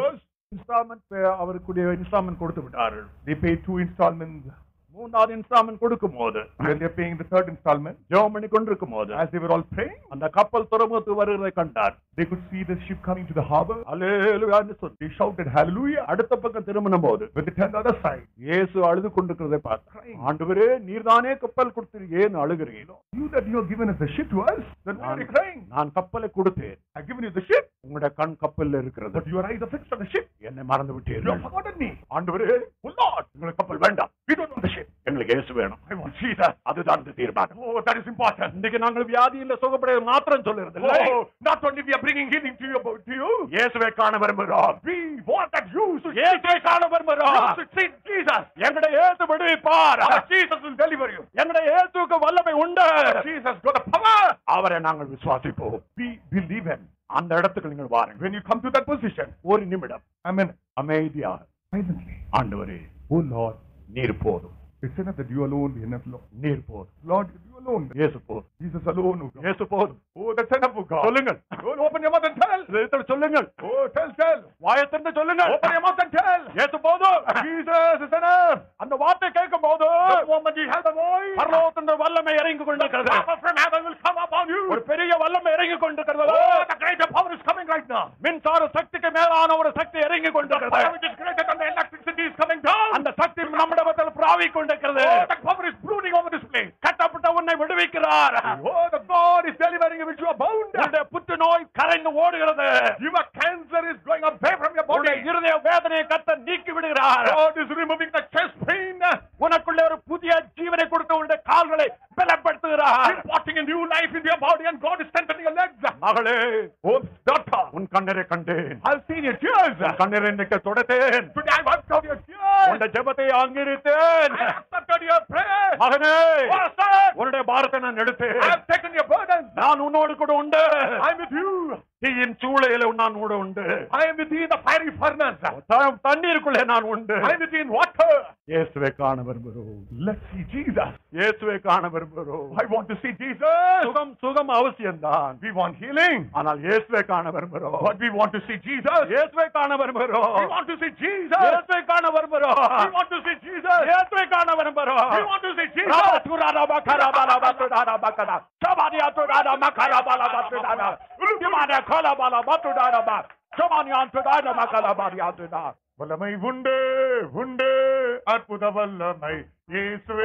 Installment அவருக்குரிய இன்ஸ்டால்மெண்ட் கொடுத்து விட்டார்கள் They paid two installments. மூணாவது இன்ஸ்டால்மெண்ட் கொடுக்கும் போது When they're paying the third installment, ஜெபம் பண்ணி கொண்டிருக்கும் போது as they were all praying, அந்த கப்பல் துறைமுகத்துக்கு வருவதை கண்டார் they could see the ship coming to the harbor. அல்லேலூயான்னு சொல்லி They shouted hallelujah. அடுத்த பக்கம் திரும்பின போது When they turned the other side, இயேசு அழுது கொண்டிருக்கிறதை பார்த்தார் ஆண்டவரே நீர்தானே கப்பல் கொடுத்தீர் ஏன் அழுகிறீங்களோ you that you have given us the ship to us, then why are you crying? நான் கப்பலை கொடுத்தேன் I've given you the ship, உங்களுடைய கண் கப்பல்ல இருக்கிறது but your eyes are fixed on the ship. என்னை மறந்து You விட்டீர்கள் have forgotten me. ஆண்டவரே Oh Lord, உங்களுக்கு கப்பல் வேண்டாம் we don't want the ship. எங்களுக்கு இயேசு வேணும் I want Jesus. அதுதான் இந்த தீர்மானம் Oh, that is important. இன்னைக்கு நாங்கள் வியாதியில சுகப்படைய மாத்திரம் சொல்லுறது இல்லை. Oh, not only we are bringing healing to you, to you, இயேசுவை காண விரும்புகிறோம் we want that you should இயேசுவை காண விரும்புகிறோம் you should see Jesus. எங்களுடைய இயேசு விடுவிப்பார் Our Jesus will deliver you. எங்களுடைய இயேசுக்கு வல்லமை உண்டு Jesus got the power. அவரை நாங்கள் விசுவாசிப்போம் We believe him. அந்த இடத்துக்கு நீங்கள் வாருங்கள் When you come to that position, ஒரு நிமிடம் Amen. அமைதியாக Silently. ஆண்டவரே Oh Lord, நீர் போதும் it's enough that you alone be enough, Lord. நீர் போதும் Lord, you alone. இயேசு போதும் Jesus alone, oh God. இயேசு போதும் Oh, that's enough, oh God. சொல்லுங்கள் Oh, open your mouth and tell. இதயத்தில் சொல்லுங்கள் Oh, tell, tell. வாயத்திருந்து சொல்லுங்கள் Open your mouth and tell. இயேசு போதும் Jesus is enough. அந்த வார்த்தை கேட்கும் போது The moment you have the voice, பரலோகத்தின் வல்லமை இறங்கி கொண்டிருக்கிறது power from heaven will come upon you. ஒரு பெரிய வல்லமை இறங்கி கொண்டிருக்கிறது Oh, the greater power is coming right now. மின்சார சக்திக்கு மேலான ஒரு சக்தி இறங்கி The power கொண்டிருக்கிறது which is greater than the electricity is coming down. அந்த சக்தி நம்மிடத்தில் பிராவி கொண்டிருக்கிறது Oh, the power is brooding over this place. கட்டப்பட்ட உன்னை விடுவிக்கிறார் Oh, the God is delivering you which you are bound. உன்னுடைய புற்றுநோய் கரைந்து ஓடுகிறது Your cancer is going away from your உன்னுடைய body. இருதய வேதனையை கத்த நீக்கி விடுகிறார் God is removing the chest pain. உனக்குள்ளே ஒரு புதிய ஜீவனை கொடுத்து உன்னுடைய கால்களை பலப்படுத்துகிறார் Imparting a new life into your body and God is strengthening your legs. மகளே Oh, daughter, உன் கண்ணரை கண்டேன் I've seen your tears. உன் கண்ணரை இன்னைக்கு தொடத்தேன் Today I wiped out your tears. உன்னுடைய ஜெபத்தை அங்கீகரித்தேன் I accepted your prayer. மகனே Oh, son, உன்னுடைய பாரத்தை நான் எடுத்தேன் I have taken your burdens. நான் உன்னோடு கூட உண்டு I'm with you. தீயின் சூளையில நான் கூட உண்டு I am with you in the fiery furnace. த- தண்ணீருக்குள்ளே நான் உண்டு I am with you in water. இயேசுவை காண விரும்புகிறோம் Let's see Jesus. இயேசுவை காண விரும்புகிறோம் I want to see Jesus. சுகம் சுகம் அவசியம்தான் We want healing. ஆனால் இயேசுவை காண விரும்புகிறோம் But we want to see Jesus. இயேசுவை காண விரும்புகிறோம் We want to see Jesus. இயேசுவை காண விரும்புகிறோம் We want to see Jesus. இயேசுவை காண விரும்புகிறோம் We want to see Jesus. ராபாத்துராரா பக்கராபாலா பத்துடாரா Baqarah. சபாதியாத்துடாரா மக்கராபாலா பத்துடாரா. உலுக்கிமானே கோலாபாலா பத்துடாரா பா. சமானியாந்துடாரா மக்கலாபாரியாத்துடா. வல்லமை உண்டு உண்டு அற்புத வல்லமை இயேசுவே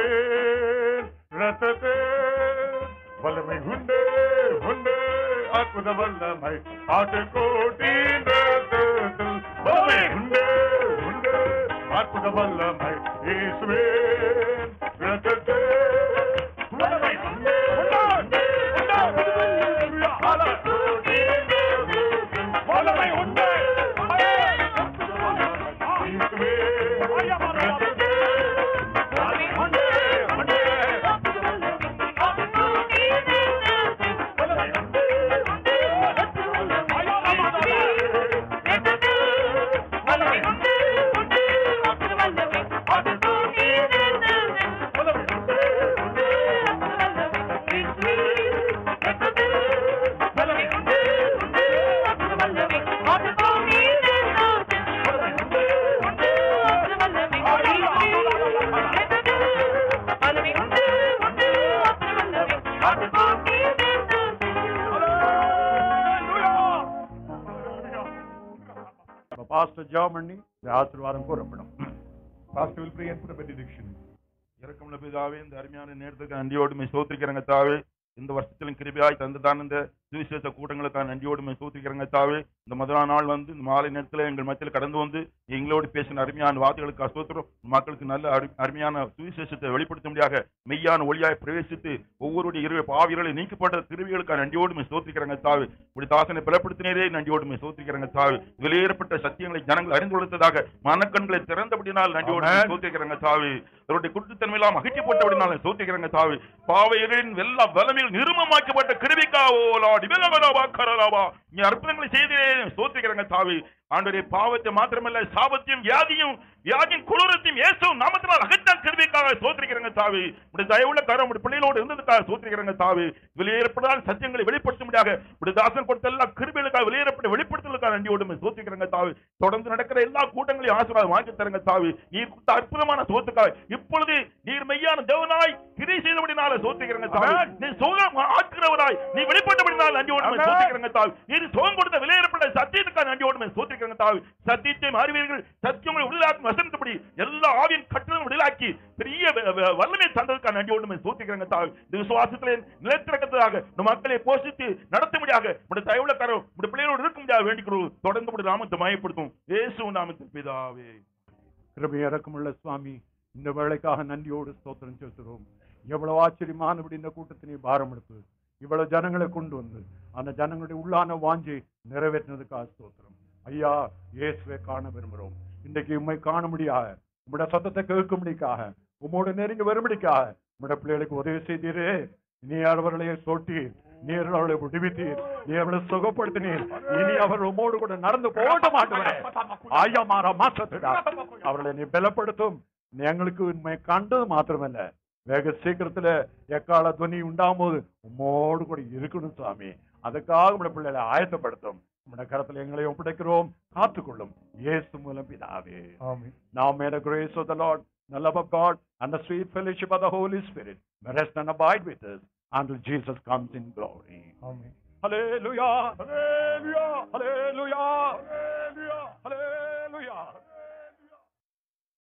ரத்தத்தே வல்லமை உண்டு உண்டு அற்புத வல்லமை ஆட்டுக்கோட்டின் ரத்தத்தில் வல்லமை உண்டு உண்டு அற்புத வல்லமை இயேசுவே ரத்தத்தே வல்லமை உண்டு உண்டு உண்டு ஆட்டுக்கோட்டின் ரத்தத்தில் வல்லமை உண்டு இயேசுவே ரத்தத்தே வல்லமை உண்டு உண்டு இப்ப பாஸ்டர் ஜெபம் பண்ணி இந்த ஆசீர்வாதம் கூறப்படும் Pastor will pray and put a benediction. இறக்கமுள்ள பிதாவே இந்த அருமையான நேரத்துக்கு நன்றியோடு மை சோத்திரிக்கிறங்க தாவே இந்த வருஷத்திலும் கிருபியாய் தந்துதான் இந்த சுவிசேஷ கூட்டங்களுக்காக நன்றியோடு மை சோத்திரிக்கிறங்க தாவே இந்த முதலா நாள் வந்து இந்த மாலை நேரத்தில் எங்கள் மத்தியில் கடந்து வந்து எங்களோடு பேசின அருமையான வார்த்தைகளுக்கு அசோத்திரம் மக்களுக்கு நல்ல அரு- அருமையான சுவிசேஷத்தை வெளிப்படுத்த முடியாத மெய்யான ஒளியாய் பிரவேசித்து ஒவ்வொருடைய இரு பாவிகளை நீக்கப்பட்ட கிருவிகளுக்காக நன்றியோடு மை சோத்திரிக்கிறங்க தாவே இப்படி தாசனை பலப்படுத்தினரே நன்றியோடு மை சோத்திரிக்கிறங்க தாவே வெளியேறப்பட்ட சத்தியங்களை ஜனங்கள் அறிந்து கொள்வதாக மனக்கண்களை திறந்தபடினால் நன்றியோடு மை Amen. சோத்திரிக்கிறங்க தாவே அவருடைய குற்றத்தன்மையெல்லாம் அகற்றி போட்டபடினால சோத்திக்கிறங்க தாவி பாவையரின் எல்லா வலமையில் நிருமமாக்கப்பட்ட கிருபிக்கா ஓ லார்ட் டிபலபலபா கரலபா நீ அற்புதங்களை செய்தே ஸ்தோத்திரிக்கிறங்க தாவி ஆண்டவரே பாவத்தை மாத்திரமல்ல சாபத்தையும் வியாதியும் வியாதியின் குளிரத்தையும் இயேசு நாமத்தினால் அகற்றான் கிருபிக்காக ஸ்தோத்திரிக்கிறங்க தாவி உடைய தயவுள்ள கரம் உடைய பிள்ளைகளோடு இருந்ததுக்காக ஸ்தோத்திரிக்கிறங்க தாவி வெளியேறப்படாத சத்தியங்களை வெளிப்படுத்தும்படியாக உடைய தாசன் கொடுத்த எல்லா கிருபிகளுக்காக வெளியேறப்பட்ட வெளிப்படுத்துவதற்காக நன்றியோடு ஸ்தோத்திரிக்கிறங்க தாவி தொடர்ந்து நடக்கிற எல்லா கூட்டங்களையும் ஆசீர்வாதம் வாங்கி தருங்க தாவி நீர் கொடுத்த அற்புதமான சோத்துக்காக இப்பொழுது நீர் மெய்யான தேவனாய் கிரி செய்தபடினால சோத்திக்கிறங்க தாவி நீ சோகம் ஆக்குறவராய் நீ வெளிப்பட்டபடினால நன்றியோடு Amen. சோத்திக்கிறங்க தாவி நீர் சோகம் கொடுத்த வெளியேறப்பட்ட சத்தியத்துக்காக நன்றியோடு சோத்திக்கிறங்க தாவி சத்தியத்தை அறிவீர்கள் சத்தியங்களை உள்ளாக்கும் வசனத்தபடி எல்லா ஆவியின் கட்டணம் விடலாக்கி பெரிய வ- வ- வல்லமை தந்ததுக்காக நன்றியோடு சோத்திக்கிறங்க தாவி இந்த விசுவாசத்திலே நிலைத்திறக்கத்ததாக நம் மக்களை போஷித்து நடத்தும்படியாக உடைய தயவுள்ள கரம் உடைய பிள்ளைகளோடு இருக்கும்படியாக வேண்டிக்கிறோம் தொடர்ந்து உடைய நாமத்தை மயப்படுத்தும் இயேசு நாமத்தில் பிதாவே கிருபை இறக்கமுள்ள சுவாமி இந்த வேலைக்காக நன்றியோடு ஸ்தோத்திரம் செலுத்துகிறோம் எவ்வளவு ஆச்சரியமானபடி இந்த கூட்டத்தினை பாரம் எடுத்து இவ்வளவு ஜனங்களை கொண்டு வந்து அந்த ஜனங்களுடைய உள்ளான வாஞ்சை நிறைவேற்றினதுக்காக ஸ்தோத்திரம் ஐயா இயேசுவை காண விரும்புகிறோம் இன்றைக்கு உண்மை காண முடியாத உம்முடைய சத்தத்தை கேட்கும்படிக்காக உம்மோடு நெருங்கி வரும்படிக்காக உம்முடைய பிள்ளைகளுக்கு உதவி செய்தீரே நீ அவர்களை சொட்டீர் நீர் அவர்களை விடுவித்தீர் நீ அவர்களை சுகப்படுத்தினீர் இனி அவர் உம்மோடு கூட நடந்து போக மாட்டேன் ஆயா மாற மாற்றத்துடா அவர்களை நீ பலப்படுத்தும் நீ எங்களுக்கு உண்மை கண்டது மாத்திரமல்ல வெகு சீக்கிரத்துல எக்கால துணி உண்டாகும் போது உம்மோடு கூட இருக்கணும் சாமி அதுக்காக உடைய பிள்ளைகளை ஆயத்தப்படுத்தும் உடைய கரத்துல எங்களை ஒப்படைக்கிறோம் காத்துக்கொள்ளும் இயேசு மூலம் பிதாவே Now may the grace of the Lord, the love of God, and the sweet fellowship of the Holy Spirit rest and abide with us until Jesus comes in glory. Hallelujah! Hallelujah! Hallelujah! Hallelujah! Hallelujah!